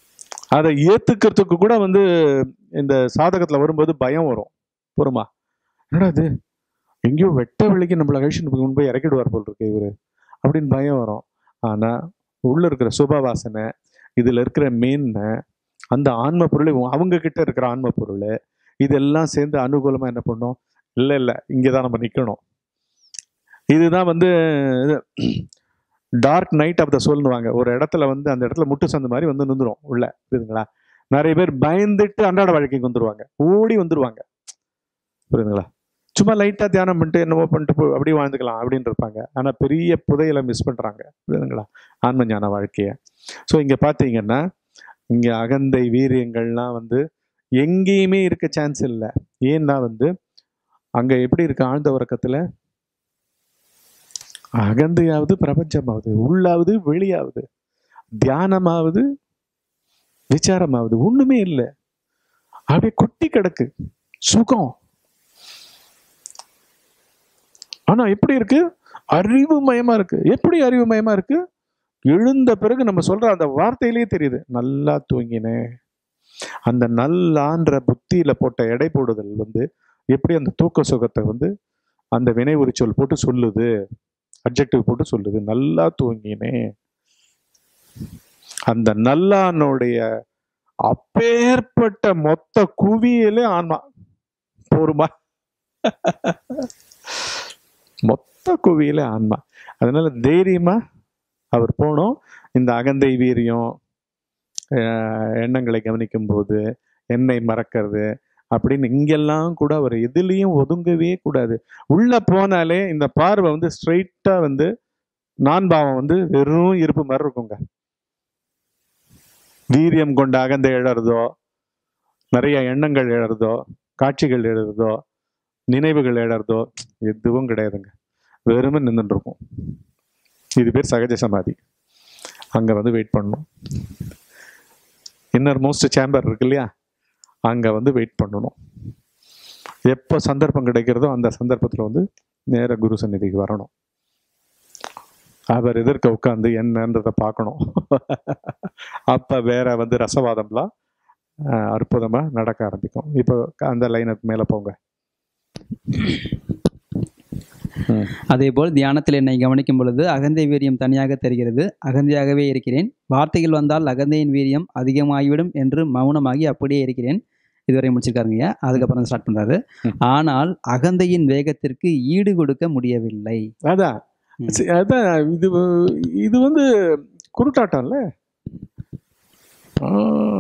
அதை ஏத்துக்கிறதுக்கு கூட வந்து இந்த சாதகத்துல வரும்போது பயம் வரும் பொறுமா என்னடா இது எங்கேயோ வெட்ட வெளிக்கு நம்மளை கழிச்சு கொண்டு போய் இறக்கிடுவார் போல் இருக்கு இவரு அப்படின்னு பயம் வரும் ஆனா உள்ள இருக்கிற சுபவாசனை இதுல இருக்கிற மேன்மை அந்த ஆன்ம பொருள் அவங்க கிட்ட இருக்கிற ஆன்ம பொருள் இதெல்லாம் சேர்ந்து அனுகூலமா என்ன பண்ணும் இல்ல இல்ல இங்கதான் நம்ம நிக்கணும் இதுதான் வந்து டார்க் நைட் ஆஃப் த சொல்லுவாங்க ஒரு இடத்துல வந்து அந்த இடத்துல முட்டு சந்து மாதிரி வந்து நின்றுரும் உள்ள புரியுதுங்களா நிறைய பேர் பயந்துட்டு அன்றாட வாழ்க்கைக்கு வந்துருவாங்க ஓடி வந்துருவாங்க புரியுதுங்களா சும்மா லைட்டா தியானம் பண்ணிட்டு என்னவோ பண்ணிட்டு போ அப்படியே வாழ்ந்துக்கலாம் அப்படின்னு இருப்பாங்க ஆனா பெரிய புதையலை மிஸ் பண்றாங்க புரியுதுங்களா ஆன்ம ஞான வாழ்க்கைய ஸோ இங்க பாத்தீங்கன்னா இங்க அகந்தை வீரியங்கள்லாம் வந்து எங்கேயுமே இருக்க சான்ஸ் இல்லை ஏன்னா வந்து அங்க எப்படி இருக்கு ஆழ்ந்த உறக்கத்துல அகந்தையாவது பிரபஞ்சமாவது உள்ளாவது வெளியாவது தியானமாவது விசாரமாவது ஒண்ணுமே இல்லை அப்படியே கொட்டி கிடக்கு சுகம் ஆனா எப்படி இருக்கு அறிவு மயமா இருக்கு எப்படி அறிவு மயமா இருக்கு எழுந்த பிறகு நம்ம சொல்ற அந்த வார்த்தையிலேயே தெரியுது நல்லா தூங்கினேன் அந்த நல்லான்ற புத்தியில போட்ட எடை போடுதல் வந்து எப்படி அந்த தூக்க சுகத்தை வந்து அந்த வினை உரிச்சொல் போட்டு சொல்லுது அப்ஜெக்டிவ் போட்டு சொல்லுது நல்லா தூங்கினேன் அந்த நல்லானுடைய அப்பேற்பட்ட மொத்த குவியலே ஆன்மா போருமா மொத்த குவியலே ஆன்மா அதனால தைரியமா அவர் போனோம் இந்த அகந்தை வீரியம் அஹ், எண்ணங்களை கவனிக்கும் போது என்னை மறக்கிறது அப்படின்னு இங்கெல்லாம் கூட அவர் எதுலேயும் ஒதுங்கவே கூடாது உள்ள போனாலே இந்த பார்வை வந்து ஸ்ட்ரைட்டா வந்து நான் பாவம் வந்து வெறும் இருப்பு மாதிரி இருக்குங்க வீரியம் கொண்ட அகந்தை எழறதோ நிறைய எண்ணங்கள் எழறதோ காட்சிகள் எழுறதோ நினைவுகள் எழறதோ எதுவும் கிடையாதுங்க வெறுமே நின்றுட்டு இருக்கும் இது பேர் சகஜ சமாதி அங்க வந்து வெயிட் பண்ணணும் இன்னர் மோஸ்ட் சேம்பர் இருக்கு இல்லையா அங்க வந்து வெயிட் பண்ணணும் எப்போ சந்தர்ப்பம் கிடைக்கிறதோ அந்த சந்தர்ப்பத்துல வந்து நேர குரு சந்நிதிக்கு வரணும் அவர் எதிர்க்க உட்காந்து என்னன்றதை பார்க்கணும் அப்ப வேற வந்து ரசவாதம்லாம் அஹ், அற்புதமா நடக்க ஆரம்பிக்கும் இப்போ அந்த லைனுக்கு மேல போங்க அதேபோல் தியானத்தில் என்னை கவனிக்கும் பொழுது அகந்தை வீரியம் தனியாக தெரிகிறது அகந்தையாகவே இருக்கிறேன் வார்த்தைகள் வந்தால் அகந்தையின் வீரியம் அதிகமாகிவிடும் என்று மௌனமாகி அப்படியே இருக்கிறேன் இதுவரை முடிச்சிருக்காருங்க அதுக்கப்புறம் ஸ்டார்ட் பண்றாரு ம். ஆனால் அகந்தையின் வேகத்திற்கு ஈடு கொடுக்க முடியவில்லை அதான் ம். சரி, அதான் இது வ- இது வந்து குருட்டாட்டம்ல ஆ.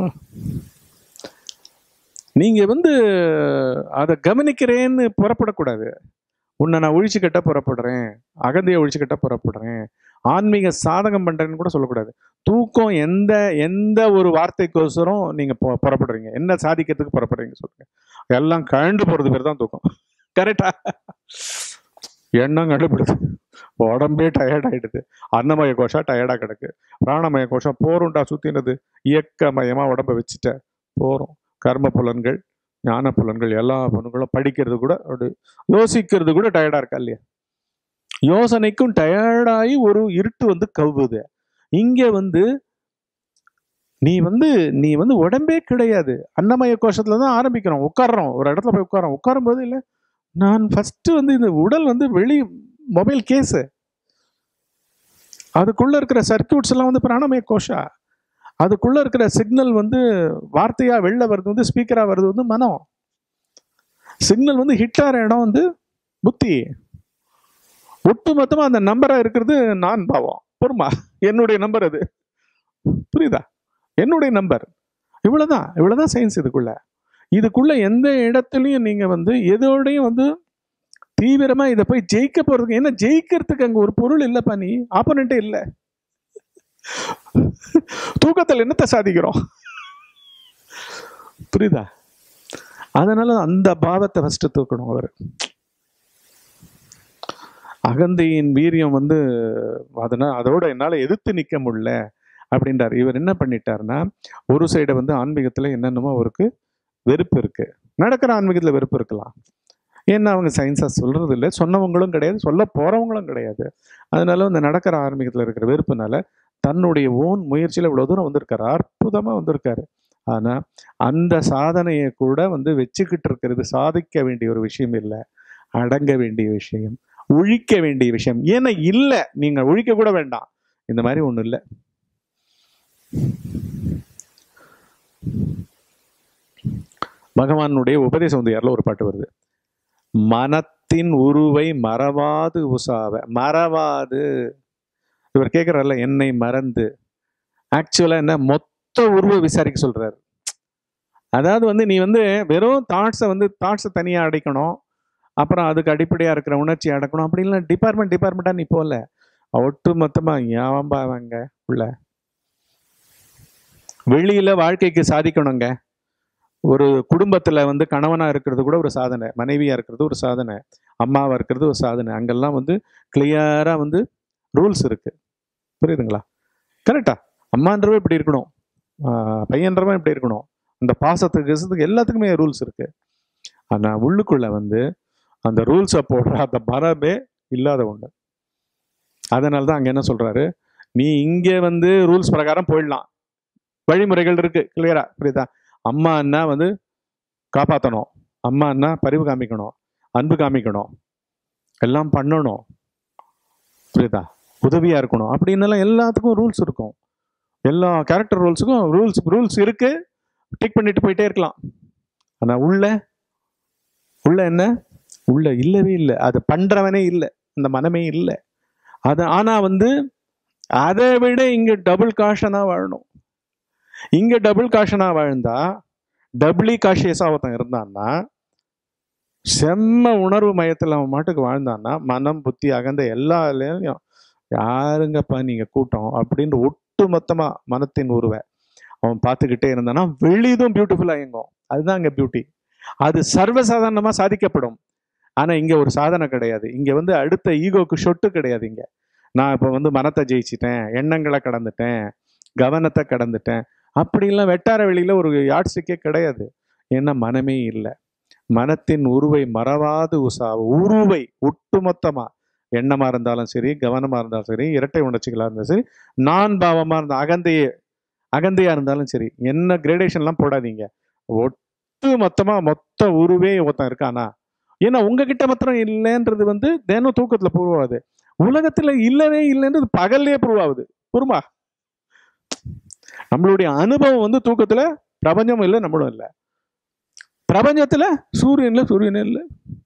நீங்க வந்து அதை கவனிக்கிறேன்னு புறப்படக்கூடாது உன்னை நான் ஒழிச்சு கட்ட புறப்படுறேன் அகந்தையை ஒழிச்சு கட்ட புறப்படுறேன் ஆன்மீக சாதகம் பண்றேன்னு கூட சொல்லக்கூடாது தூக்கம் எந்த எந்த ஒரு வார்த்தைக்கோசரம் நீங்க பு- புறப்படுறீங்க என்ன சாதிக்கிறதுக்கு புறப்படுறீங்க சொல்லுங்க எல்லாம் கழண்டு போறது பேர் தான் தூக்கம் கரெக்டா எண்ணம் கண்டுபிடுது உடம்பே டயர்ட் ஆயிடுது அன்னமய கோஷம் டயர்டா கிடக்கு பிராணமய கோஷம் போருண்டா சுத்தினது இயக்கமயமா உடம்ப வச்சுட்ட போறோம் கர்ம புலன்கள் ஞான புலன்கள் எல்லா புலன்களும் படிக்கிறது கூட அப்படி யோசிக்கிறது கூட டயர்டா இருக்கா இல்லையா யோசனைக்கும் டயர்டாகி ஒரு இருட்டு வந்து கவ்வுது இங்க வந்து நீ வந்து நீ வந்து உடம்பே கிடையாது அன்னமய கோஷத்துல தான் ஆரம்பிக்கிறோம் உட்கார்றோம் ஒரு இடத்துல போய் உட்காரோம் உட்காரும் போது இல்லை நான் ஃபர்ஸ்ட் வந்து இந்த உடல் வந்து வெளி மொபைல் கேஸு அதுக்குள்ள இருக்கிற சர்க்கியூட்ஸ் எல்லாம் வந்து பிராணமய கோஷா அதுக்குள்ள இருக்கிற சிக்னல் வந்து வார்த்தையா வெளில வருது வந்து ஸ்பீக்கரா வருது வந்து மனம் சிக்னல் வந்து ஹிட் ஆகிற இடம் வந்து புத்தி ஒட்டுமொத்தமா அந்த நம்பரா இருக்கிறது நான் பாவம் பொறுமா என்னுடைய நம்பர் அது புரியுதா என்னுடைய நம்பர் இவ்வளவுதான் இவ்வளவுதான் சயின்ஸ் இதுக்குள்ள இதுக்குள்ள எந்த இடத்துலையும் நீங்க வந்து எதோடையும் வந்து தீவிரமா இதை போய் ஜெயிக்க போறதுக்கு ஏன்னா ஜெயிக்கிறதுக்கு அங்க ஒரு பொருள் இல்லப்பா நீ ஆப்போனண்டே இல்லை தூக்கத்தில் என்னத்தை சாதிக்கிறோம் புரியுதா அதனால அந்த பாவத்தை ஃபர்ஸ்ட் தூக்கணும் அவர் அகந்தையின் வீரியம் வந்து அதனால அதோட என்னால் எதிர்த்து நிற்க முடியல அப்படின்றார் இவர் என்ன பண்ணிட்டாருன்னா ஒரு சைடை வந்து ஆன்மீகத்தில் என்னென்னமோ அவருக்கு வெறுப்பு இருக்கு நடக்கிற ஆன்மீகத்தில் வெறுப்பு இருக்கலாம் ஏன்னா அவங்க சயின்ஸாக சொல்றது இல்லை சொன்னவங்களும் கிடையாது சொல்ல போறவங்களும் கிடையாது அதனால அந்த நடக்கிற ஆன்மீகத்தில் இருக்கிற வெறுப்புனால தன்னுடைய ஓன் முயற்சியில் இவ்வளோ தூரம் வந்திருக்காரு அற்புதமாக வந்திருக்காரு ஆனால் அந்த சாதனையை கூட வந்து வச்சுக்கிட்டு இருக்கிறது சாதிக்க வேண்டிய ஒரு விஷயம் இல்லை அடங்க வேண்டிய விஷயம் ஒழிக்க வேண்டிய விஷயம் ஏன்னா இல்லை நீங்கள் ஒழிக்க கூட வேண்டாம் இந்த மாதிரி ஒன்றும் இல்லை பகவானுடைய உபதேச உந்தையாரில் ஒரு பாட்டு வருது மனத்தின் உருவை மறவாது உசாவ மறவாது இவர் கேட்குறாருல என்னை மறந்து ஆக்சுவலாக என்ன மொத்த உருவை விசாரிக்க சொல்றாரு அதாவது வந்து நீ வந்து வெறும் தாட்ஸை வந்து தாட்ஸை தனியாக அடைக்கணும் அப்புறம் அதுக்கு அடிப்படையாக இருக்கிற உணர்ச்சி அடக்கணும் அப்படின்லாம் டிபார்ட்மெண்ட் டிபார்ட்மெண்ட்டாக நீ போகல ஒட்டு மொத்தமாக ஏவம்பா அவங்க உள்ள வெளியில வாழ்க்கைக்கு சாதிக்கணுங்க ஒரு குடும்பத்துல வந்து கணவனா இருக்கிறது கூட ஒரு சாதனை மனைவியா இருக்கிறது ஒரு சாதனை அம்மாவா இருக்கிறது ஒரு சாதனை அங்கெல்லாம் வந்து கிளியரா வந்து ரூல்ஸ் இருக்கு புரியுதுங்களா கரெக்டா அம்மான்றவன் இப்படி இருக்கணும் ஆஹ் பையன்றவன் இப்படி இருக்கணும் அந்த பாசத்துக்கு கிசத்துக்கு எல்லாத்துக்குமே ரூல்ஸ் இருக்கு ஆனா உள்ளுக்குள்ள வந்து அந்த ரூல்ஸை போடுற அந்த மரபே இல்லாத ஒண்ணு அதனால தான் அங்க என்ன சொல்றாரு நீ இங்க வந்து ரூல்ஸ் பிரகாரம் போயிடலாம் வழிமுறைகள் இருக்கு கிளியரா புரியுதா அம்மா அண்ணா வந்து காப்பாற்றணும் அம்மா அண்ணா பரிவு காமிக்கணும் அன்பு காமிக்கணும் எல்லாம் பண்ணணும் புரியுதா உதவியா இருக்கணும் அப்படின்னெல்லாம் எல்லாத்துக்கும் ரூல்ஸ் இருக்கும் எல்லா கேரக்டர் ரூல்ஸுக்கும் ரூல்ஸ் ரூல்ஸ் இருக்கு டிக் பண்ணிட்டு போயிட்டே இருக்கலாம் ஆனா உள்ள உள்ள என்ன உள்ள இல்லவே இல்லை அது பண்றவனே இல்லை அந்த மனமே இல்லை அது ஆனா வந்து அதை விட இங்க டபுள் காஷனா வாழணும் இங்க டபுள் காஷனா வாழ்ந்தா டபுளி காஷியஸா ஒருத்தன் இருந்தான்னா செம்ம உணர்வு மயத்துல அவன் மாட்டுக்கு வாழ்ந்தான்னா மனம் புத்தி அகந்த எல்லா இதுலயும் யாருங்கப்பா நீங்க கூட்டம் அப்படின்னு ஒட்டு மொத்தமா மனத்தின் உருவை அவன் பார்த்துக்கிட்டே இருந்தானா வெளிதும் பியூட்டிஃபுல்லா இயங்கும் அதுதான் அங்க பியூட்டி அது சர்வசாதாரணமா சாதிக்கப்படும் ஆனா இங்க ஒரு சாதனை கிடையாது இங்க வந்து அடுத்த ஈகோக்கு சொட்டு கிடையாது இங்க நான் இப்ப வந்து மனத்தை ஜெயிச்சிட்டேன் எண்ணங்களை கடந்துட்டேன் கவனத்தை கடந்துட்டேன் அப்படிலாம் வெட்டார வெளியில ஒரு யாட்ஸ்டிக்கே கிடையாது ஏன்னா மனமே இல்லை மனத்தின் உருவை மறவாது உசா உருவை ஒட்டுமொத்தமா எண்ணமா இருந்தாலும் சரி கவனமா இருந்தாலும் சரி இரட்டை உணர்ச்சிகளா இருந்தாலும் சரி நான் பாவமா இருந்த அகந்தைய அகந்தையா இருந்தாலும் சரி என்ன கிரேடேஷன்லாம் போடாதீங்க ஒட்டு மொத்தமா மொத்த உருவே ஒருத்தன் இருக்கானா ஏன்னா உங்ககிட்ட மாத்திரம் இல்லைன்றது வந்து தினம் தூக்கத்துல புருவாது உலகத்துல இல்லவே இல்லைன்றது பகல்லே புருவாகுது புரியுமா நம்மளுடைய அனுபவம் வந்து தூக்கத்துல பிரபஞ்சமும் இல்லை நம்மளும் இல்லை பிரபஞ்சத்துல சூரியன்ல சூரியனே இல்லை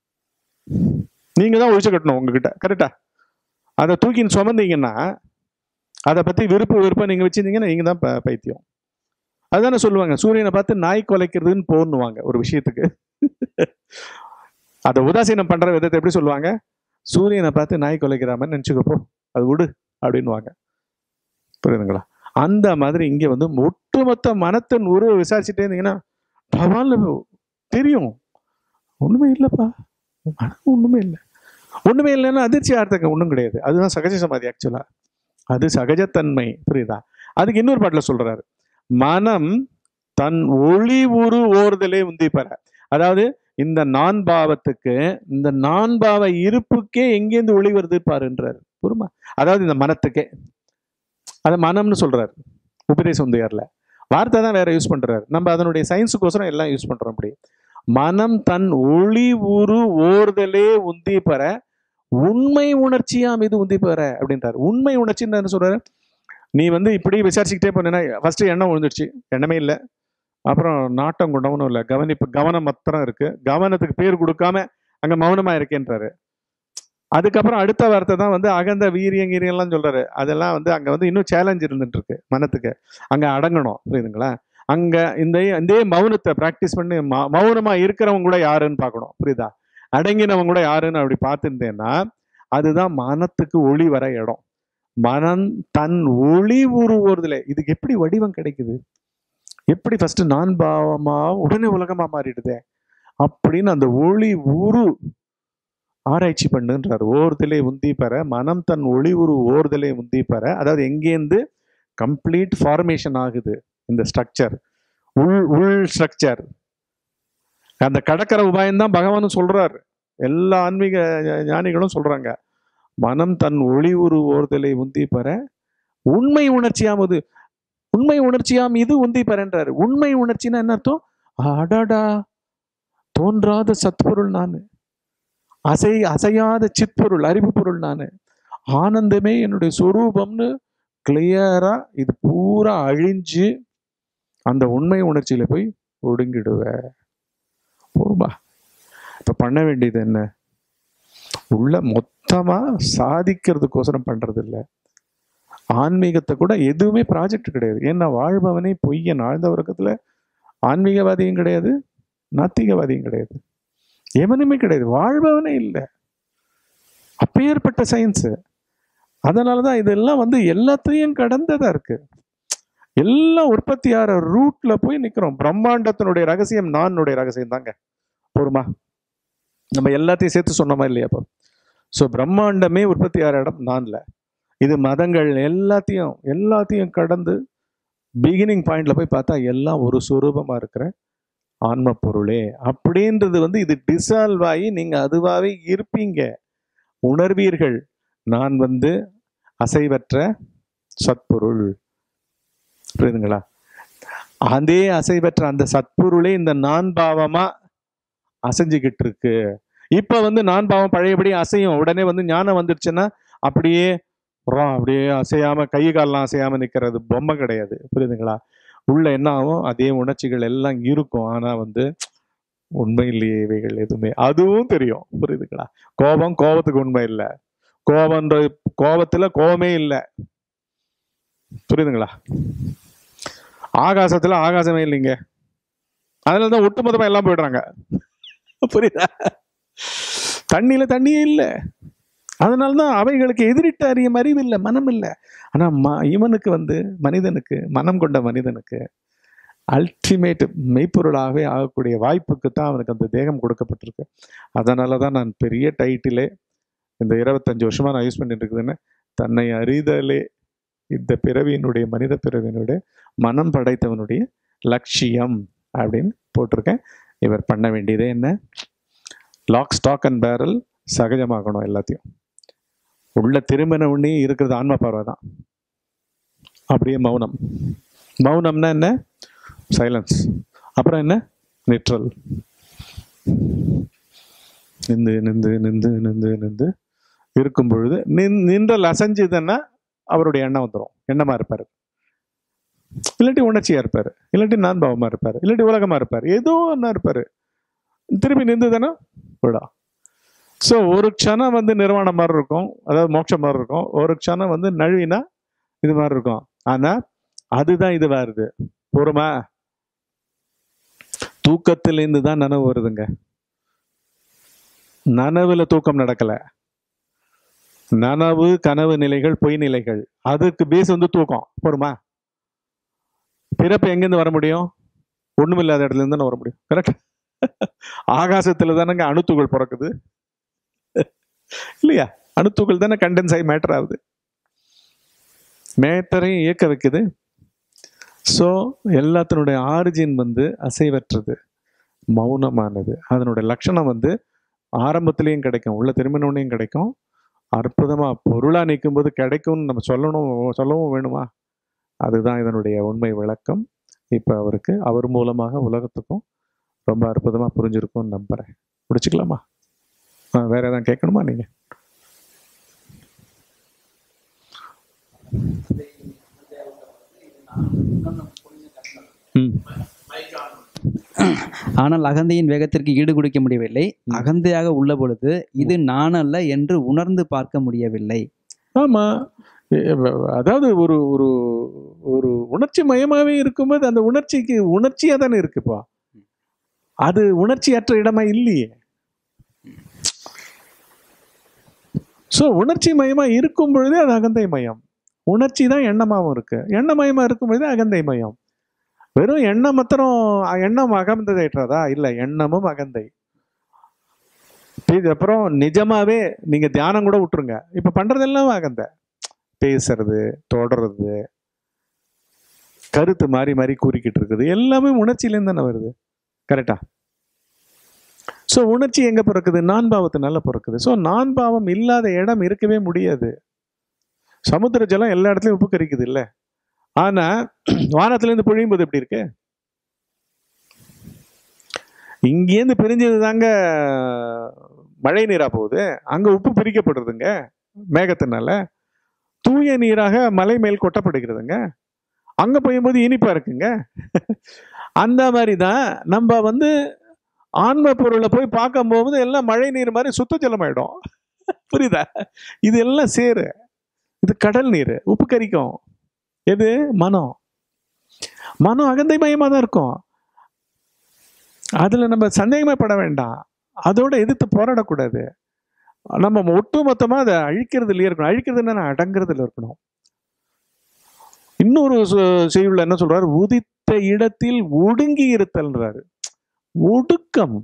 நீங்க தான் ஒழிச்சு கட்டணும் உங்ககிட்ட கரெக்டா அதை தூக்கின்னு சுமந்தீங்கன்னா அதை பத்தி விருப்ப விருப்பம் நீங்க வச்சிருந்தீங்கன்னா நீங்க தான் ப- பைத்தியம் அதுதானே சொல்லுவாங்க சூரியனை பார்த்து நாய் குலைக்கிறதுன்னு போன்னுவாங்க ஒரு விஷயத்துக்கு அதை உதாசீனம் பண்ற விதத்தை எப்படி சொல்லுவாங்க சூரியனை பார்த்து நாய் குலைக்கிற மாதிரி நினச்சிக்கப்போ அது விடு அப்படின்னுவாங்க புரியுதுங்களா அந்த மாதிரி இங்க வந்து ஒட்டுமொத்த மனத்தின் உருவை விசாரிச்சுட்டே இருந்தீங்கன்னா பரவாயில்ல தெரியும் ஒண்ணுமே இல்லைப்பா மனம் ஒண்ணுமே இல்லை ஒண்ணுமே இல்லைன்னா அதிர்ச்சி ஆர்த்தங்க ஒண்ணும் கிடையாது அதுதான் சகஜ சமாதி ஆக்சுவலா அது சகஜத்தன்மை புரியுதா அதுக்கு இன்னொரு பாட்டுல சொல்றாரு மனம் தன் ஒளி உரு ஓர்தலே உந்தி பெற அதாவது இந்த நான் பாவத்துக்கு இந்த நான் பாவ இருப்புக்கே எங்கேருந்து ஒளி வருது பாருன்றாரு புரியுமா அதாவது இந்த மனத்துக்கே அதை மனம்னு சொல்றாரு உபதேச உந்தையார்ல வார்த்தை தான் வேற யூஸ் பண்றாரு நம்ம அதனுடைய சயின்ஸுக்கோசரம் எல்லாம் யூஸ் பண்றோம் அப்படி மனம் தன் ஒளி உரு ஓர்தலே உந்தி பெற உண்மை உணர்ச்சியா மீது உந்தி பெற அப்படின்றாரு உண்மை உணர்ச்சின்னு என்ன சொல்றாரு நீ வந்து இப்படி விசாரிச்சுக்கிட்டே போனேன்னா ஃபர்ஸ்ட் எண்ணம் விழுந்துருச்சு எண்ணமே இல்லை அப்புறம் நாட்டம் குண்டவனும் இல்லை கவனிப்பு கவனம் மாத்திரம் இருக்கு கவனத்துக்கு பேர் கொடுக்காம அங்க மௌனமா இருக்கேன்றாரு அதுக்கப்புறம் அடுத்த வார்த்தை தான் வந்து அகந்த வீரியம் கீரியம்லாம் சொல்றாரு அதெல்லாம் வந்து அங்க வந்து இன்னும் சேலஞ்ச் இருந்துட்டு இருக்கு மனத்துக்கு அங்க அடங்கணும் புரியுதுங்களா அங்க இந்த இந்த மௌனத்தை பிராக்டிஸ் பண்ணி ம- மௌனமா இருக்கிறவங்க கூட யாருன்னு பார்க்கணும் புரியுதா அடங்கினவங்க கூட யாருன்னு அப்படி பார்த்துருந்தேன்னா அதுதான் மனத்துக்கு ஒளி வர இடம் மனம் தன் ஒளி உருவுறதுல இதுக்கு எப்படி வடிவம் கிடைக்குது எப்படி ஃபர்ஸ்ட் நான் பாவமா உடனே உலகமா மாறிடுதே அப்படின்னு அந்த ஒளி உரு ஆராய்ச்சி பண்ணுன்றார் ஓர்தலே உந்தி பெற மனம் தன் ஒளி உரு ஓர்தலே உந்தி பெற அதாவது எங்கேருந்து கம்ப்ளீட் ஃபார்மேஷன் ஆகுது இந்த ஸ்ட்ரக்சர் உள் உள் ஸ்ட்ரக்சர் அந்த கடற்கரை உபாயம் தான் பகவானும் சொல்றாரு எல்லா ஆன்மீக ஞானிகளும் சொல்றாங்க மனம் தன் ஒளி உரு ஓர்தலை உந்தி பெற உண்மை உணர்ச்சியாமது உண்மை உணர்ச்சியாம் இது உந்தி பெறன்றாரு உண்மை உணர்ச்சின்னா என்ன அர்த்தம் அடடா தோன்றாத சத்பொருள் நான் அசை அசையாத சித்பொருள் அறிவு பொருள் நான் ஆனந்தமே என்னுடைய சொரூபம்னு கிளியரா இது பூரா அழிஞ்சு அந்த உண்மை உணர்ச்சியில போய் ஒடுங்கிடுவ போருமா இப்ப பண்ண வேண்டியது என்ன உள்ள மொத்தமா சாதிக்கிறதுக்கோசரம் பண்றது இல்ல ஆன்மீகத்தை கூட எதுவுமே ப்ராஜெக்ட் கிடையாது ஏன்னா வாழ்பவனே பொய்யன் ஆழ்ந்த உறக்கத்துல ஆன்மீகவாதியும் கிடையாது நாத்திகவாதியும் கிடையாது எவனுமே கிடையாது வாழ்பவனே இல்லை அப்பேற்பட்ட சயின்ஸ் அதனாலதான் இதெல்லாம் வந்து எல்லாத்தையும் கடந்ததா இருக்கு எல்லாம் உற்பத்தி ஆகிற ரூட்ல போய் நிக்கிறோம் பிரம்மாண்டத்தினுடைய ரகசியம் நானுடைய ரகசியம் தாங்க போருமா நம்ம எல்லாத்தையும் சேர்த்து சொன்னோமா இல்லையா அப்போ ஸோ பிரம்மாண்டமே உற்பத்தி ஆகிற இடம் நான்ல இது மதங்கள் எல்லாத்தையும் எல்லாத்தையும் கடந்து பிகினிங் பாயிண்ட்ல போய் பார்த்தா எல்லாம் ஒரு சுரூபமா இருக்கிற ஆன்ம பொருளே அப்படின்றது வந்து இது டிசால்வ் ஆகி நீங்க அதுவாகவே இருப்பீங்க உணர்வீர்கள் நான் வந்து அசைவற்ற சத்பொருள் புரியுதுங்களா அதே அசைவற்ற அந்த சத்பொருளே இந்த நான் பாவமா அசைஞ்சுக்கிட்டு இருக்கு இப்ப வந்து நான் பாவம் பழையபடி அசையும் உடனே வந்து ஞானம் வந்துருச்சுன்னா அப்படியே ரா அப்படியே அசையாம கை கால்லாம் அசையாம நிக்கிறது பொம்மை கிடையாது புரியுதுங்களா உள்ள என்ன ஆகும் அதே உணர்ச்சிகள் எல்லாம் இருக்கும் ஆனா வந்து உண்மை இல்லையே இவைகள் எதுவுமே அதுவும் தெரியும் புரியுதுங்களா கோபம் கோபத்துக்கு உண்மை இல்லை கோபம்ன்ற கோபத்துல கோபமே இல்லை புரியுதுங்களா ஆகாசத்துல ஆகாசமே இல்லைங்க அதனால தான் ஒட்டுமொத்தமா எல்லாம் போயிடுறாங்க புரியுதா தண்ணியில தண்ணியே இல்லை அதனால தான் அவைகளுக்கு எதிரிட்டு அறியும் அறிவு இல்லை மனம் இல்லை ஆனா ம இவனுக்கு வந்து மனிதனுக்கு மனம் கொண்ட மனிதனுக்கு அல்டிமேட் மெய்ப்பொருளாகவே ஆகக்கூடிய வாய்ப்புக்கு தான் அவனுக்கு அந்த தேகம் கொடுக்கப்பட்டிருக்கு அதனால தான் நான் பெரிய டைட்டிலே இந்த இருபத்தஞ்சு வருஷமா நான் யூஸ் பண்ணிட்டு இருக்குதுன்னு தன்னை அறிதலே இந்த பிறவியினுடைய மனித பிறவியினுடைய மனம் படைத்தவனுடைய லட்சியம் அப்படின்னு போட்டிருக்கேன் இவர் பண்ண வேண்டியதே என்ன லாக் ஸ்டாக் அண்ட் பேரல் சகஜமாக்கணும் எல்லாத்தையும் உள்ள திரும்பின உடனே இருக்கிறது ஆன்ம பார்வை தான் அப்படியே மௌனம் மௌனம்னா என்ன சைலன்ஸ் அப்புறம் என்ன நிற்றல் நிந்து நிந்து நிந்து நிந்து நிந்து இருக்கும் பொழுது நின் நின்றல் அசைஞ்சுதுன்னா அவருடைய எண்ணம் வந்துடும் எண்ணமா இருப்பாரு இல்லாட்டி உணர்ச்சியா இருப்பாரு இல்லாட்டி நான் பாவமா இருப்பாரு இல்லாட்டி உலகமா இருப்பாரு ஏதோ ஒன்றா இருப்பாரு திரும்பி நின்றுதானே விடா ஸோ ஒரு க்ஷணம் வந்து நிர்வாணம் மாதிரி இருக்கும் அதாவது மோட்சம் மாதிரி இருக்கும் ஒரு க்ஷணம் வந்து நழுவினா இது மாதிரி இருக்கும் ஆனா அதுதான் இது வருது பொறுமா தூக்கத்திலேருந்து தான் நனவு வருதுங்க நனவுல தூக்கம் நடக்கல நனவு கனவு நிலைகள் பொய் நிலைகள் அதுக்கு பேஸ் வந்து தூக்கம் பொறுமா பிறப்பு எங்கேருந்து வர முடியும் ஒண்ணுமில்லாத இடத்துல இருந்து தானே வர முடியும் கரெக்ட் ஆகாசத்துல தானங்க அணுத்துகள் பிறக்குது இல்லையா அணுத்துகள் தானே கண்டென்ஸ் ஆகி மேட்டர் ஆகுது மேட்டரையும் இயக்க வைக்குது ஸோ எல்லாத்தினுடைய ஆரிஜின் வந்து அசைவற்றது மௌனமானது அதனுடைய லட்சணம் வந்து ஆரம்பத்திலையும் கிடைக்கும் உள்ள திரும்பினோடனையும் கிடைக்கும் அற்புதமா பொருளா நிற்கும் போது கிடைக்கும்னு நம்ம சொல்லணும் சொல்லவும் வேணுமா அதுதான் இதனுடைய உண்மை விளக்கம் இப்போ அவருக்கு அவர் மூலமாக உலகத்துக்கும் ரொம்ப அற்புதமா புரிஞ்சிருக்கும்னு நம்புறேன் முடிச்சுக்கலாமா ஆ, வேற எதாவது கேட்கணுமா நீங்க ம் ஆனால் அகந்தையின் வேகத்திற்கு ஈடு கொடுக்க முடியவில்லை ம். அகந்தையாக உள்ள பொழுது இது நான் அல்ல என்று உணர்ந்து பார்க்க முடியவில்லை ஆமா எ- வ- அதாவது ஒரு ஒரு ஒரு உணர்ச்சி மயமாவே இருக்கும்போது அந்த உணர்ச்சிக்கு உணர்ச்சியா தானே இருக்குப்பா அது உணர்ச்சியற்ற இடமா இல்லையே ஸோ உணர்ச்சி மயமா இருக்கும் பொழுதே அது அகந்தை மயம் உணர்ச்சி தான் எண்ணமாவும் இருக்கு எண்ணமயமா இருக்கும் பொழுதே அகந்தை மயம் வெறும் எண்ணம் மாத்திரம் அ- எண்ணம் அகந்ததைற்றதா இல்ல எண்ணமும் அகந்தை இது அப்புறம் நிஜமாவே நீங்க தியானம் கூட விட்டுருங்க இப்ப பண்றதெல்லாம் அகந்தை பேசுறது தொடறது கருத்து மாறி மாறி கூறிக்கிட்டு இருக்குது எல்லாமே உணர்ச்சியிலேருந்து தானே வருது கரெக்டா ஸோ உணர்ச்சி எங்க பிறக்குது நான் பாவத்தினால பிறக்குது ஸோ நான் பாவம் இல்லாத இடம் இருக்கவே முடியாது சமுத்திர ஜலம் எல்லா இடத்துலயும் உப்பு கரிக்குது இல்ல ஆனா வானத்துல இருந்து பொழியும் போது எப்படி இருக்கு இங்கேருந்து பிரிஞ்சது தாங்க மழை நீரா போகுது அங்க உப்பு பிரிக்கப்படுறதுங்க மேகத்தினால தூய நீராக மலை மேல் கொட்டப்படுகிறதுங்க அங்க போயும்போது இனிப்பா இருக்குங்க அந்த மாதிரி தான் நம்ம வந்து ஆன்ம பொருளை போய் பார்க்கும் போது எல்லாம் மழை நீர் மாதிரி சுத்த ஜலம் ஆயிடும் புரியுதா இது எல்லாம் சேரு இது கடல் நீர் உப்பு கரிக்கும் எது மனம் மனம் அகந்தை மயமா தான் இருக்கும் அதுல நம்ம சந்தேகமே பட வேண்டாம் அதோட எதிர்த்து போராடக்கூடாது நம்ம ஒட்டு மொத்தமா அதை அழிக்கிறதுலயே இருக்கணும் அழிக்கிறதுன்னா அடங்குறதுல இருக்கணும் இன்னொரு சு- செய்யுள்ள என்ன சொல்றாரு உதித்த இடத்தில் ஒடுங்கி இருத்தல்ன்றாரு ஒடுக்கம்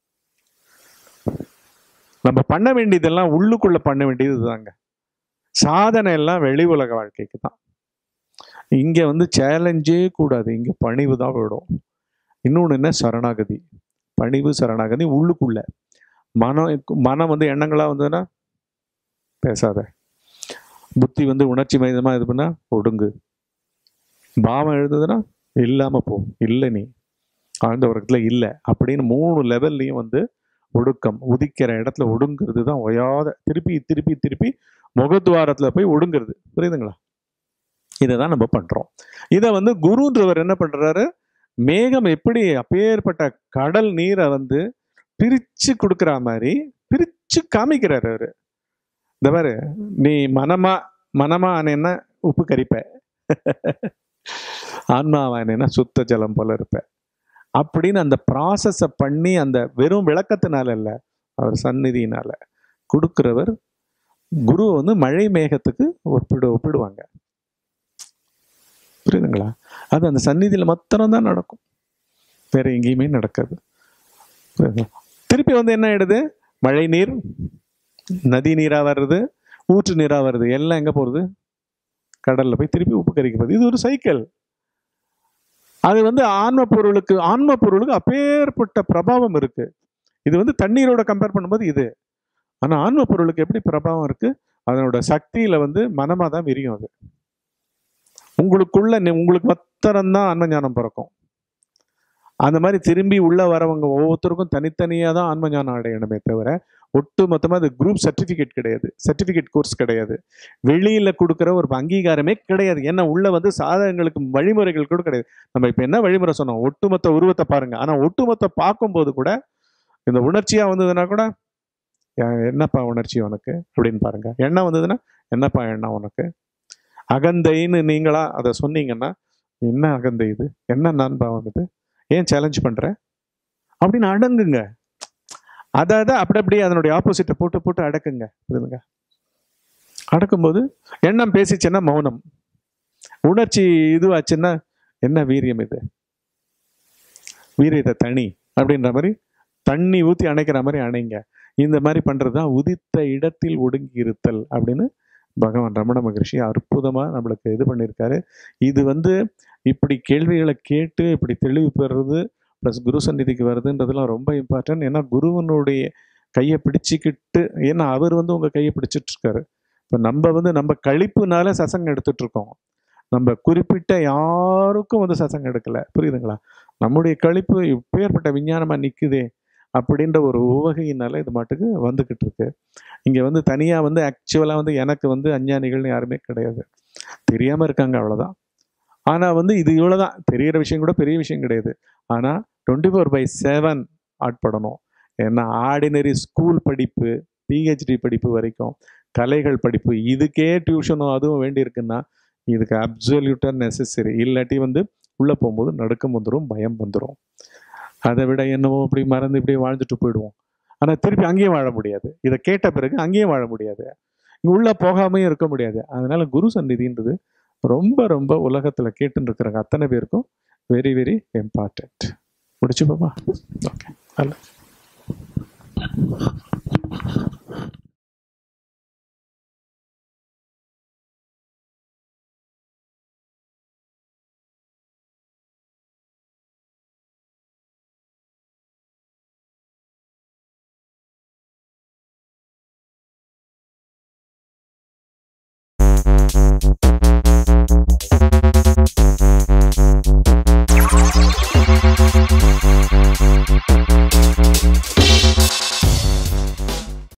நம்ம பண்ண வேண்டியதெல்லாம் உள்ளுக்குள்ள பண்ண வேண்டியது தாங்க சாதனை எல்லாம் வெளி உலக வாழ்க்கைக்கு தான் இங்க வந்து சேலஞ்சே கூடாது இங்க பணிவு தான் விடும் இன்னொன்று என்ன சரணாகதி பணிவு சரணாகதி உள்ளுக்குள்ள மனம் மனம் வந்து எண்ணங்களா வந்ததுன்னா பேசாத புத்தி வந்து உணர்ச்சி மைதமா இது பண்ணா ஒடுங்கு பாவம் எழுதுதுன்னா இல்லாம போ இல்லை நீ ஆழ்ந்த உறக்கத்துல இல்லை அப்படின்னு மூணு லெவல்லையும் வந்து ஒடுக்கம் உதிக்கிற இடத்துல ஒடுங்கிறது தான் ஒயாத திருப்பி திருப்பி திருப்பி முகத்வாரத்துல போய் ஒடுங்கிறது புரியுதுங்களா இதை தான் நம்ம பண்றோம் இதை வந்து குருன்றவர் என்ன பண்றாரு மேகம் எப்படி அப்பேற்பட்ட கடல் நீரை வந்து பிரிச்சு கொடுக்குற மாதிரி பிரிச்சு காமிக்கிறாரு அவரு இந்த பாரு நீ மனமா மனமா ஆனேன்னா உப்பு கரிப்ப ஆன்மாவானேன்னா சுத்த ஜலம் போல இருப்ப அப்படின்னு அந்த ப்ராசஸை பண்ணி அந்த வெறும் விளக்கத்தினால இல்ல அவர் சந்நிதியினால கொடுக்கிறவர் குரு வந்து மழை மேகத்துக்கு ஒப்பிடு ஒப்பிடுவாங்க புரியுதுங்களா அது அந்த சந்நிதியில மாத்திரம் தான் நடக்கும் வேற எங்கேயுமே நடக்காது புரியுதுங்களா? திருப்பி வந்து என்ன ஆயிடுது மழை நீர் நதி நீரா வர்றது ஊற்று நீரா வருது எல்லாம் எங்க போறது கடல்ல போய் திருப்பி உப்பு கரிக்க போகுது இது ஒரு சைக்கிள் அது வந்து ஆன்ம பொருளுக்கு ஆன்ம பொருளுக்கு அப்பேற்பட்ட பிரபாவம் இருக்கு இது வந்து தண்ணீரோட கம்பேர் பண்ணும்போது இது ஆனா ஆன்ம பொருளுக்கு எப்படி பிரபாவம் இருக்கு அதனோட சக்தியில வந்து மனமா தான் விரியும் அது உங்களுக்குள்ள நி- உங்களுக்கு மாத்திரம்தான் ஆன்ம ஞானம் பிறக்கும் அந்த மாதிரி திரும்பி உள்ள வரவங்க ஒவ்வொருத்தருக்கும் தனித்தனியா தான் ஆன்ம ஞானம் அடையணுமே தவிர ஒட்டு மொத்தமா அது குரூப் சர்டிபிகேட் கிடையாது சர்டிபிகேட் கோர்ஸ் கிடையாது வெளியில கொடுக்குற ஒரு அங்கீகாரமே கிடையாது ஏன்னா உள்ள வந்து சாதகங்களுக்கு வழிமுறைகள் கூட கிடையாது நம்ம இப்ப என்ன வழிமுறை சொன்னோம் ஒட்டுமொத்த உருவத்தை பாருங்க ஆனா ஒட்டுமொத்த பார்க்கும்போது கூட இந்த உணர்ச்சியா வந்ததுன்னா கூட "யா- என்னப்பா உணர்ச்சி உனக்கு அப்படின்னு பாருங்க எண்ணம் வந்ததுன்னா என்னப்பா எண்ணம் உனக்கு அகந்தைன்னு நீங்களா அதை சொன்னீங்கன்னா என்ன அகந்தை இது என்ன நான் பாவம் இது ஏன் சேலஞ்ச் பண்ற அப்படின்னு அடங்குங்க அதாவது அப்படி அப்படியே அதனுடைய ஆப்போசிட்டை போட்டு போட்டு அடக்குங்க புரியுதுங்க அடக்கும்போது எண்ணம் பேசிச்சுன்னா மௌனம் உணர்ச்சி இதுவாச்சுன்னா என்ன வீரியம் இது வீரியத்தை தனி அப்படின்ற மாதிரி தண்ணி ஊத்தி அணைக்கிற மாதிரி அணைங்க இந்த மாதிரி பண்றது தான் உதித்த இடத்தில் ஒடுங்கி இருத்தல் அப்படின்னு பகவான் ரமண மகரிஷி அற்புதமா நம்மளுக்கு இது பண்ணியிருக்காரு இது வந்து இப்படி கேள்விகளை கேட்டு இப்படி தெளிவு பெறுறது ப்ளஸ் குரு சந்நிதிக்கு வருதுன்றதுலாம் ரொம்ப இம்பார்ட்டன்ட் ஏன்னா குருவனுடைய கையை பிடிச்சிக்கிட்டு ஏன்னா அவர் வந்து உங்க கையை பிடிச்சிட்டு இருக்காரு இப்போ நம்ம வந்து நம்ம கழிப்புனால சசங்கம் எடுத்துட்டு இருக்கோம் நம்ம குறிப்பிட்ட யாருக்கும் வந்து சசங்கம் எடுக்கல புரியுதுங்களா நம்முடைய கழிப்பு இப்பேற்பட்ட விஞ்ஞானமா நிக்குதே அப்படின்ற ஒரு உவகையினால இது மாட்டுக்கு வந்துகிட்டு இருக்கு இங்க வந்து தனியா வந்து ஆக்சுவலா வந்து எனக்கு வந்து அஞ்ஞானிகள்னு யாருமே கிடையாது தெரியாம இருக்காங்க அவ்வளவுதான் ஆனா வந்து இது இவ்வளவுதான் தெரியிற விஷயம் கூட பெரிய விஷயம் கிடையாது ஆனா டுவெண்ட்டி ஃபோர் பை செவன் ஆட்படணும் ஏன்னா ஆர்டினரி ஸ்கூல் படிப்பு பிஹெச்டி படிப்பு வரைக்கும் கலைகள் படிப்பு இதுக்கே டியூஷனும் அதுவும் வேண்டி இருக்குன்னா இதுக்கு அப்சல்யூட்டாக நெசசரி இல்லாட்டி வந்து உள்ளே போகும்போது நடுக்கம் வந்துடும் பயம் வந்துடும் அதை விட என்னவோ இப்படி மறந்து இப்படி வாழ்ந்துட்டு போயிடுவோம் ஆனால் திருப்பி அங்கேயும் வாழ முடியாது இதை கேட்ட பிறகு அங்கேயும் வாழ முடியாது உள்ளே போகாமையும் இருக்க முடியாது அதனால குரு சந்நிதின்றது ரொம்ப ரொம்ப உலகத்தில் கேட்டுன்னு இருக்கிற அத்தனை பேருக்கும் வெரி வெரி இம்பார்ட்டன்ட் முடிச்சு பாப்பா ஓகே